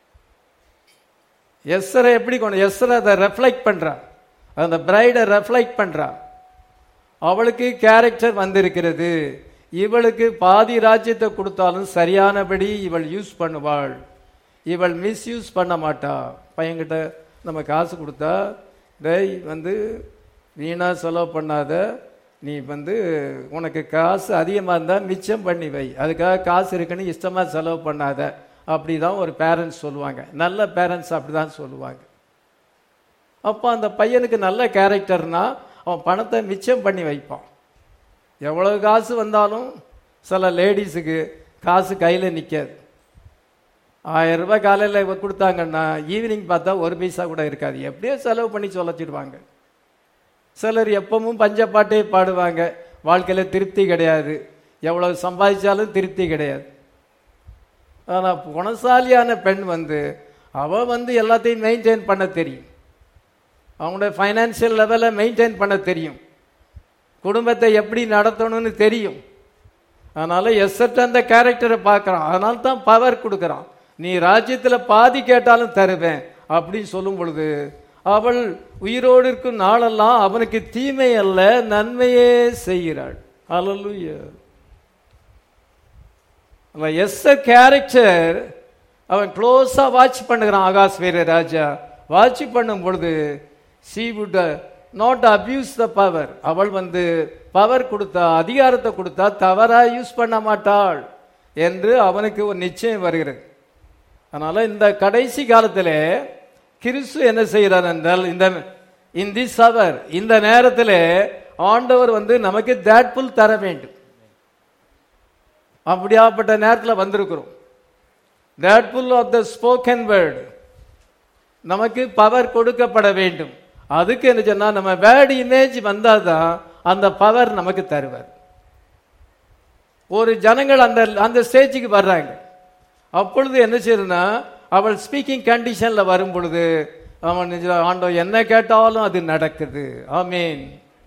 எஸ்ஸரை எப்படி கொண்டு எஸ்ஸரை அதை ரெஃப்ளெக்ட் பண்றா அந்த பிரைடை ரெஃப்ளெக்ட் பண்றா அவளுக்கு கேரக்டர் வந்திருக்கிறது இவளுக்கு பாதி ராஜ்யத்தை கொடுத்தாலும் சரியானபடி இவள் யூஸ் பண்ணுவாள் இவள் மிஸ்யூஸ் பண்ண மாட்டா பையன்கிட்ட நம்ம காசு கொடுத்தா டேய் வந்து வீணா செலவு பண்ணாத நீ வந்து உனக்கு காசு அதிகமாக இருந்தால் மிச்சம் பண்ணி வை அதுக்காக காசு இருக்குன்னு இஷ்டமாக செலவு பண்ணாத அப்படி தான் ஒரு பேரண்ட்ஸ் சொல்லுவாங்க நல்ல பேரண்ட்ஸ் அப்படி தான் சொல்லுவாங்க அப்போ அந்த பையனுக்கு நல்ல கேரக்டர்னா அவன் பணத்தை மிச்சம் பண்ணி வைப்பான் எவ்வளவு காசு வந்தாலும் சில லேடிஸுக்கு காசு கையில் நிற்காது ஆயிரம் ரூபாய் காலையில் கொடுத்தாங்கன்னா ஈவினிங் பார்த்தா ஒரு பைசா கூட இருக்காது எப்படியோ செலவு பண்ணி தொலைச்சிடுவாங்க சிலர் எப்பவும் பஞ்சப்பாட்டே பாடுவாங்க வாழ்க்கையில் திருப்தி கிடையாது எவ்வளவு சம்பாதிச்சாலும் திருப்தி கிடையாது ஆனால் குணசாலியான பெண் வந்து அவ வந்து எல்லாத்தையும் மெயின்டைன் பண்ண தெரியும் அவங்களுடைய ஃபைனான்சியல் லெவலை மெயின்டைன் பண்ண தெரியும் குடும்பத்தை எப்படி நடத்தணும்னு தெரியும் அதனால எஸ்எட் அந்த கேரக்டரை பார்க்கறான் அதனால தான் பவர் கொடுக்கறான் நீ ராஜ்யத்துல பாதி கேட்டாலும் தருவேன் அப்படின்னு சொல்லும் பொழுது அவள் உயிரோடு இருக்கும் நாளெல்லாம் அவனுக்கு தீமை அல்ல நன்மையே செய்கிறாள் அல்லலுயா அவன் எஸ் கேரக்டர் அவன் க்ளோஸா வாட்ச் பண்ணுகிறான் ஆகாஷ் வீர ராஜா வாட்ச் பண்ணும் பொழுது she would not abuse the power அவள் வந்து பவர் கொடுத்தா அதிகாரத்தை கொடுத்தா தவறா யூஸ் பண்ண மாட்டாள் என்று அவனுக்கு ஒரு நிச்சயம் வருகிறது அதனால இந்த கடைசி காலத்திலே கிறிஸ்து என்ன செய்கிறார் என்றால் இந்த இன் திஸ் அவர் இந்த நேரத்திலே ஆண்டவர் வந்து நமக்கு தேட்புல் தர வேண்டும் அப்படியாப்பட்ட நேரத்தில் வந்திருக்கிறோம் that full of the spoken word நமக்கு பவர் கொடுக்கப்பட வேண்டும் அதுக்கு என்ன சொன்னா நம்ம வேர்டு இமேஜ் வந்தாதான் அந்த பவர் நமக்கு தருவார் ஒரு ஜனங்கள் அந்த அந்த ஸ்டேஜுக்கு வர்றாங்க அப்பொழுது என்ன செய்யறதுன்னா அவள் ஸ்பீக்கிங் கண்டிஷன்ல வரும் பொழுது அவன் நிஜ- ஆண்டவர் என்ன கேட்டாலும் அது நடக்குது ஆமீன்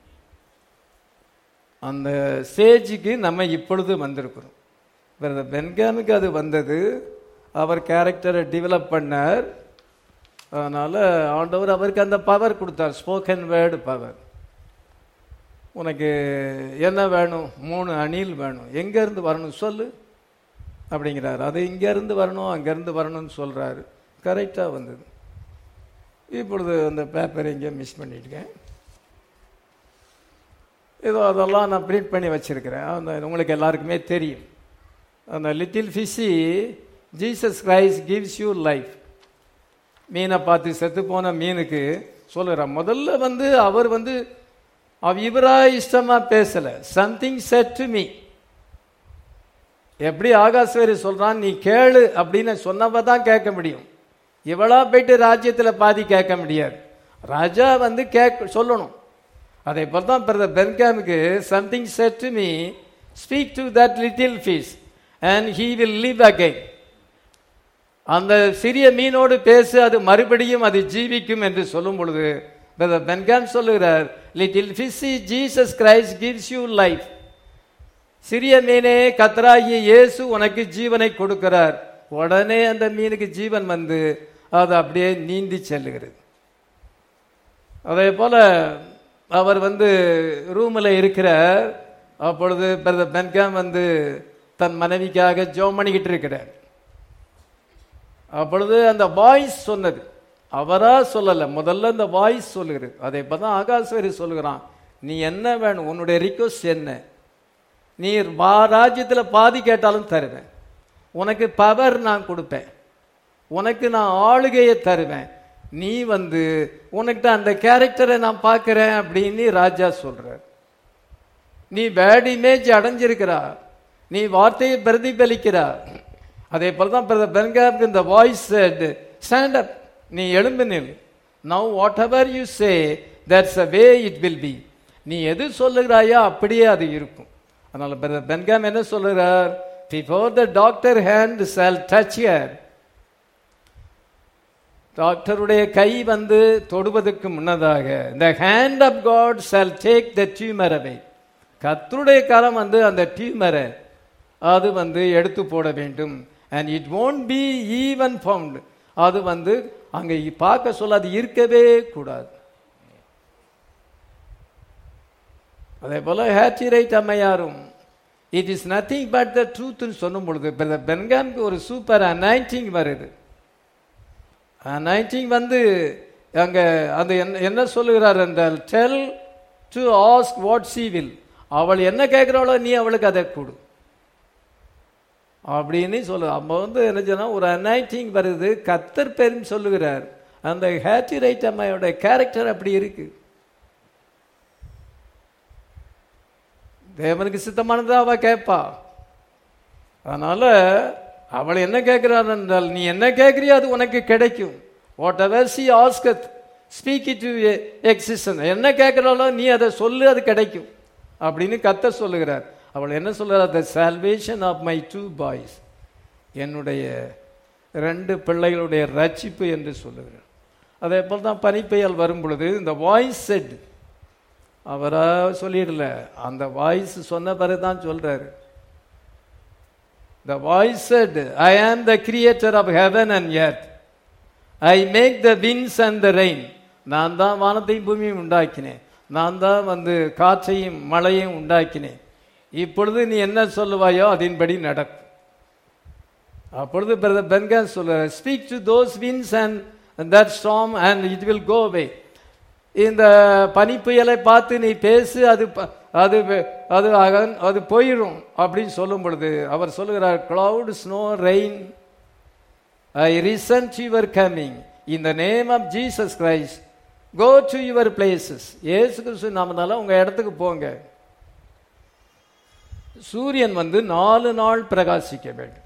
அந்த ஸ்டேஜுக்கு நம்ம இப்பொழுது வந்திருக்கிறோம் பிரதர் பென்காமுக்கு அது வந்தது அவர் கேரக்டரை டெவலப் பண்ணார் அதனால ஆண்டவர் அவருக்கு அந்த பவர் கொடுத்தார் ஸ்போக்கன் வேர்டு பவர் உனக்கு என்ன வேணும் மூணு அணில் வேணும் எங்கேருந்து வரணும் சொல்லு அப்படிங்கிறார் அது இங்கேருந்து வரணும் அங்கேருந்து வரணும்னு சொல்கிறாரு கரெக்டாக வந்தது இப்பொழுது அந்த பேப்பரை இங்கே மிஸ் பண்ணிட்டேன் ஏதோ அதெல்லாம் நான் பிரிண்ட் பண்ணி வச்சிருக்கிறேன் அந்த உங்களுக்கு எல்லாருக்குமே தெரியும் அந்த little fishy Jesus Christ gives you life மீனை பார்த்து செத்து போன மீனுக்கு சொல்லுறான் முதல்ல வந்து அவர் வந்து அவ இவரா இஷ்டமா பேசல சம்திங் செட் டு மீ எப்படி ஆகாஸ்வரி சொல்றான் நீ கேளு அப்படின்னு சொன்னவ தான் கேட்க முடியும் இவளா போயிட்டு ராஜ்யத்துல பாதி கேட்க முடியாது ராஜா வந்து கேட்க சொல்லணும் அதே போல தான் பிரதர் பென்காமுக்கு something said to me speak to that little fish and he will live again அந்த சிறிய மீனோடு பேசு அது மறுபடியும் அது ஜீவிக்கும் என்று சொல்லும் பொழுது பிரதர் பென்காம் சொல்லுகிறார் little fishy Jesus Christ gives you life சிறிய மீனே கத்தராகிய இயேசு உனக்கு ஜீவனை கொடுக்கிறார் உடனே அந்த மீனுக்கு ஜீவன் வந்து அது அப்படியே நீந்தி செல்லுகிறது அதே போல அவர் வந்து ரூமில் இருக்கிறார் அப்பொழுது பிரதர் பென்காம் வந்து தன் மனைவிக்காக ஜோம் பண்ணிக்கிட்டு இருக்கிறார் அப்பொழுது அந்த வாய்ஸ் சொன்னது அவரா சொல்லல முதல்ல அந்த வாய்ஸ் சொல்லுகிறது அதை இப்பதான் ஆகாஸ்வரி சொல்லுகிறான் நீ என்ன வேணும் உன்னுடைய ரிக்வஸ்ட் என்ன நீ வா ராஜ்யத்தில் பாதி கேட்டாலும் தருவேன் உனக்கு பவர் நான் கொடுப்பேன் உனக்கு நான் ஆளுகையை தருவேன் நீ வந்து உனக்கிட்ட அந்த கேரக்டரை நான் பார்க்கிறேன் அப்படின்னு ராஜா சொல்றார் நீ பேட் இமேஜ் அடைஞ்சிருக்கிறா நீ வார்த்தையை பிரதிபலிக்கிறா அதே போல தான் பிரதர் பென்காப்க்கு இந்த வாய்ஸ் ஸ்டாண்ட் அப் நீ எழும்பு நில் now whatever you say that's a way it will be நீ எது சொல்லுகிறாயோ அப்படியே அது இருக்கும் அதனால பிரதர் பென்காம் என்ன சொல்லுகிறார் before the doctor hand shall touch her டாக்டருடைய கை வந்து தொடுவதற்கு முன்னதாக the hand of god shall take the tumor away கர்த்தருடைய கரம் வந்து அந்த டியூமரை அது வந்து எடுத்து போட வேண்டும் and it won't be even found அது வந்து அங்க பார்க்க சொல்ல அது இருக்கவே கூடாது அதே போல ஹேச்சி ரைட் அம்மையாரும் it is nothing but the ட்ரூத்னு சொல்லும் பொழுது பிரதர் பென்காம்க்கு ஒரு சூப்பர் அனைட்டிங் வருது அனைட்டிங் வந்து அங்க அது என்ன என்ன சொல்லுகிறார் என்றால் tell to ask what she will அவள் என்ன கேட்கிறாளோ நீ அவளுக்கு அதை கொடு அப்படின்னு சொல்லு அப்போ வந்து என்ன சொன்னா ஒரு அனைட்டிங் வருது கத்தர் பெரும் சொல்லுகிறார் அந்த ஹேட்டி ரைட் அம்மையோட கேரக்டர் அப்படி இருக்கு தேவனுக்கு சித்தமானதா அவ கேட்பா அதனால அவள் என்ன கேட்கிறாள் என்றால் நீ என்ன கேட்கிறியோ அது உனக்கு கிடைக்கும் whatever she asked speak it to existence என்ன கேட்கிறாளோ நீ அதை சொல்லு அது கிடைக்கும் அப்படின்னு கத்த சொல்லுகிறார் அவள் என்ன சொல்கிறார் the salvation of my two boys என்னுடைய ரெண்டு பிள்ளைகளுடைய ரட்சிப்பு என்று சொல்லுகிறார் அதே போல் தான் பனிப்பெயல் வரும் பொழுது இந்த வாய்ஸ் செட் அவரா சொல்லிடல அந்த வாய்ஸ் சொன்ன பிறகு தான் சொல்றாரு The voice said, I am the creator of heaven and earth. I make the winds and the rain. நான் தான் வானத்தையும் பூமியும் உண்டாக்கினேன் நான் தான் வந்து காற்றையும் மழையும் உண்டாக்கினேன் இப்பொழுது நீ என்ன சொல்லுவாயோ அதன்படி நடக்கும் அப்பொழுது பிரதர் பென்கான் சொல்ற speak to those winds and that storm and it will go away இந்த பனிப்புயலை பார்த்து நீ பேசு அது ப- அது வெ- அது அகன் அது போயிடும் அப்படின்னு சொல்லும் பொழுது அவர் சொல்லுகிறார் cloud snow rain I resent your coming in the name of Jesus Christ go to your places ஏசு கிறிஸ்து நாமதால உங்க இடத்துக்கு போங்க சூரியன் வந்து நாலு நாள் பிரகாசிக்க வேண்டும்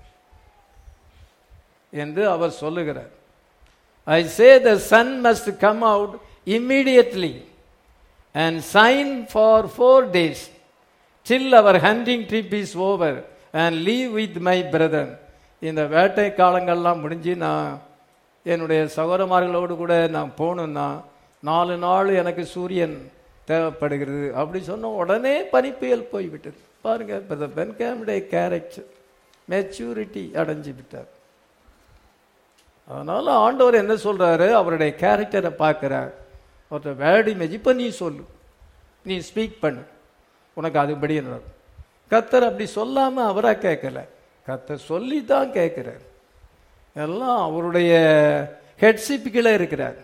என்று அவர் சொல்லுகிறார் I say the sun must come out immediately and sign for four days till our hunting trip is over and leave with my brethren இந்த வேட்டை காலங்கள்லாம் முடிஞ்சு நான் என்னுடைய சகோதரமார்களோடு கூட நான் போகணுன்னா நாலு நாள் எனக்கு சூரியன் தேவைப்படுகிறது அப்படி சொன்ன உடனே பனிப்புயல் போய்விட்டது பாருங்க இப்போ பென்காமுடைய கேரக்டர் மெச்சூரிட்டி அடைஞ்சு விட்டார் அதனால ஆண்டவர் என்ன சொல்றாரு அவருடைய கேரக்டரை பார்க்கிறார் அவர்கிட்ட வேர்ட் இமேஜ் இப்போ நீ சொல்லு நீ ஸ்பீக் பண்ணு உனக்கு அதுபடி நடக்கும் கத்தர் அப்படி சொல்லாம அவரா கேட்கல கத்தர் சொல்லி தான் கேட்கிறார் எல்லாம் அவருடைய ஹெட்ஷிப் கீழே இருக்கிறார்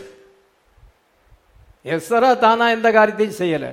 எஸ்ஸரா தானா எந்த காரியத்தையும் செய்யல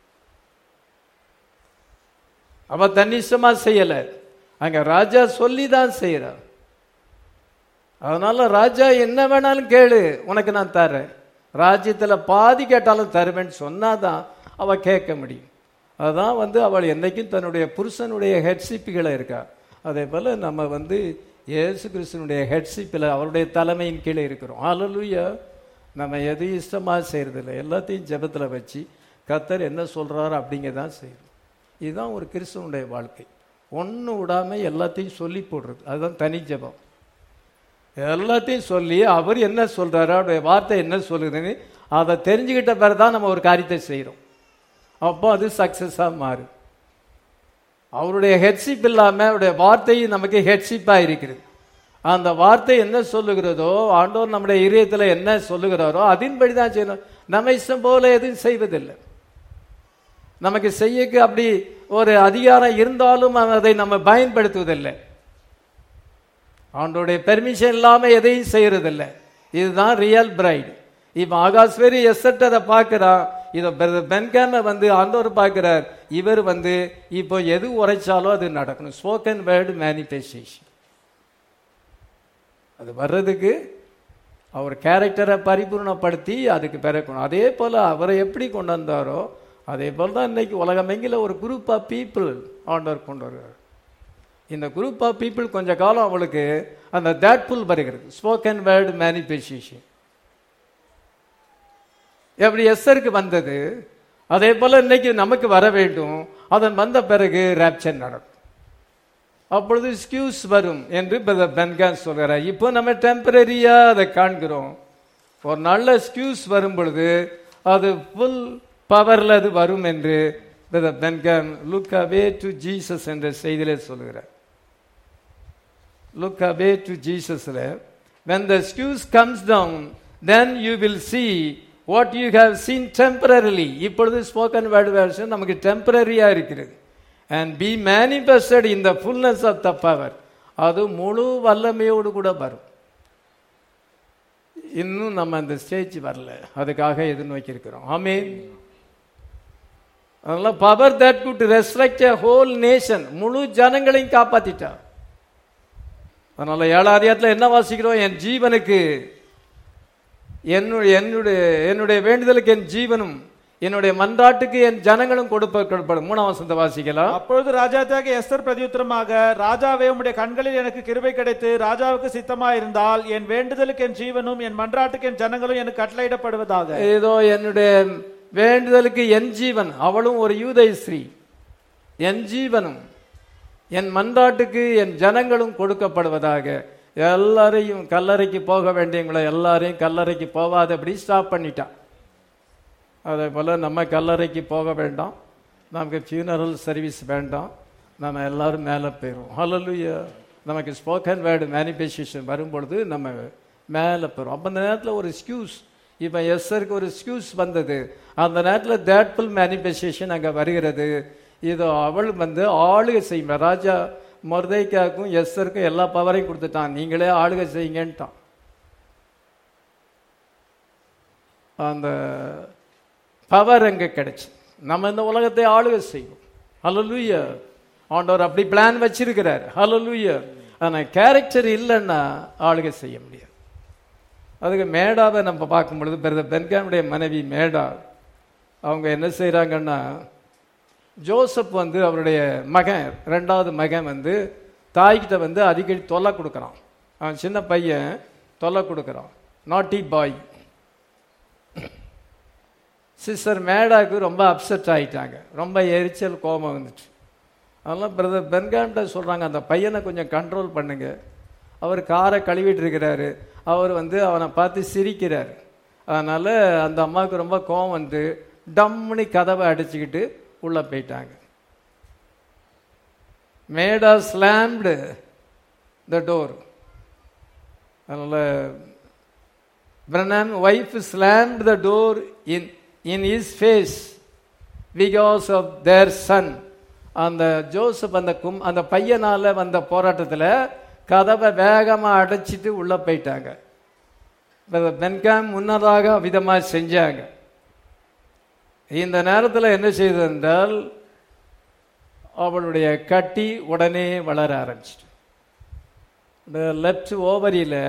அவ தன்னிஷ்டமா செய்யல அங்க ராஜா சொல்லி தான் செய்யறார் அதனால ராஜா என்ன வேணாலும் கேளு உனக்கு நான் தரேன் ராஜ்யத்துல பாதி கேட்டாலும் தருவேன்னு சொன்னாதான் அவ கேட்க முடியும் அதான் வந்து அவள் என்னைக்கும் தன்னுடைய புருஷனுடைய ஹெட்ஷிப்புகளை இருக்கா அதே போல நம்ம வந்து இயேசு கிறிஸ்தனுடைய ஹெட்ஷிப்பில் அவருடைய தலைமையின் கீழே இருக்கிறோம் ஹalleluya நம்ம எது இஷ்டமாக செய்யறதில்ல எல்லாத்தையும் ஜெபத்தில் வச்சு கத்தர் என்ன சொல்றாரு அப்படிங்கதான் செய்யறோம் இதுதான் ஒரு கிறிஸ்தவனுடைய வாழ்க்கை ஒன்று விடாம எல்லாத்தையும் சொல்லி போடுறது அதுதான் தனி ஜெபம் எல்லாத்தையும் சொல்லி அவர் என்ன சொல்றாரு அவருடைய வார்த்தை என்ன சொல்லுதுன்னு அதை தெரிஞ்சுக்கிட்ட பிறகு தான் நம்ம ஒரு காரியத்தை செய்கிறோம் அப்போ அது சக்சஸாக மாறும் அவருடைய ஹெட்ஷிப் இல்லாமல் அவருடைய வார்த்தை நமக்கு ஹெட்ஷிப்பாக இருக்கிறது அந்த வார்த்தை என்ன சொல்லுகிறதோ ஆண்டவர் நம்முடைய இதயத்தில் என்ன சொல்லுகிறாரோ அதன்படி தான் செய்யணும் நம்ம இஷ்டம் போல எதுவும் செய்வதில்லை நமக்கு செய்யக்கு அப்படி ஒரு அதிகாரம் இருந்தாலும் அதை நம்ம பயன்படுத்துவதில்லை ஆண்டோடைய பெர்மிஷன் இல்லாம எதையும் செய்யறதில்ல இதுதான் ரியல் பிரைட் இப்ப ஆகாஸ்வரி எஸ்எட் அதை பார்க்கிறான் இதை பென்காம வந்து ஆண்டவர் பார்க்கிறார் இவர் வந்து இப்போ எது உரைச்சாலும் அது நடக்கணும் ஸ்போக்கன் வேர்டு மேனிஃபெஸ்டேஷன் அது வர்றதுக்கு அவர் கேரக்டரை பரிபூர்ணப்படுத்தி அதுக்கு பிறக்கணும் அதே போல அவரை எப்படி கொண்டு வந்தாரோ அதே போல தான் இன்னைக்கு உலகமெங்கில ஒரு குரூப் ஆஃப் பீப்புள் ஆண்டவர் கொண்டு வருகிறார் இந்த குரூப் ஆஃப் பீப்புள் கொஞ்ச காலம் அவளுக்கு அந்த தேட்ஃபுல் வருகிறது ஸ்போக்கன் வேர்டு மேனிஃபெஸ்டேஷன் எப்படி எஸ்ஸருக்கு வந்தது அதே போல இன்னைக்கு நமக்கு வர வேண்டும் அதன் வந்த பிறகு ரேப்சர் நடக்கும் அப்பொழுது ஸ்கியூஸ் வரும் என்று பென்கான் சொல்கிறார் இப்போ நம்ம டெம்பரரியா அதை காண்கிறோம் ஒரு நல்ல ஸ்கியூஸ் வரும் பொழுது அது ஃபுல் பவர்ல அது வரும் என்று Branham look away to Jesus என்ற செய்தியிலே சொல்கிறார் look away to Jesus there. When the excuse comes down, then you will see what you have seen temporarily. இப்பொழுது ஸ்போக்கன் வேர்டு வேர்ஷன் நமக்கு டெம்பரரியா இருக்கிறது and be manifested in the fullness of the power அது முழு வல்லமையோடு கூட வரும் இன்னும் நம்ம அந்த ஸ்டேஜ் வரல அதுக்காக எதிர்நோக்கி இருக்கிறோம் ஆமீன் அதனால power that could restrict whole nation முழு ஜனங்களையும் காப்பாத்திட்டா அதனால ஏழாம் அதிகாரத்தில் என்ன வாசிக்கிறோம் என் ஜீவனுக்கு என்னுடைய என்னுடைய என்னுடைய வேண்டுதலுக்கு என் ஜீவனும் என்னுடைய மன்றாட்டுக்கு என் ஜனங்களும் கொடுப்ப கொடுப்படும் மூணாம் வசந்த வாசிக்கலாம் அப்பொழுது ராஜாத்தியாக எஸ்தர் பிரதியுத்தரமாக ராஜாவே உம்முடைய கண்களில் எனக்கு கிருபை கிடைத்து ராஜாவுக்கு சித்தமா இருந்தால் என் வேண்டுதலுக்கு என் ஜீவனும் என் மன்றாட்டுக்கு என் ஜனங்களும் எனக்கு கட்டளையிடப்படுவதாக ஏதோ என்னுடைய வேண்டுதலுக்கு என் ஜீவன் அவளும் ஒரு யூதை ஸ்ரீ என் ஜீவனும் என் மன்றாட்டுக்கு என் ஜனங்களும் கொடுக்கப்படுவதாக எல்லாரையும் கல்லறைக்கு போக வேண்டியவங்களை எல்லாரையும் கல்லறைக்கு போகாதபடி ஸ்டாப் பண்ணிட்டான் அதே போல் நம்ம கல்லறைக்கு போக வேண்டாம் நமக்கு ஃபியூனரல் சர்வீஸ் வேண்டாம் நம்ம எல்லாரும் மேலே போயிடும் ஹalleluya நமக்கு ஸ்போக்கன் வேர்டு மேனிஃபெஸ்டேஷன் வரும்பொழுது நம்ம மேலே போயிடும் அப்போ அந்த நேரத்தில் ஒரு ஸ்கியூஸ் இப்போ எஸ்ஸருக்கு ஒரு ஸ்கியூஸ் வந்தது அந்த நேரத்தில் தேட்ஃபுல் மேனிஃபெஸ்டேஷன் அங்கே வருகிறது இதோ அவள் வந்து ஆளுகை செய்யும் ராஜா மொர்தைக்காக்கும் எஸ்ஸருக்கும் எல்லா பவரையும் கொடுத்துட்டான் நீங்களே ஆளுகை செய்யுங்கன்ட்டான் அந்த பவர் அங்கே கிடைச்சு நம்ம இந்த உலகத்தை ஆளுகை செய்வோம் ஹalleluya ஆண்டவர் அப்படி பிளான் வச்சிருக்கிறார் ஹalleluya ஆனால் கேரக்டர் இல்லைன்னா ஆளுகை செய்ய முடியாது அதுக்கு மேடாவை நம்ம பார்க்கும் பொழுது பிரதர் பென்கானுடைய மனைவி மேடா அவங்க என்ன செய்கிறாங்கன்னா ஜோசப் வந்து அவருடைய மகன் ரெண்டாவது மகன் வந்து தாய்கிட்ட வந்து அடிக்கடி தொல்லை கொடுக்குறான் அவன் சின்ன பையன் தொல்லை கொடுக்குறான் நாட்டி பாய் சிஸ்டர் மேடாக்கு ரொம்ப அப்செட் ஆயிட்டாங்க ரொம்ப எரிச்சல் கோபம் வந்துச்சு அதெல்லாம் பிரதர் பென்கான்ட்ட சொல்கிறாங்க அந்த பையனை கொஞ்சம் கண்ட்ரோல் பண்ணுங்க அவர் காரை கழுவிட்டு இருக்கிறாரு அவர் வந்து அவனை பார்த்து சிரிக்கிறார் அதனால் அந்த அம்மாவுக்கு ரொம்ப கோவம் வந்து டம்முனி கதவை அடிச்சுக்கிட்டு உள்ளே போயிட்டாங்க மேடா ஸ்லாம்டு த டோர் அதனால் Branham wife slammed the door in in his face because of their son. அந்த ஜோசப் அந்த கும் அந்த பையனால வந்த போராட்டத்தில் கதவை வேகமாக அடைச்சிட்டு உள்ள போயிட்டாங்க பென்காம் முன்னதாக விதமாக செஞ்சாங்க இந்த நேரத்தில் என்ன செய்தது என்றால் அவளுடைய கட்டி உடனே வளர ஆரம்பிச்சிட்டு இந்த லெஃப்ட் ஓவரியில்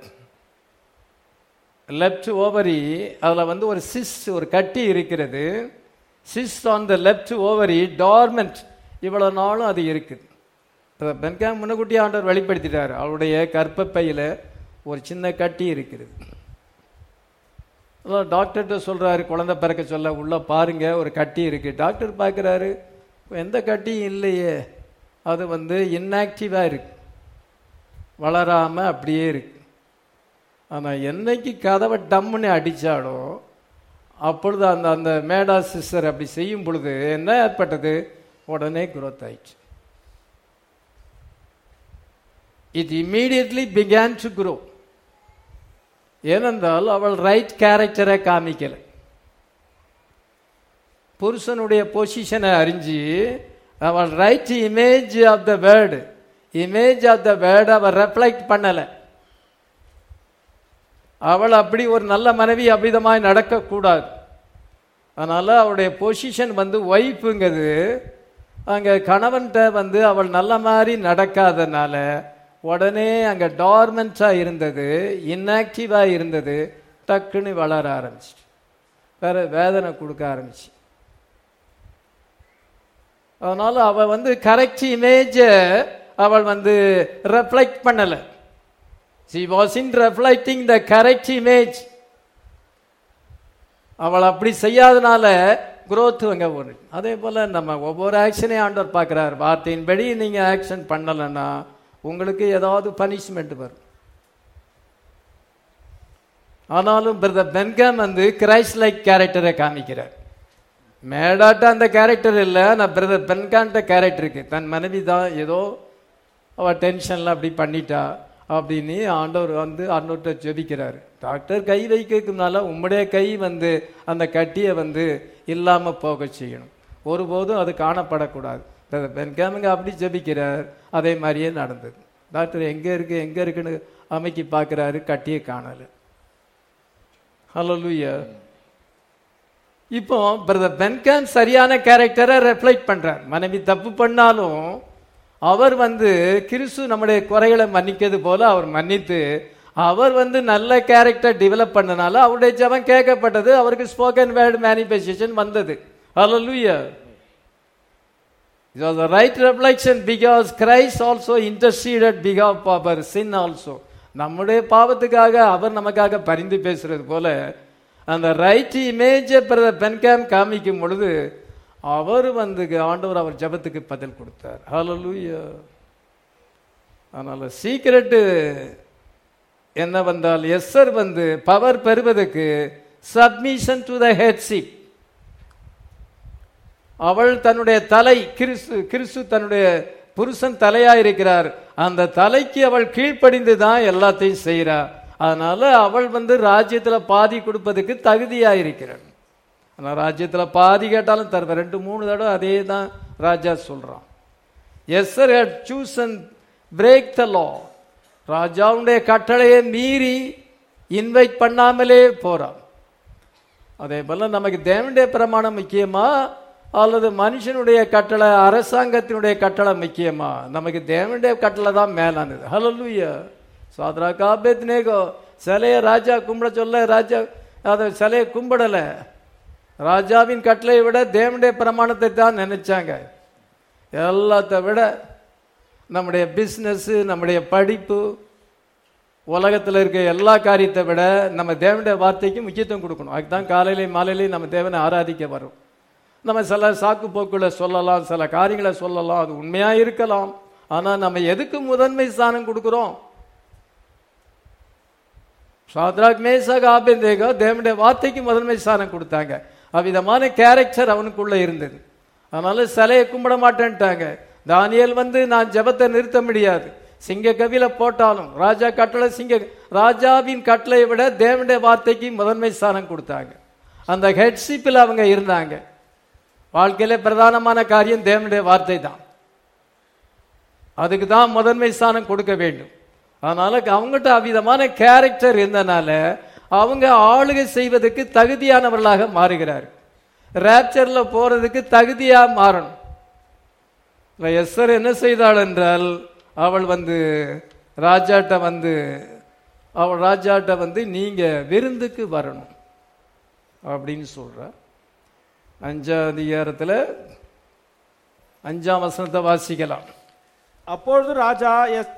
லெஃப்ட் ஓவரி அதில் வந்து ஒரு சிஸ் ஒரு கட்டி இருக்கிறது cyst on the left ovary dormant இவ்வளோ நாளும் அது இருக்குது பென்காம் முன்னக்கூட்டி ஆண்டவர் வெளிப்படுத்திட்டார் அவருடைய கற்பப்பையில் ஒரு சின்ன கட்டி இருக்கிறது அதான் டாக்டர்கிட்ட சொல்கிறாரு குழந்தை பிறக்க சொல்ல உள்ளே பாருங்க ஒரு கட்டி இருக்குது டாக்டர் பார்க்குறாரு எந்த கட்டியும் இல்லையே அது வந்து இன்ஆக்டிவாக இருக்கு வளராமல் அப்படியே இருக்கு ஆனால் என்னைக்கு கதவை டம்முன்னு அடித்தாலோ அப்பொழுது அந்த அந்த மேடா சிஸ்டர் அப்படி செய்யும் பொழுது என்ன ஏற்பட்டது உடனே குரோத் ஆயிடுச்சு it immediately began to grow ஏனென்றால் அவள் ரைட் கேரக்டரை காமிக்கல புருஷனுடைய பொசிஷனை அறிஞ்சு அவள் right image of the word image of the word அவள் ரெஃப்ளெக்ட் பண்ணலை அவள் அப்படி ஒரு நல்ல மனைவி அவ்விதமாய் நடக்கக்கூடாது அதனால் அவளுடைய பொசிஷன் வந்து ஒய்ஃபுங்கிறது அங்கே கணவன்கிட்ட வந்து அவள் நல்ல மாதிரி நடக்காதனால உடனே அங்கே டார்மெண்ட்டாக இருந்தது இன்ஆக்டிவாக இருந்தது டக்குன்னு வளர ஆரம்பிச்சிட்டு வேற வேதனை கொடுக்க ஆரம்பிச்சு அதனால அவள் வந்து கரெக்ட் இமேஜை அவள் வந்து ரெஃப்ளெக்ட் பண்ணலை she wasn't reflecting the correct image அவள் அப்படி செய்யாதனால குரோத் அங்கே ஒரு அதே போல் நம்ம ஒவ்வொரு ஆக்ஷனையும் ஆண்டவர் பார்க்குறாரு வார்த்தையின்படி நீங்கள் ஆக்ஷன் பண்ணலைன்னா உங்களுக்கு ஏதாவது பனிஷ்மெண்ட் வரும் ஆனாலும் பிரதர் பென்காம் வந்து கிரைஸ்ட் லைக் கேரக்டரை காமிக்கிறார் மேடாட்ட அந்த கேரக்டர் இல்லை நான் பிரதர் பென்கான்ட்ட கேரக்டர் இருக்கு தன் மனைவி தான் ஏதோ அவள் டென்ஷன்லாம் அப்படி பண்ணிட்டா அப்படின்னு ஆண்டவர் வந்து ஆண்டவர்கிட்ட ஜெபிக்கிறார் டாக்டர் கை வைக்கிறதுனால உம்முடைய கை வந்து அந்த கட்டியை வந்து இல்லாமல் போக செய்யணும் ஒருபோதும் அது காணப்படக்கூடாது பென்காமுங்க அப்படி ஜெபிக்கிறார் அதே மாதிரியே நடந்தது டாக்டர் எங்கே இருக்கு எங்கே இருக்குன்னு அமைக்கி பார்க்குறாரு கட்டியை காணலை ஹலோ லூயா இப்போ பிரதர் பென்கான் சரியான கேரக்டரை ரெஃப்ளெக்ட் பண்றார் மனைவி தப்பு பண்ணாலும் அவர் வந்து கிறிஸ்து நம்முடைய குறைகளை மன்னிக்கிறது போல அவர் மன்னித்து அவர் வந்து நல்ல கேரக்டர் டெவலப் பண்ணனால அவருடைய ஜெபம் கேட்கப்பட்டது அவருக்கு ஸ்போக்கன் வேர்டு மேனிஃபெஸ்டேஷன் வந்தது ஹalleluya it was the right reflection because Christ also interceded behalf of our sin also நம்முடைய பாவத்துக்காக அவர் நமக்காக பரிந்து பேசுறது போல அந்த ரைட் இமேஜை பிரதர் பென்காம் காமிக்கும் பொழுது அவர் வந்து ஆண்டவர் அவர் ஜெபத்துக்கு பதில் கொடுத்தார் ஹalleluya அதனால சீக்கிரட்டு என்ன வந்தால் எஸ்ஸர் வந்து பவர் பெறுவதற்கு சப்மிஷன் டு த ஹெட்ஷிப் அவள் தன்னுடைய தலை கிறிஸ்து கிறிஸ்து தன்னுடைய புருஷன் தலையா இருக்கிறார் அந்த தலைக்கு அவள் கீழ்ப்படிந்து தான் எல்லாத்தையும் செய்கிறா அதனால அவள் வந்து ராஜ்யத்துல பாதி கொடுப்பதுக்கு தகுதியா இருக்கிறாள் ஆனால் ராஜ்யத்துல பாதி கேட்டாலும் தருவ ரெண்டு மூணு தடவை அதே தான் ராஜா சொல்றான் Esther had choose and break the law ராஜாவுடைய கட்டளையை மீறி இன்வைட் பண்ணாமலே போறான் அதே போல நமக்கு தேவனுடைய பிரமாணம் முக்கியமா அல்லது மனுஷனுடைய கட்டளை அரசாங்கத்தினுடைய கட்டளை முக்கியமா நமக்கு தேவனுடைய கட்டளை தான் மேலானது ஹலலுயா சாதரா காபேத்னேகோ சிலைய ராஜா கும்பிட சொல்ல ராஜா அதை சிலையை கும்பிடலை ராஜாவின் கட்டளையை விட தேவனுடைய பிரமாணத்தை தான் நினைச்சாங்க எல்லாத்த விட நம்முடைய பிஸ்னஸ் நம்முடைய படிப்பு உலகத்தில் இருக்க எல்லா காரியத்தை விட நம்ம தேவனுடைய வார்த்தைக்கு முக்கியத்துவம் கொடுக்கணும் அதுதான் காலையிலையும் மாலையிலையும் நம்ம தேவனை ஆராதிக்க வரும் நம்ம சில சாக்கு போக்குகளை சொல்லலாம் சில காரியங்களை சொல்லலாம் அது உண்மையா இருக்கலாம் ஆனா நம்ம எதுக்கு முதன்மை ஸ்தானம் கொடுக்கிறோம் சாத்ராக் மேசாக ஆபேந்தேகா தேவனுடைய வார்த்தைக்கு முதன்மை ஸ்தானம் கொடுத்தாங்க அவ்விதமான கேரக்டர் அவனுக்குள்ள இருந்தது அதனால சிலையை கும்பிட மாட்டேன்ட்டாங்க தானியல் வந்து நான் ஜெபத்தை நிறுத்த முடியாது சிங்க கவில போட்டாலும் ராஜா கட்டளை சிங்க ராஜாவின் கட்டளையை விட தேவனுடைய வார்த்தைக்கு முதன்மை ஸ்தானம் கொடுத்தாங்க அந்த ஹெட்ஷிப்பில் அவங்க இருந்தாங்க வாழ்க்கையில பிரதானமான காரியம் தேவனுடைய வார்த்தை தான் அதுக்கு தான் முதன்மை ஸ்தானம் கொடுக்க வேண்டும் அதனால அவங்ககிட்ட அவ்விதமான கேரக்டர் இருந்தனால அவங்க ஆளுகை செய்வதற்கு தகுதியானவர்களாக மாறுகிறார் ரேப்சர்ல போறதுக்கு தகுதியா மாறணும் இப்ப எஸ்ஸர் என்ன செய்தாள் என்றால் அவள் வந்து ராஜாட்ட வந்து அவள் ராஜாட்ட வந்து நீங்க விருந்துக்கு வரணும் அப்படின்னு சொல்ற அஞ்சாம் அதிகாரத்துல அஞ்சாம் வசனத்தை வாசிக்கலாம் அப்பொழுது ராஜா எஸ்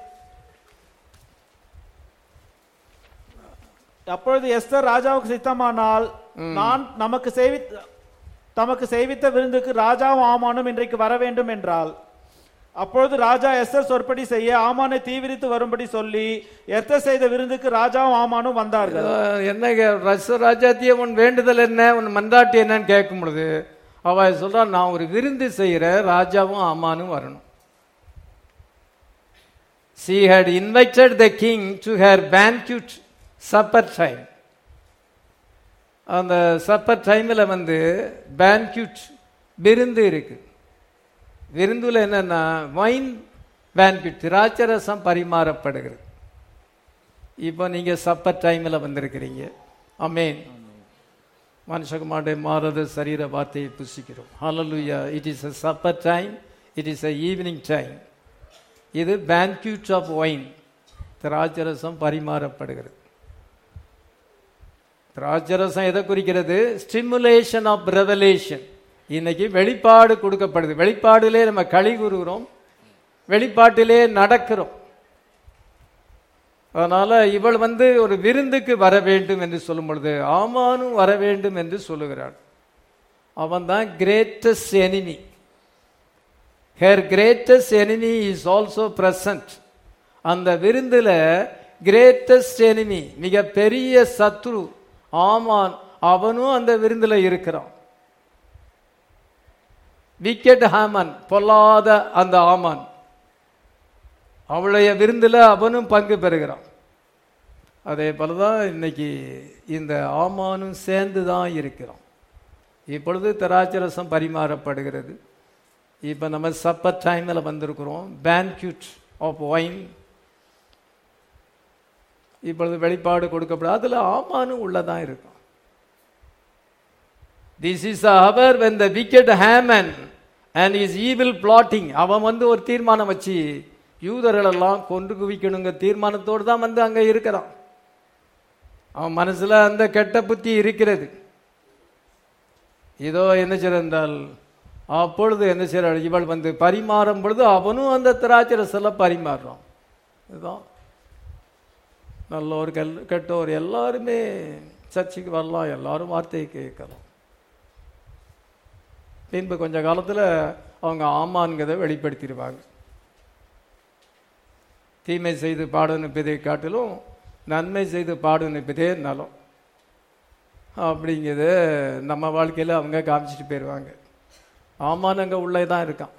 அப்பொழுது எஸ்தர் ராஜாவுக்கு சித்தமானால் நான் நமக்கு செய்வித்த தமக்கு செய்வித்த விருந்துக்கு ராஜாவும் ஆமானும் இன்றைக்கு வர வேண்டும் என்றால் அப்பொழுது ராஜா எஸ்தர் சொற்படி செய்ய ஆமானை தீவிரித்து வரும்படி சொல்லி எஸ்தர் செய்த விருந்துக்கு ராஜாவும் ஆமானும் வந்தார்கள் அஹ் என்ன கே- ரச ராஜாத்திய உன் வேண்டுதல் என்ன உன் மன்றாட்டு என்னன்னு கேட்கும் பொழுது அவ சொல்றா நான் ஒரு விருந்து செய்யறேன் ராஜாவும் அம்மானும் வரணும் she had invited the king to her banquet supper time அந்த சப்பர் டைமில் வந்து பேன்க்யூட் விருந்து இருக்கு விருந்துல என்னன்னா வைன் பேன்க்யூட் திராட்சரசம் பரிமாறப்படுகிறது இப்போ நீங்க சப்பர் டைமில் வந்திருக்கிறீங்க அமேன் மனுஷகுமாருடைய மாறத சரீர வார்த்தையை புசிக்கிறோம் ஹalleluya it is a supper time it is a evening time இது பேன்க்யூட் ஆஃப் ஒயின் திராட்சரசம் பரிமாறப்படுகிறது திராட்சரசம் எதை குறிக்கிறது ஸ்டிமுலேஷன் ஆஃப் ரெவலேஷன் இன்னைக்கு வெளிப்பாடு கொடுக்கப்படுது வெளிப்பாடிலே நம்ம களி கூறுகிறோம் வெளிப்பாட்டிலே நடக்கிறோம் அதனால இவள் வந்து ஒரு விருந்துக்கு வர வேண்டும் என்று சொல்லும் பொழுது ஆமானும் வர வேண்டும் என்று சொல்லுகிறாள் அவன் தான் greatest enemy her greatest enemy is also present அந்த விருந்துல கிரேட்டஸ்ட் எனிமி மிக பெரிய சத்ரு ஆமான் அவனும் அந்த விருந்துல இருக்கிறான் விக்கெட் ஹாமன் பொல்லாத அந்த ஆமான் அவளுடைய விருந்துல அவனும் பங்கு பெறுகிறான் அதே போலதான் இன்னைக்கு இந்த ஆமானும் சேர்ந்து தான் இருக்கிறோம் இப்பொழுது திராட்சரசம் பரிமாறப்படுகிறது இப்போ நம்ம சப்பர் டைமில் வந்திருக்கிறோம் பேன்க்யூட் ஆஃப் ஒயின் இப்பொழுது வெளிப்பாடு கொடுக்கப்படும் அதில் ஆமானும் உள்ளதான் இருக்கும் this is hour when the wicked Haman and is evil plotting அவன் வந்து ஒரு தீர்மானம் வச்சு யூதர்களெல்லாம் கொண்டு குவிக்கணுங்க தீர்மானத்தோடு தான் வந்து அங்கே இருக்கிறான் அவன் மனசுல அந்த கெட்ட புத்தி இருக்கிறது இதோ என்ன செய்தால் அப்பொழுது என்ன செய்றாள் இவள் வந்து பரிமாறும் பொழுது அவனும் அந்த திராட்சரசில் பரிமாறுறான் இதுதான் நல்லோர் கெல் கெட்டோர் எல்லாருமே சர்ச்சுக்கு வரலாம் எல்லாரும் வார்த்தையை கேட்கலாம் பின்பு கொஞ்ச காலத்தில் அவங்க ஆமான்கிறதை வெளிப்படுத்திடுவாங்க தீமை செய்து பாடு நிற்பதை காட்டிலும் நன்மை செய்து பாடு நிற்பதே நலம் அப்படிங்கிறத நம்ம வாழ்க்கையில் அவங்க காமிச்சிட்டு போயிடுவாங்க ஆமான் அங்கே உள்ளே தான் இருக்கான்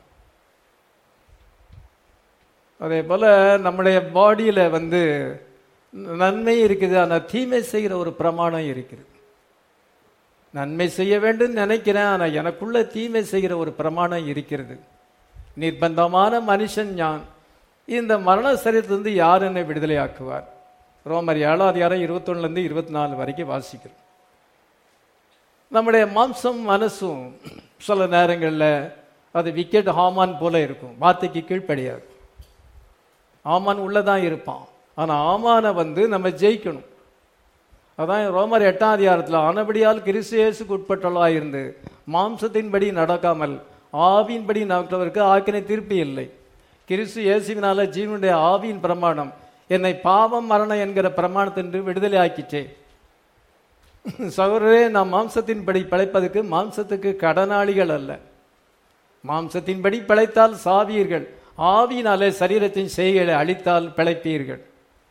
அதே போல் நம்முடைய பாடியில் வந்து நன்மை இருக்குது ஆனால் தீமை செய்கிற ஒரு பிரமாணம் இருக்குது நன்மை செய்ய வேண்டும் நினைக்கிறேன் ஆனால் எனக்குள்ள தீமை செய்கிற ஒரு பிரமாணம் இருக்கிறது நிர்பந்தமான மனுஷன் ஞான் இந்த மரண சரித்திலிருந்து யார் என்னை விடுதலை ஆக்குவார் ரோமர் ஏழாம் அதிகாரம் இருபத்தொன்னுலேருந்து இருபத்தி நாலு வரைக்கும் வாசிக்கிறோம் நம்முடைய மாம்சம் மனசும் சில நேரங்களில் அது விக்கெட் ஹாமான் போல இருக்கும் வார்த்தைக்கு கீழ்ப்படியாது ஆமான் உள்ளதான் இருப்பான் ஆனா ஆமானை வந்து நம்ம ஜெயிக்கணும் அதான் ரோமர் எட்டாம் அதிகாரத்தில் ஆனபடியால் கிறிஸ்து இயேசுக்கு உட்பட்டவளாக இருந்து மாம்சத்தின்படி நடக்காமல் ஆவியின்படி நடக்கிறவருக்கு ஆக்கினை திருப்பி இல்லை கிறிஸ்து இயேசுவினால ஜீவனுடைய ஆவியின் பிரமாணம் என்னை பாவம் மரணம் என்கிற பிரமாணத்தின்று விடுதலை ஆக்கிட்டேன் சகோதரரே நாம் மாம்சத்தின்படி பிழைப்பதற்கு மாம்சத்துக்கு கடனாளிகள் அல்ல மாம்சத்தின்படி பிழைத்தால் சாவீர்கள் ஆவியினாலே சரீரத்தின் செய்கைகளை அழித்தால் பிழைப்பீர்கள்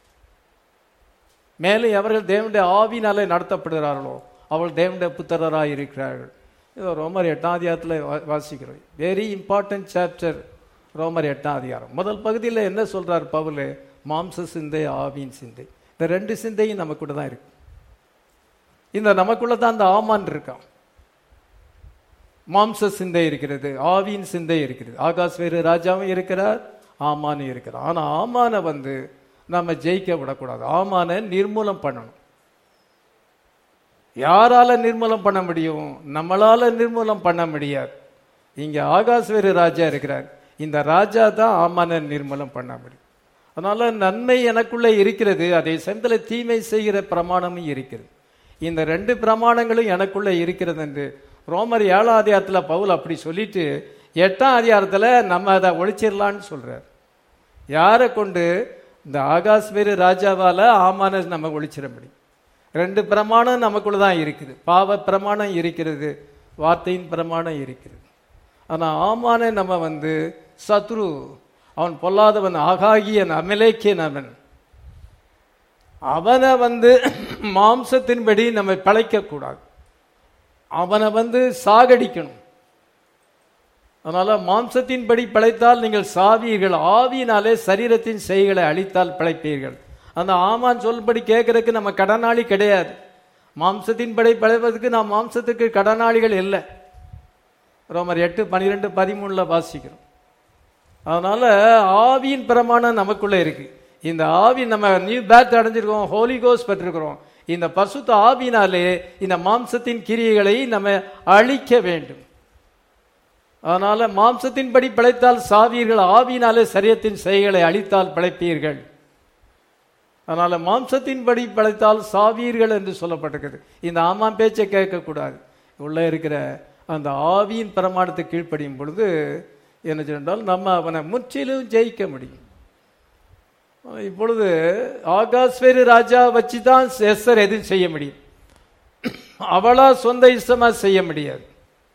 மேலும் அவர்கள் தேவனுடைய ஆவியினாலே நடத்தப்படுகிறார்களோ அவள் தேவனுடைய புத்திரராக இருக்கிறார்கள் இது ரோமர் எட்டாம் அதிகாரத்தில் வா- வாசிக்கிறோம் வெரி இம்பார்ட்டன்ட் சாப்டர் ரோமர் எட்டாம் அதிகாரம் முதல் பகுதியில் என்ன சொல்றார் பவுல் மாம்ச சிந்தை ஆவியின் சிந்தை இந்த ரெண்டு சிந்தையும் நமக்குள்ள தான் இருக்கு இந்த நமக்குள்ள தான் அந்த ஆமான் இருக்கான் மாம்ச சிந்தை இருக்கிறது ஆவியின் சிந்தை இருக்கிறது ஆகாஷ் வேறு ராஜாவும் இருக்கிறார் ஆமானும் இருக்கிறார் ஆனா ஆமானை வந்து நம்ம ஜெயிக்க விடக்கூடாது ஆமானை நிர்மூலம் பண்ணணும் யாரால நிர்மூலம் பண்ண முடியும் நம்மளால நிர்மூலம் பண்ண முடியாது இங்க ஆகாஷ் வேறு ராஜா இருக்கிறார் இந்த ராஜா தான் ஆமானை நிர்மூலம் பண்ண முடியும் அதனால நன்மை எனக்குள்ள இருக்கிறது அதே சமயத்தில் தீமை செய்கிற பிரமாணமும் இருக்கிறது இந்த ரெண்டு பிரமாணங்களும் எனக்குள்ள இருக்கிறது என்று ரோமர் ஏழாம் அதிகாரத்தில் பவுல் அப்படி சொல்லிட்டு எட்டாம் அதிகாரத்தில் நம்ம அதை ஒழிச்சிடலான்னு சொல்றார் யாரை கொண்டு இந்த ஆகாஷ் வேறு ராஜாவால ஆமான நம்ம ஒழிச்சிட முடியும் ரெண்டு பிரமாணம் நமக்குள்ள தான் இருக்குது பாவ பிரமாணம் இருக்கிறது வார்த்தையின் பிரமாணம் இருக்கிறது ஆனா ஆமானை நம்ம வந்து சத்ரு அவன் பொல்லாதவன் ஆகாகியன் அமலேக்கியன் அவன் அவனை வந்து மாம்சத்தின்படி நம்ம பிழைக்க கூடாது அவனை வந்து சாகடிக்கணும் அதனால மாம்சத்தின்படி பிழைத்தால் நீங்கள் சாவீர்கள் ஆவியினாலே சரீரத்தின் செய்களை அழித்தால் பிழைப்பீர்கள் அந்த ஆமான் சொல்படி கேட்கறதுக்கு நம்ம கடனாளி கிடையாது மாம்சத்தின்படி பிழைப்பதற்கு நாம் மாம்சத்துக்கு கடனாளிகள் இல்லை ரோமர் எட்டு பன்னிரெண்டு பதிமூணுல வாசிக்கிறோம் அதனால ஆவியின் பிரமாணம் நமக்குள்ள இருக்கு இந்த ஆவி நம்ம நியூ பேத் அடைஞ்சிருக்கோம் ஹோலி கோஸ் பெற்றிருக்கிறோம் இந்த பசுத்த ஆவினாலே இந்த மாம்சத்தின் கிரியைகளை நம்ம அழிக்க வேண்டும் அதனால மாம்சத்தின்படி பிழைத்தால் சாவீர்கள் ஆவியினாலே சரியத்தின் செய்களை அழித்தால் பிழைப்பீர்கள் அதனால மாம்சத்தின்படி பிழைத்தால் சாவீர்கள் என்று சொல்லப்பட்டிருக்குது இந்த ஆமாம் பேச்சை கேட்கக்கூடாது உள்ள இருக்கிற அந்த ஆவியின் பிரமாணத்தை கீழ்ப்படியும் பொழுது என்ன சொன்னால் நம்ம அவனை முற்றிலும் ஜெயிக்க முடியும் இப்பொழுது ஆகாஸ்வேரு ராஜா வச்சு தான் எஸ்ஸர் எதுவும் செய்ய முடியும் அவளா சொந்த இஷ்டமா செய்ய முடியாது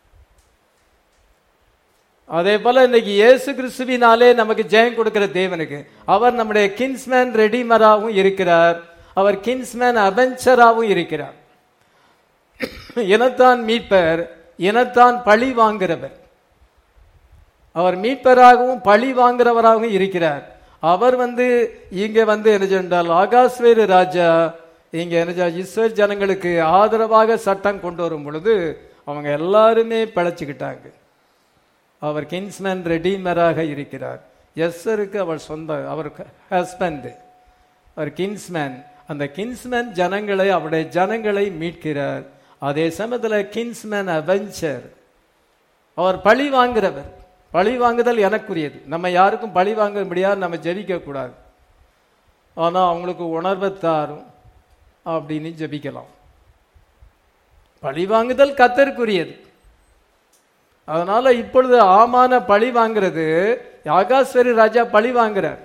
அதே போல இன்னைக்கு இயேசு கிறிஸ்துவினாலே நமக்கு ஜெயம் கொடுக்கிற தேவனுக்கு அவர் நம்முடைய கின்ஸ்மேன் ரெடிமராகவும் இருக்கிறார் அவர் கின்ஸ்மேன் அவெஞ்சராகவும் இருக்கிறார் இனத்தான் மீட்பர் இனத்தான் பழி வாங்குகிறவர் அவர் மீட்பராகவும் பழி வாங்குறவராகவும் இருக்கிறார் அவர் வந்து இங்க வந்து என்ன சொன்னால் ஆகாஸ்வேரு ராஜா இங்க என்ன சொன்னா, இஸ்ரேல் ஜனங்களுக்கு ஆதரவாக சட்டம் கொண்டு வரும் பொழுது அவங்க எல்லாருமே பிழைச்சுக்கிட்டாங்க அவர் கின்ஸ்மேன் ரெடீமராக இருக்கிறார் எஸ்ஸருக்கு அவர் சொந்த அவர் ஹஸ்பண்ட் அவர் கின்ஸ்மேன் அந்த கின்ஸ்மேன் ஜனங்களை அவருடைய ஜனங்களை மீட்கிறார் அதே சமயத்தில் கின்ஸ்மேன் அவெஞ்சர் அவர் பழி வாங்குறவர் பழி வாங்குதல் எனக்குரியது நம்ம யாருக்கும் பழி வாங்க முடியாது நம்ம ஜெபிக்க கூடாது ஆனா அவங்களுக்கு உணர்வை தாரும் அப்படின்னு ஜெபிக்கலாம் பழி வாங்குதல் கத்தருக்குரியது அதனால இப்பொழுது ஆமான பழி வாங்குறது யாகாஸ்வரி ராஜா பழி வாங்குறார்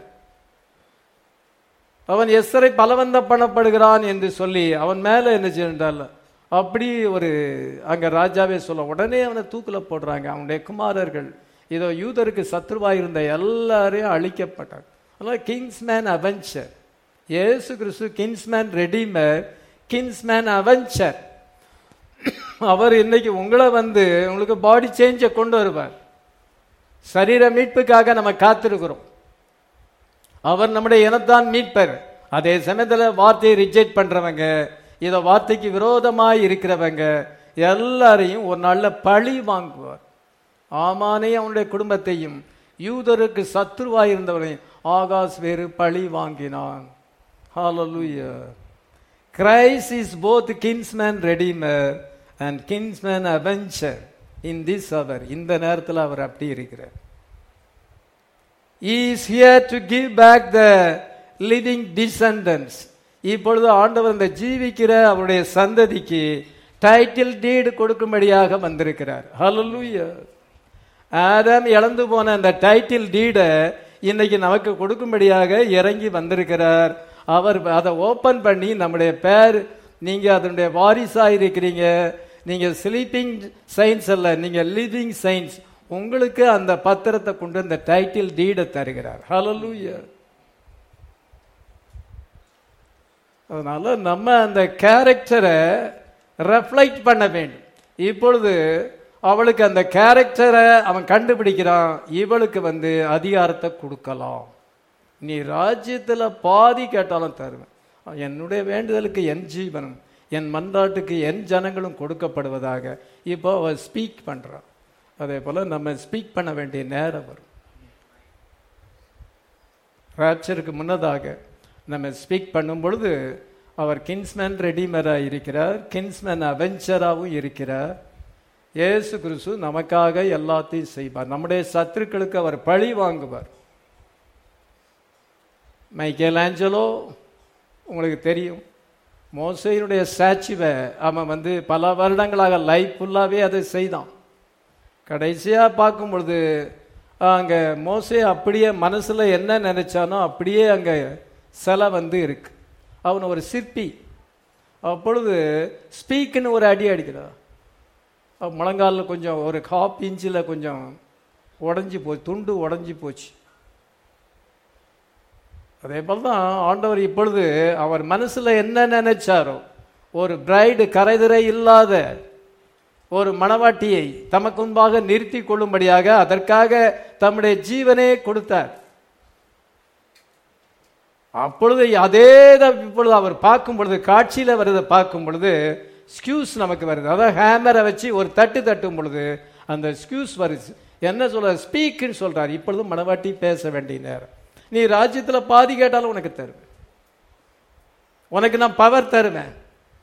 அவன் எஸ்ஸரை பலவந்த பண்ணப்படுகிறான் என்று சொல்லி அவன் மேல என்ன செய்தால் அப்படி ஒரு அங்க ராஜாவே சொல்ல உடனே அவனை தூக்குல போடுறாங்க அவனுடைய குமாரர்கள் இதோ யூதருக்கு சத்ருவாய் இருந்த எல்லாரையும் அழிக்கப்பட்டாங்க அதனால கிங்ஸ்மேன் அவெஞ்சர் இயேசு கிறிஸ்து கிங்ஸ்மேன் ரெடிமர் கிங்ஸ்மேன் அவெஞ்சர் அவர் இன்னைக்கு உங்களை வந்து உங்களுக்கு பாடி சேஞ்சை கொண்டு வருவார் சரீர மீட்புக்காக நம்ம காத்திருக்கிறோம் அவர் நம்முடைய இனத்தான் மீட்பர் அதே சமயத்தில் வார்த்தையை ரிஜெக்ட் பண்றவங்க இத வார்த்தைக்கு விரோதமாய் இருக்கிறவங்க எல்லாரையும் ஒரு நாள்ல பழி வாங்குவார் ஆமானே அவனுடைய குடும்பத்தையும் யூதருக்கு சத்ருவாய் இருந்தவனையும் ஆகாஷ் வேறு பழி வாங்கினான் Hallelujah. Christ is both kinsman redeemer and kinsman avenger in this hour. இந்த நேரத்தில் அவர் அப்படி இருக்கிறார் He is here to give back the living descendants. இப்பொழுது ஆண்டவர் இந்த ஜீவிக்கிற அவருடைய சந்ததிக்கு டைட்டில் டீடு கொடுக்கும்படியாக வந்திருக்கிறார் ஹalleluya ஆதாம் இழந்து போன அந்த டைட்டில் டீடை இன்னைக்கு நமக்கு கொடுக்கும்படியாக இறங்கி வந்திருக்கிறார் அவர் அதை ஓபன் பண்ணி நம்முடைய பேர் நீங்க அதனுடைய வாரிசா இருக்கிறீங்க நீங்க ஸ்லீப்பிங் சயின்ஸ் அல்ல நீங்க லிவிங் சயின்ஸ் உங்களுக்கு அந்த பத்திரத்தை கொண்டு அந்த டைட்டில் டீடை தருகிறார் ஹalleluya அதனால நம்ம அந்த கேரக்டரை ரெஃப்ளைட் பண்ண வேண்டும் இப்பொழுது அவளுக்கு அந்த கேரக்டரை அவன் கண்டுபிடிக்கிறான் இவளுக்கு வந்து அதிகாரத்தை கொடுக்கலாம் நீ ராஜ்யத்துல பாதி கேட்டாலும் தருவேன் என்னுடைய வேண்டுதலுக்கு என் ஜீவனும் என் மன்றாட்டுக்கு என் ஜனங்களும் கொடுக்கப்படுவதாக இப்போ அவ ஸ்பீக் பண்றான் அதே போல நம்ம ஸ்பீக் பண்ண வேண்டிய நேரம் வரும் ராப்சருக்கு முன்னதாக நம்ம ஸ்பீக் பண்ணும் பொழுது அவர் கின்ஸ்மேன் ரெடிமராக இருக்கிறார் கின்ஸ்மேன் அவெஞ்சராகவும் இருக்கிறார் இயேசு கிறிஸ்து நமக்காக எல்லாத்தையும் செய்வார் நம்முடைய சத்துருக்களுக்கு அவர் பழி வாங்குவார் மைக்கேல் ஆஞ்சலோ உங்களுக்கு தெரியும் மோசையினுடைய ஸ்டாச்சுவை அவன் வந்து பல வருடங்களாக லைஃப் ஃபுல்லாகவே அதை செய்தான் கடைசியாக பார்க்கும் பொழுது அங்கே மோசே அப்படியே மனசில் என்ன நினைச்சானோ அப்படியே அங்கே சிலை வந்து இருக்கு அவன் ஒரு சிற்பி அப்பொழுது ஸ்பீக்குன்னு ஒரு அடி அடிக்கிறான் அவன் முழங்காலில் கொஞ்சம் ஒரு ஹாப் இன்ச்சில் கொஞ்சம் உடஞ்சி போச்சு துண்டு உடஞ்சி போச்சு அதே போல தான் ஆண்டவர் இப்பொழுது அவர் மனசுல என்ன நினைச்சாரோ ஒரு பிரைடு கரைதிரை இல்லாத ஒரு மணவாட்டியை தமக்கு முன்பாக நிறுத்தி கொள்ளும்படியாக அதற்காக தம்முடைய ஜீவனே கொடுத்தார் அப்பொழுது அதே தான் இப்பொழுது அவர் பார்க்கும் பொழுது காட்சியில வருதை பார்க்கும் பொழுது ஸ்கியூஸ் நமக்கு வருது அதாவது ஹேமரை வச்சு ஒரு தட்டு தட்டும் பொழுது அந்த ஸ்கியூஸ் வருது என்ன சொல்ற ஸ்பீக்குன்னு சொல்றாரு இப்பொழுது மணவாட்டி பேச வேண்டிய நேரம் நீ ராஜ்யத்துல பாதி கேட்டாலும் உனக்கு தருவேன் உனக்கு நான் பவர் தருவேன்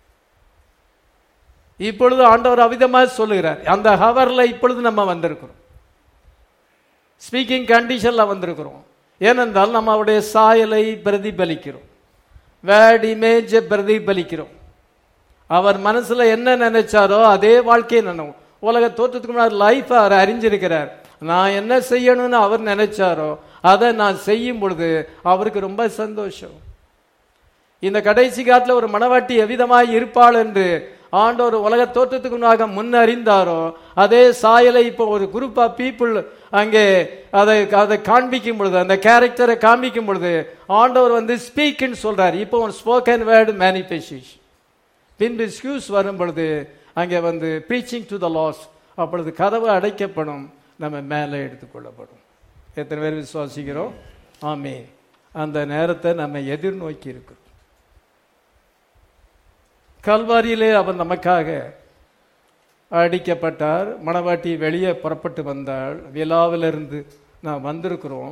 இப்பொழுது ஆண்டவர் அவிதமாக சொல்லுகிறார் அந்த ஹவர்ல இப்பொழுது நம்ம வந்திருக்கிறோம் ஸ்பீக்கிங் கண்டிஷன்ல வந்திருக்கிறோம் ஏனென்றால் நம்ம அவருடைய சாயலை பிரதிபலிக்கிறோம் வேர்ட் இமேஜை பிரதிபலிக்கிறோம் அவர் மனசுல என்ன நினைச்சாரோ அதே வாழ்க்கையை நினைவும் உலக தோற்றத்துக்கு முன்னாடி லைஃப் அவர் அறிஞ்சிருக்கிறார் நான் என்ன செய்யணும்னு அவர் நினைச்சாரோ அதை நான் செய்யும் பொழுது அவருக்கு ரொம்ப சந்தோஷம் இந்த கடைசி காலத்துல ஒரு மணவாட்டி எவ்விதமாய் இருப்பாள் என்று ஆண்டவர் உலக தோற்றத்துக்கு முன்னாக முன்னறிந்தாரோ அதே சாயலை இப்போ ஒரு குரூப் ஆஃப் பீப்புள் அங்கே அதை அதை காண்பிக்கும் பொழுது அந்த கேரக்டரை காண்பிக்கும் பொழுது ஆண்டவர் வந்து ஸ்பீக்னு சொல்றார் இப்போ ஒரு ஸ்போக்கன் வேர்டு மேனிஃபெஸ்டேஷன் பின்பு ஸ்கியூஸ் வரும் பொழுது அங்கே வந்து ப்ரீச்சிங் டு த லாஸ் அப்பொழுது கதவு அடைக்கப்படும் நம்ம மேலே எடுத்துக்கொள்ளப்படும் எத்தனை பேர் விசுவாசிக்கிறோம் ஆமே அந்த நேரத்தை நம்ம எதிர்நோக்கி இருக்கிறோம் கல்வாரியிலே அவர் நமக்காக அடிக்கப்பட்டார் மணவாட்டி வெளியே புறப்பட்டு வந்தாள் விழாவிலிருந்து நான் வந்திருக்கிறோம்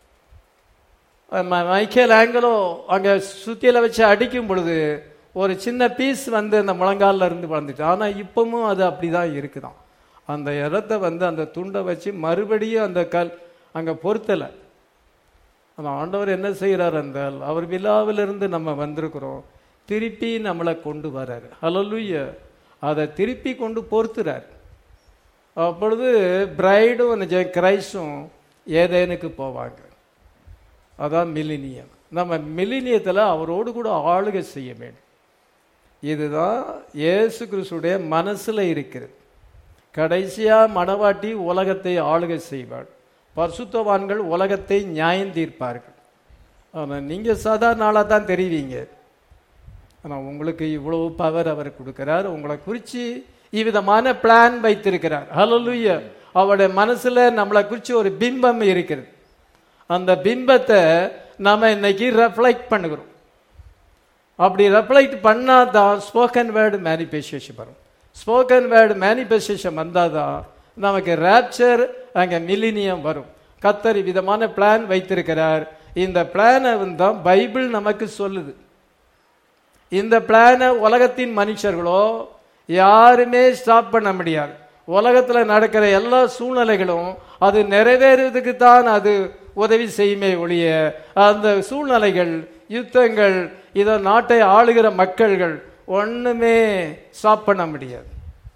ம- மைக்கேல் ஆங்கிலோ அங்கே சுத்தியில வச்சு அடிக்கும் பொழுது ஒரு சின்ன பீஸ் வந்து அந்த முழங்கால்ல இருந்து வளர்ந்துச்சு ஆனால் இப்பவும் அது அப்படிதான் இருக்குதாம் அந்த இடத்த வந்து அந்த துண்டை வச்சு மறுபடியும் அந்த கல் அங்கே பொருத்தலை அந்த ஆண்டவர் என்ன செய்கிறார் என்றால் அவர் விழாவிலிருந்து நம்ம வந்திருக்கிறோம் திருப்பி நம்மளை கொண்டு வராரு ஹalleluya அதை திருப்பி கொண்டு பொறுத்துறார் அப்பொழுது பிரைடும் கிரைஸ்டும் ஏதேனுக்கு போவாங்க அதான் மிலினியம் நம்ம மிலினியத்தில் அவரோடு கூட ஆளுகை செய்ய வேண்டும் இதுதான் இயேசு கிறிஸ்துடைய மனசுல இருக்கிறது கடைசியா மணவாட்டி உலகத்தை ஆளுகை செய்வாள் பரிசுத்தவான்கள் உலகத்தை நியாயம் தீர்ப்பார்கள் ஆனால் நீங்க சாதாரண ஆளாக தான் தெரிவிங்க ஆனால் உங்களுக்கு இவ்வளவு பவர் அவர் கொடுக்கிறார் உங்களை குறித்து இவ்விதமான பிளான் வைத்திருக்கிறார் ஹalleluya அவருடைய மனசுல நம்மளை குறித்து ஒரு பிம்பம் இருக்கிறது அந்த பிம்பத்தை நாம இன்னைக்கு ரெஃப்ளெக்ட் பண்ணுகிறோம் அப்படி ரெஃப்ளெக்ட் பண்ணாதான் தான் ஸ்போக்கன் வேர்டு மேனிஃபெஸ்டேஷன் வரும் ஸ்போக்கன் வேர்டு மேனிஃபெஸ்டேஷன் வந்தால் தான் நமக்கு ரேப்சர் அங்கே மில்லினியம் வரும் கத்தர் விதமான பிளான் வைத்திருக்கிறார் இந்த பிளானை தான் பைபிள் நமக்கு சொல்லுது இந்த பிளானை உலகத்தின் மனுஷர்களோ யாருமே ஸ்டாப் பண்ண முடியாது உலகத்தில் நடக்கிற எல்லா சூழ்நிலைகளும் அது நிறைவேறுவதுக்கு தான் அது உதவி செய்யுமே ஒழிய அந்த சூழ்நிலைகள் யுத்தங்கள் இதை நாட்டை ஆளுகிற மக்கள்கள் ஒண்ணுமே ஸ்டாப் பண்ண முடியாது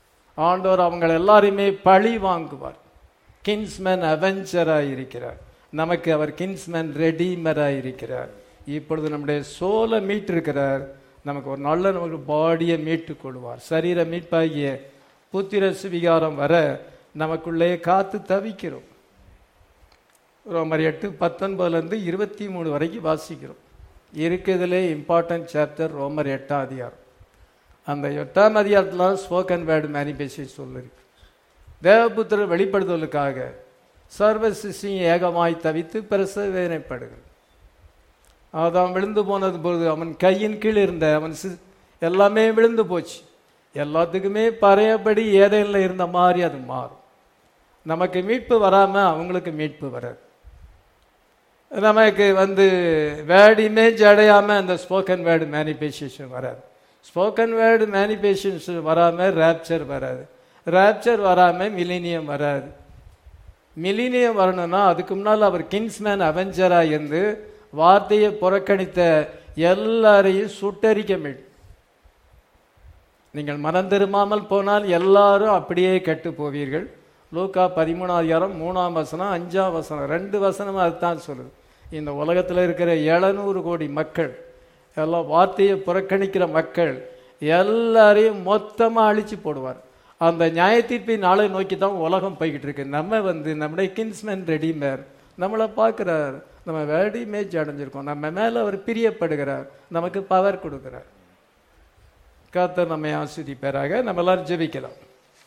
ஆண்டவர் அவங்க எல்லாரையுமே பழி வாங்குவார் கின்ஸ்மேன் அவெஞ்சராக இருக்கிறார் நமக்கு அவர் கின்ஸ்மேன் ரெடீமராக இருக்கிறார் இப்பொழுது நம்முடைய சோலை மீட்டிருக்கிறார் நமக்கு ஒரு நல்ல நமக்கு பாடியை மீட்டுக் கொள்வார் சரீர மீட்பாகிய புத்திர சுவிகாரம் வர நமக்குள்ளே காத்து தவிக்கிறோம் ரோமர் எட்டு பத்தொன்பதுலேருந்து இருபத்தி மூணு வரைக்கும் வாசிக்கிறோம் இருக்கிறதுலே இம்பார்ட்டன்ட் சாப்டர் ரோமர் எட்டாம் அதிகாரம் அந்த எட்டாம் அதிகாரத்தில் ஸ்போக்கன் வேர்டு மேனிஃபெஸ்டேஷன் சொல்லிருக்கு தேவபுத்திரர் வெளிப்படுத்துவதற்காக சர்வ சிஷ்டியும் ஏகமாய் தவித்து பிரசவேனைப்படுகிறது அதான் விழுந்து போனது பொழுது அவன் கையின் கீழ் இருந்த அவன் சி- எல்லாமே விழுந்து போச்சு எல்லாத்துக்குமே பழையபடி ஏதேனில் இருந்த மாதிரி அது மாறும் நமக்கு மீட்பு வராம அவங்களுக்கு மீட்பு வராது நமக்கு வந்து வேர்டு இமேஜ் அடையாம அந்த ஸ்போக்கன் வேர்டு மேனிஃபெஸ்டேஷன் வராது ஸ்போக்கன் வேர்டு மேனிஃபெஸ்டேஷன் வராம ரேப்சர் வராது ரேப்சர் வராம மிலினியம் வராது மிலினியம் வரணும்னா அதுக்கு முன்னால் அவர் கிங்ஸ்மேன் அவெஞ்சரா இருந்து வார்த்தையை புறக்கணித்த எல்லாரையும் சுட்டரிக்க வேண்டும் நீங்கள் மனம் திரும்பாமல் போனால் எல்லாரும் அப்படியே கெட்டு போவீர்கள் லூக்கா பதிமூணாம் அதிகாரம் மூணாம் வசனம் அஞ்சாம் வசனம் ரெண்டு வசனம் அதுதான் சொல்லுது இந்த உலகத்தில் இருக்கிற எழுநூறு கோடி மக்கள் எல்லாம் வார்த்தையை புறக்கணிக்கிற மக்கள் எல்லாரையும் மொத்தமாக அழிச்சு போடுவார் அந்த நியாயத்தீர்ப்பின் நாளை நோக்கி தான் உலகம் போய்கிட்டு இருக்கு நம்ம வந்து நம்முடைய கின்ஸ்மேன் ரெடிமேர் நம்மளை பார்க்குறார் நம்ம வேர்டு இமேஜ் அடைஞ்சிருக்கோம் நம்ம மேலே அவர் பிரியப்படுகிறார் நமக்கு பவர் கொடுக்கிறார் கர்த்தர் நம்மை ஆஸ்வதிப்பாராக நம்ம எல்லாரும் ஜெபிக்கலாம்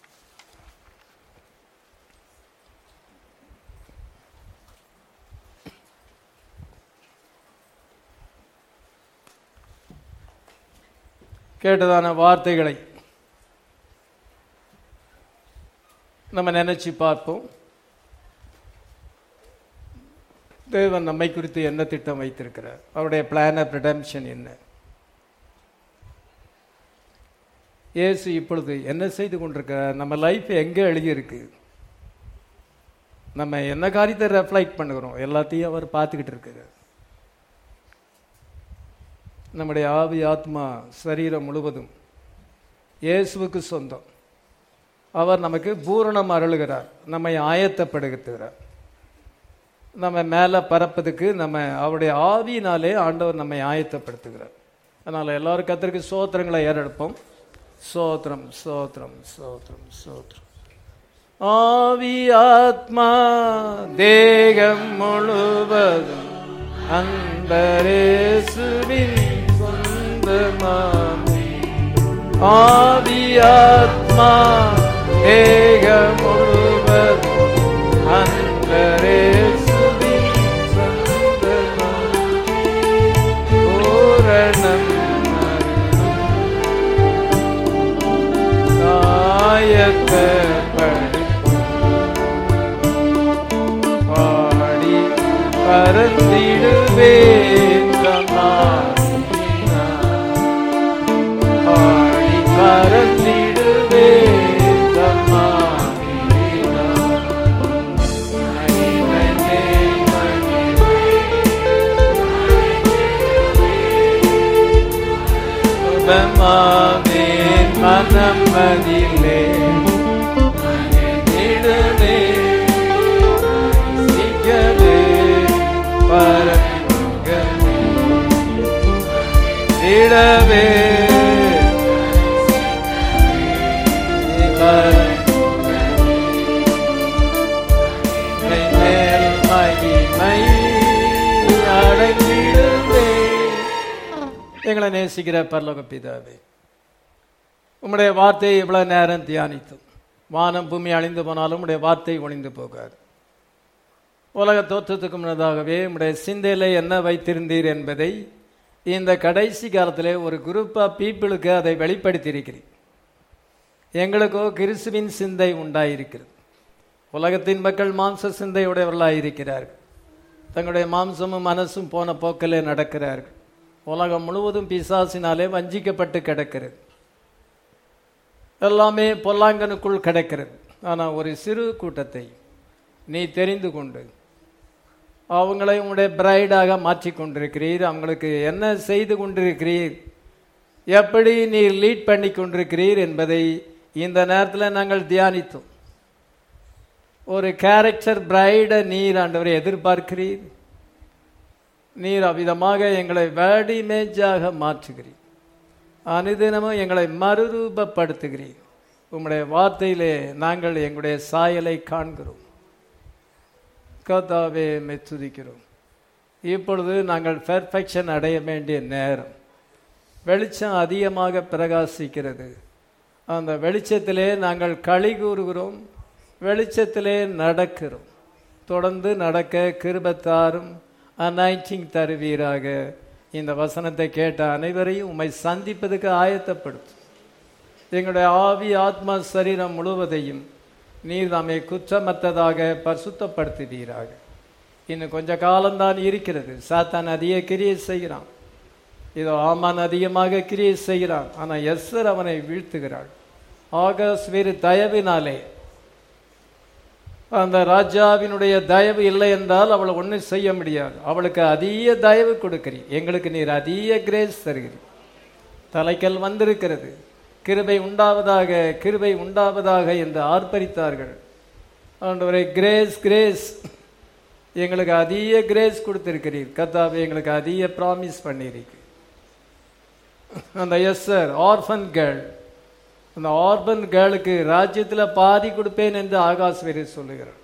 கேட்டதான வார்த்தைகளை நம்ம நினைச்சு பார்ப்போம் தேவன் நம்மை குறித்து என்ன திட்டம் வைத்திருக்கிறார் அவருடைய பிளான் ஆஃப் ரிடம்ஷன் என்ன இயேசு இப்பொழுது என்ன செய்து கொண்டிருக்கிறார் நம்ம லைஃப் எங்கே எழுதியிருக்கு நம்ம என்ன காரியத்தை ரெஃப்ளைட் பண்ணுகிறோம் எல்லாத்தையும் அவர் பார்த்துக்கிட்டு இருக்கிறார் நம்முடைய ஆவி ஆத்மா சரீரம் முழுவதும் இயேசுவுக்கு சொந்தம் அவர் நமக்கு பூரணம் அருளுகிறார் நம்மை ஆயத்தப்படுத்துகிறார் நம்ம மேலே பறப்பதுக்கு நம்ம அவருடைய ஆவியினாலே ஆண்டவர் நம்மை ஆயத்தப்படுத்துகிறார் அதனால் எல்லாரும் கத்திற்கு சோத்திரங்களை ஏறெடுப்போம் சோத்திரம் சோத்திரம் சோத்திரம் சோத்திரம் ஆவி ஆத்மா தேகம் முழுவதும் அன்பரேசுவின் சொந்தமாமே ஆவி ஆத்மா தேகம் முழுவதும் அன்பரேசுவின் சொந்தமாமே பூரணம் பாடி பரந்திடுவேன் தம்மாவினா. பாடி பரந்திடுவேன் தம்மாவினா. மகிமையே, சுபமாவேன் மனம் மதிலே மகிழ்ந்திடுவே சிக்கவே பரங்கமே இடவே மேல் மகிமை அடங்கிடுவே எங்களை நேசிக்கிற பரலோக பிதாவே உம்முடைய வார்த்தையை இவ்வளவு நேரம் தியானித்தோம் வானம் பூமி அழிந்து போனாலும் உம்முடைய வார்த்தை ஒளிந்து போகாது உலக தோற்றத்துக்கு முன்னதாகவே உம்முடைய சிந்தையில என்ன வைத்திருந்தீர் என்பதை இந்த கடைசி காலத்திலே ஒரு குரூப் ஆஃப் பீப்புளுக்கு அதை வெளிப்படுத்தியிருக்கிறீர் எங்களுக்கோ கிறிஸ்துவின் சிந்தை உண்டாயிருக்கிறது உலகத்தின் மக்கள் மாம்ச சிந்தையுடையவர்களாக இருக்கிறார்கள் தங்களுடைய மாம்சமும் மனசும் போன போக்கிலே நடக்கிறார்கள் உலகம் முழுவதும் பிசாசினாலே வஞ்சிக்கப்பட்டு கிடக்கிறது எல்லாமே பொல்லாங்கனுக்குள் கிடக்கிறது ஆனால் ஒரு சிறு கூட்டத்தை நீ தெரிந்து கொண்டு அவங்களை உங்களுடைய பிரைடாக மாற்றி கொண்டிருக்கிறீர் அவங்களுக்கு என்ன செய்து கொண்டிருக்கிறீர் எப்படி நீர் லீட் பண்ணி கொண்டிருக்கிறீர் என்பதை இந்த நேரத்தில் நாங்கள் தியானித்தோம் ஒரு கேரக்டர் பிரைடை நீர் ஆண்டவரை எதிர்பார்க்கிறீர் நீர் அவ்விதமாக எங்களை வேர்ட் இமேஜாக மாற்றுகிறீர் அனுதினமும் எங்களை மறுரூபப்படுத்துகிறீர் உம்முடைய வார்த்தையிலே நாங்கள் எங்களுடைய சாயலை காண்கிறோம் கர்த்தாவே உம்மை துதிக்கிறோம் இப்பொழுது நாங்கள் பெர்ஃபெக்ஷன் அடைய வேண்டிய நேரம் வெளிச்சம் அதிகமாக பிரகாசிக்கிறது அந்த வெளிச்சத்திலே நாங்கள் களி கூறுகிறோம் வெளிச்சத்திலே நடக்கிறோம் தொடர்ந்து நடக்க கிருபத்தாரும் அனாயிட்டிங் தருவீராக இந்த வசனத்தை கேட்ட அனைவரையும் உம்மை சந்திப்பதற்கு ஆயத்தப்படுத்தும் எங்களுடைய ஆவி ஆத்மா சரீரம் முழுவதையும் நீர் நம்மை குற்றமற்றதாக பரிசுத்தப்படுத்துவீராக இன்னும் கொஞ்ச காலம்தான் இருக்கிறது சாத்தான் அதிக கிரியை செய்கிறான் இதோ ஆமான் அதிகமாக கிரியை செய்கிறான் ஆனால் எஸ்ஸர் அவனை வீழ்த்துகிறாள் ஆகாஸ் வேறு தயவினாலே அந்த ராஜாவினுடைய தயவு இல்லை என்றால் அவளை ஒன்றும் செய்ய முடியாது அவளுக்கு அதிக தயவு கொடுக்கிறீர் எங்களுக்கு நீர் அதிக கிரேஸ் தருகிறீர் தலைக்கல் வந்திருக்கிறது கிருபை உண்டாவதாக கிருபை உண்டாவதாக என்று ஆர்ப்பரித்தார்கள் ஆண்டவரே கிரேஸ் கிரேஸ் எங்களுக்கு அதிக கிரேஸ் கொடுத்திருக்கிறீர் கத்தாவை எங்களுக்கு அதிக ப்ராமிஸ் பண்ணியிருக்கு அந்த எஸ் சார் ஆர்ஃபன் கேர்ள் அந்த ஆர்பன் கேர்ளுக்கு ராஜ்யத்தில் பாதி கொடுப்பேன் என்று ஆகாஷ் வேறு சொல்லுகிறார்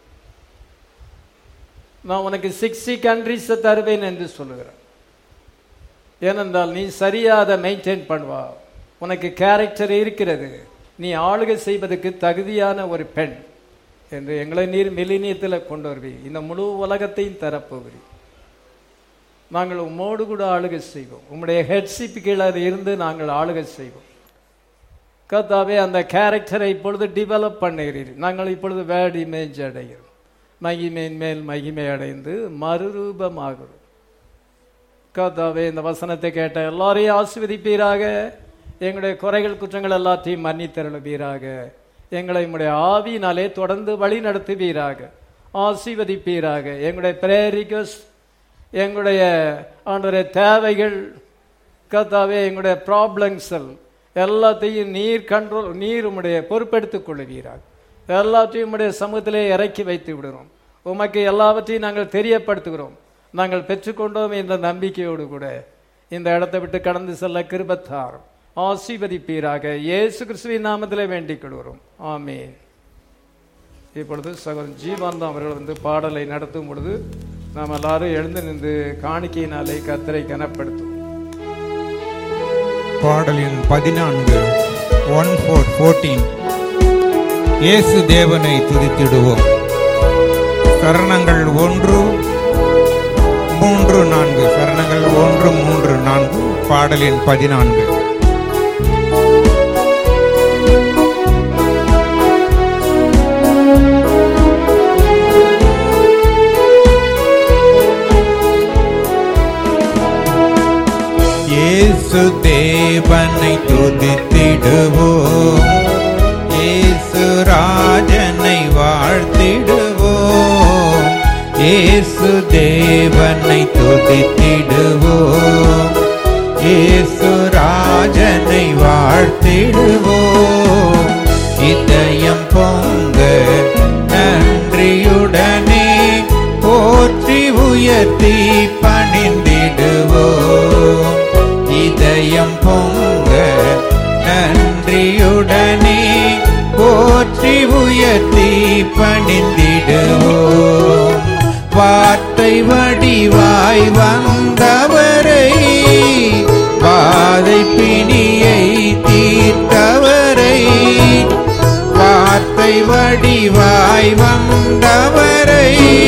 நான் உனக்கு சிக்ஸ்டி கண்ட்ரிஸை தருவேன் என்று சொல்லுகிறார் ஏனென்றால் நீ சரியா அதை மெயின்டைன் பண்ணுவா உனக்கு கேரக்டர் இருக்கிறது நீ ஆளுகை செய்வதற்கு தகுதியான ஒரு பெண் என்று எங்களை நீர் மிலினியத்தில் கொண்டு வருவீர் இந்த முழு உலகத்தையும் தரப்போகிறீர் நாங்கள் உம்மோடு கூட ஆளுகை செய்வோம் உம்முடைய ஹெட்ஷிப் கீழே இருந்து நாங்கள் ஆளுகை செய்வோம் கர்த்தாவே அந்த கேரக்டரை இப்பொழுது டெவலப் பண்ணுகிறீர்கள் நாங்கள் இப்பொழுது வேர்ட் இமேஜ் அடைகிறோம் மகிமையின் மேல் மகிமை அடைந்து மறுரூபமாகிறோம் கர்த்தாவே இந்த வசனத்தை கேட்ட எல்லாரையும் ஆசிர்வதிப்பீராக எங்களுடைய குறைகள் குற்றங்கள் எல்லாத்தையும் மன்னித்தருளுவீராக எங்களை உங்களுடைய ஆவியினாலே தொடர்ந்து வழி நடத்துவீராக ஆசீர்வதிப்பீராக எங்களுடைய பிரேயர் ரிக்வஸ்ட் எங்களுடைய ஆண்டுடைய தேவைகள் கர்த்தாவே எங்களுடைய ப்ராப்ளம்ஸல் எல்லாத்தையும் நீர் கண்ட்ரோல் நீர் உம்முடைய பொறுப்பெடுத்துக் கொள்வீராக எல்லாத்தையும் உம்முடைய சமூகத்திலே இறக்கி வைத்து விடுகிறோம் உமக்கு எல்லாவற்றையும் நாங்கள் தெரியப்படுத்துகிறோம் நாங்கள் பெற்றுக்கொண்டோம் என்ற நம்பிக்கையோடு கூட இந்த இடத்தை விட்டு கடந்து செல்ல கிருபத்தார் ஆசீர்வதிப்பீராக இயேசு கிறிஸ்துவின் நாமத்திலே வேண்டிக் கொள்கிறோம் ஆமென் இப்பொழுது சகோதரன் ஜீவானந்தம் அவர்கள் வந்து பாடலை நடத்தும் பொழுது நாம் எல்லாரும் எழுந்து நின்று காணிக்கையினாலே கத்தரை கனப்படுத்தும் பாடலின் பதினான்கு ஒன் ஃபோர் ஃபோர்டீன் இயேசு தேவனை துதித்திடுவோம் சரணங்கள் ஒன்று மூன்று நான்கு சரணங்கள் ஒன்று மூன்று நான்கு பாடலின் பதினான்கு இயேசு தேவனை துதித்திடுவோம் இயேசு ராஜனை வாழ்த்திடுவோம் இயேசு தேவனை துதித்திடுவோம் இயேசு ராஜனை வாழ்த்திடுவோம் இதயம் பொங்க நன்றியுடனே போற்றி உயர்த்தி பணிந்திடுவோம் இதயம் பொங்க நன்றியுடனே போற்றி உயர்த்தி பணிந்திடுவோம் வார்த்தை வடிவாய் வந்தவரை பாதை பிணியை தீர்த்தவரை வார்த்தை வடிவாய் வந்தவரை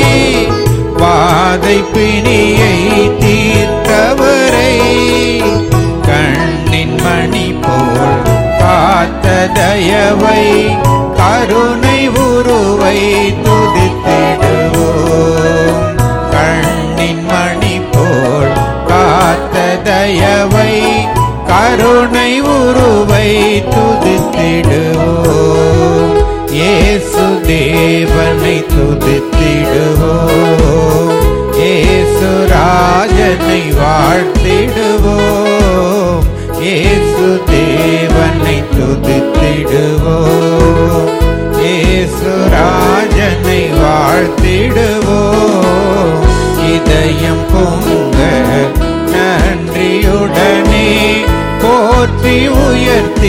பாதை பிணியை தீர்த்தவரை கண்ணின் மணி போல் காத்த தயவை கருணை உருவை துதித்திடுவோம் கண்ணின் மணி போல் காத்த தயவை கருணை உருவை துதித்திடுவோம் இயேசு தேவனை துதித்திடுவோம் இயேசு ராஜனை வாழ்த்திடுவோம் இயேசு தேவனை துதித்திடுவோம் இயேசு ராஜனை உயர்த்தி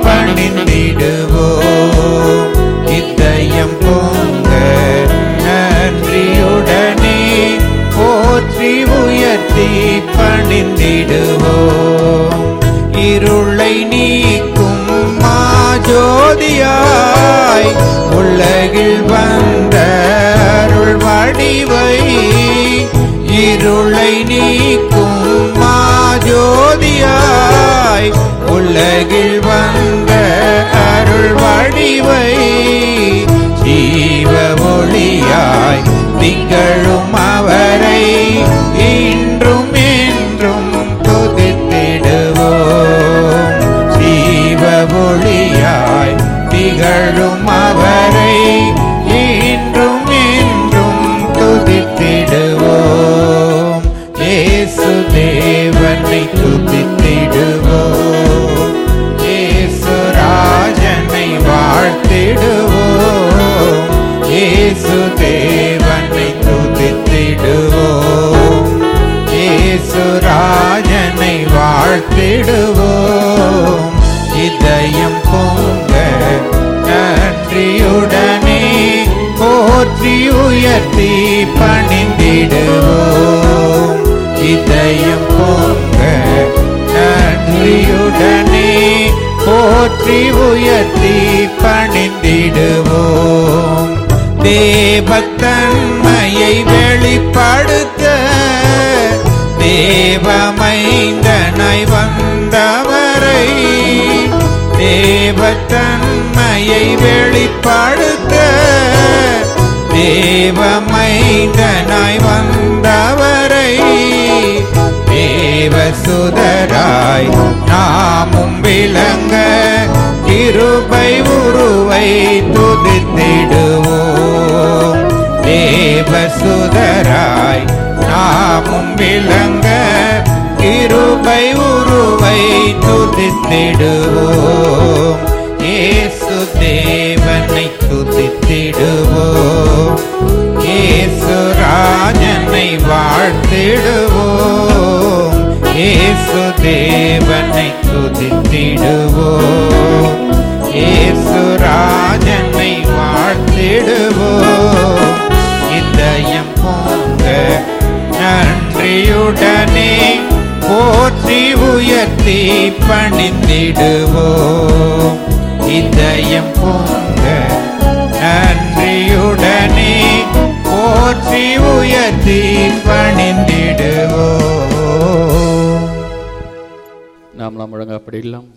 பணிந்திடுவோம் இதயம் பொங்க நன்றியுடனே போற்றி உயர்த்தி பணிந்திடுவோம் இருளை நீக்கும் மாஜோதியாய் உலகில் வந்த அருள் வடிவை இருளை நீக்கும் மாஜோதியாய் உலகில் வந்த அருள் வடிவை ஜீவ ஒளியாய் திகழும் அவரை இன்றும் என்றும் துதித்திடுவோம் ஜீவ ஒளியாய் திகழும் அவரை இன்றும் என்றும் துதித்திடுவோம் இயேசு தேவனை துதித்திடுவோம் இயேசு ராஜனை வாழ்த்திடுவோம் இயேசு தேவனை துதித்திடுவோம் இயேசு ராஜனை வாழ்த்திடுவோம் இதயம் பொங்க நன்றியுடனே போற்றி உயர்த்தி பணிந்திடுவோம் இதயம் பொங்க நன்றியுடனே போற்றி உயர்த்தி பணிந்திடுவோம் தேவத்தன்மையை வெளிப்படுத்த தேவமைந்தனாய் வந்தவரை தேவத்தன்மையை வெளிப்படுத்த தேவமைந்தனாய் வந்தவரை தேவசுதராய் நாமும் விளங்க கிருபை உருவை துதித்திடுவோம் தேவசுதராய் நாமும் விளங்க கிருபை உருவை துதித்திடுவோம் இயேசு தேவனை துதித்திடுவோம் இயேசு ராஜனை வாழ்த்திடுவோம் இயேசு தேவனை துதித்திடுவோம் இயேசு ராஜனை வாழ்த்திடுவோம் இதயம் பொங்க நன்றியுடனே போற்றி உயர்த்தி பணிந்திடுவோம் இதயம் பொங்க நன்றியுடனே போற்றி உயர்த்தி பணிந்திடுவோம் நாம் நாம் முழங்க அப்படி இல்லாம்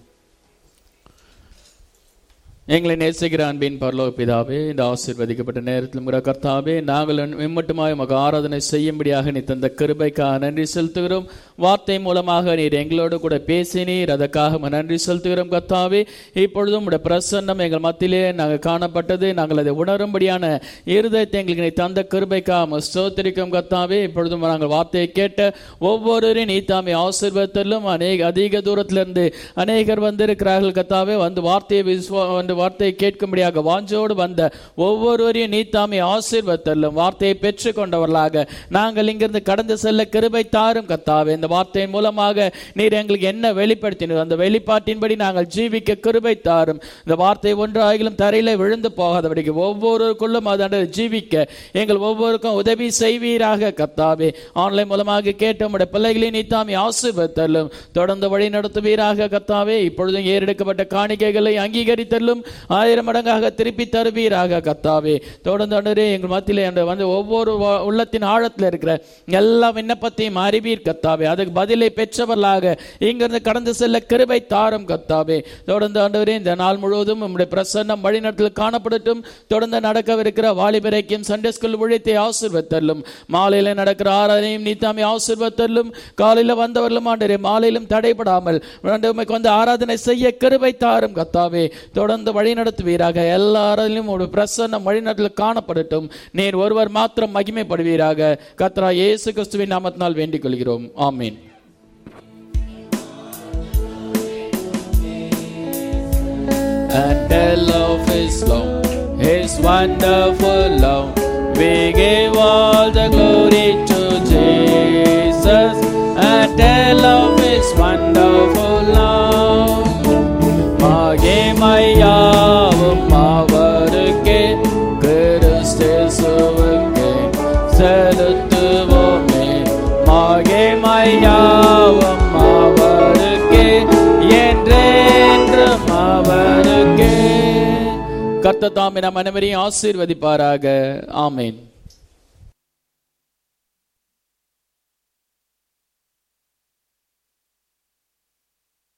எங்களை நேசிக்கிற அன்பின் பரலோக பிதாவே இந்த ஆசீர்வதிக்கப்பட்ட நேரத்தில் முறை கர்த்தாவே நாங்கள் மிம்மட்டுமாய் உமக்கு ஆராதனை செய்யும்படியாக நீ தந்த கிருபைக்காக நன்றி செலுத்துகிறோம் வார்த்தை மூலமாக நீர் எங்களோடு கூட பேசினீர் அதற்காக உமக்கு நன்றி செலுத்துகிறோம் கர்த்தாவே இப்பொழுதும் உடைய பிரசன்னம் எங்கள் மத்தியிலே நாங்கள் காணப்பட்டது நாங்கள் அதை உணரும்படியான இருதயத்தை எங்களுக்கு நீ தந்த கிருபைக்காக உமக்கு ஸ்தோத்திரிக்கும் கர்த்தாவே இப்பொழுதும் நாங்கள் வார்த்தையை கேட்ட ஒவ்வொருவரையும் நீ தாமே ஆசீர்வதித்தலும் அநேக அதிக தூரத்திலிருந்து அநேகர் வந்திருக்கிறார்கள் கர்த்தாவே வந்து வார்த்தையை விசுவா வந்து வார்த்தையை கேட்கும்படியாக வாஞ்சோடு வந்த ஒவ்வொருவரையும் நீ தாமே ஆசீர்வத்தல்லும் வார்த்தையை பெற்றுக்கொண்டவர்களாக நாங்கள் இங்கிருந்து கடந்து செல்ல கிருபை தாரும் கத்தாவே இந்த வார்த்தையின் மூலமாக நீர் எங்களுக்கு என்ன வெளிப்படுத்தினீர் அந்த வெளிப்பாட்டின்படி நாங்கள் ஜீவிக்க கிருபை தாரும் இந்த வார்த்தை ஒன்றாகிலும் தரையில விழுந்து போகாதபடிக்கு ஒவ்வொருவருக்குள்ளும் அதனை ஜீவிக்க எங்கள் ஒவ்வொருக்கும் உதவி செய்வீராக கத்தாவே ஆன்லைன் மூலமாக கேட்ட உடைய பிள்ளைகளை நீ தாமே ஆசீர்வத்தல்லும் தொடர்ந்து வழி நடத்துவீராக கத்தாவே இப்பொழுதும் ஏறெடுக்கப்பட்ட காணிக்கைகளை அங்கீகரித்தல்லும் ஆயிரம் மடங்காக திருப்பி தருவீராக கத்தாவே தொடர்ந்து ஆண்டவரே எங்கள் மத்தியிலே அந்த வந்து ஒவ்வொரு வா- உள்ளத்தின் ஆழத்தில் இருக்கிற எல்லா விண்ணப்பத்தையும் அறிவீர் கத்தாவே அதுக்கு பதிலை பெற்றவர்களாக இங்கிருந்து கடந்து செல்ல கிருபை தாரும் கத்தாவே தொடர்ந்து ஆண்டவரே இந்த நாள் முழுவதும் உம்முடைய பிரசன்னம் வழிநடத்தில் காணப்படட்டும் தொடர்ந்து நடக்கவிருக்கிற வாலிபரைக்கும் சண்டே ஸ்கூல் ஊழியத்தை ஆசீர்வத்தல்லும் மாலையில நடக்கிற ஆராதனையும் நீத்தாமே ஆசீர்வத்தல்லும் காலையில வந்தவர்களும் ஆண்டரே மாலையிலும் தடைபடாமல் ஆண்டவரே, உமக்கு வந்து ஆராதனை செய்ய கிருபை தாரும் கத்தாவே தொடர்ந்து வழி நடத்துவீராக எல்லா ஆராதனையும் ஒரு பிரசன்னம் வழிநடத்தில் காணப்படட்டும் நீர் ஒருவர் மாத்திரம் மகிமைப்படுவீராக கத்ரா இயேசு கிறிஸ்துவின் நாமத்தினால் வேண்டிக் கொள்கிறோம் ஆமீன் and the love is love, His wonderful love. We give all the glory to Jesus, and the love is wonderful love. மகிமையாவும் அவருக்கே கிறிஸ்தேசுவுக்கே செலுத்துவோமே மகிமையாவும் அவருக்கே என்றென்றும் அவருக்கே கர்த்தர் தாமே நம் அனைவரையும் ஆசீர்வதிப்பாராக ஆமென்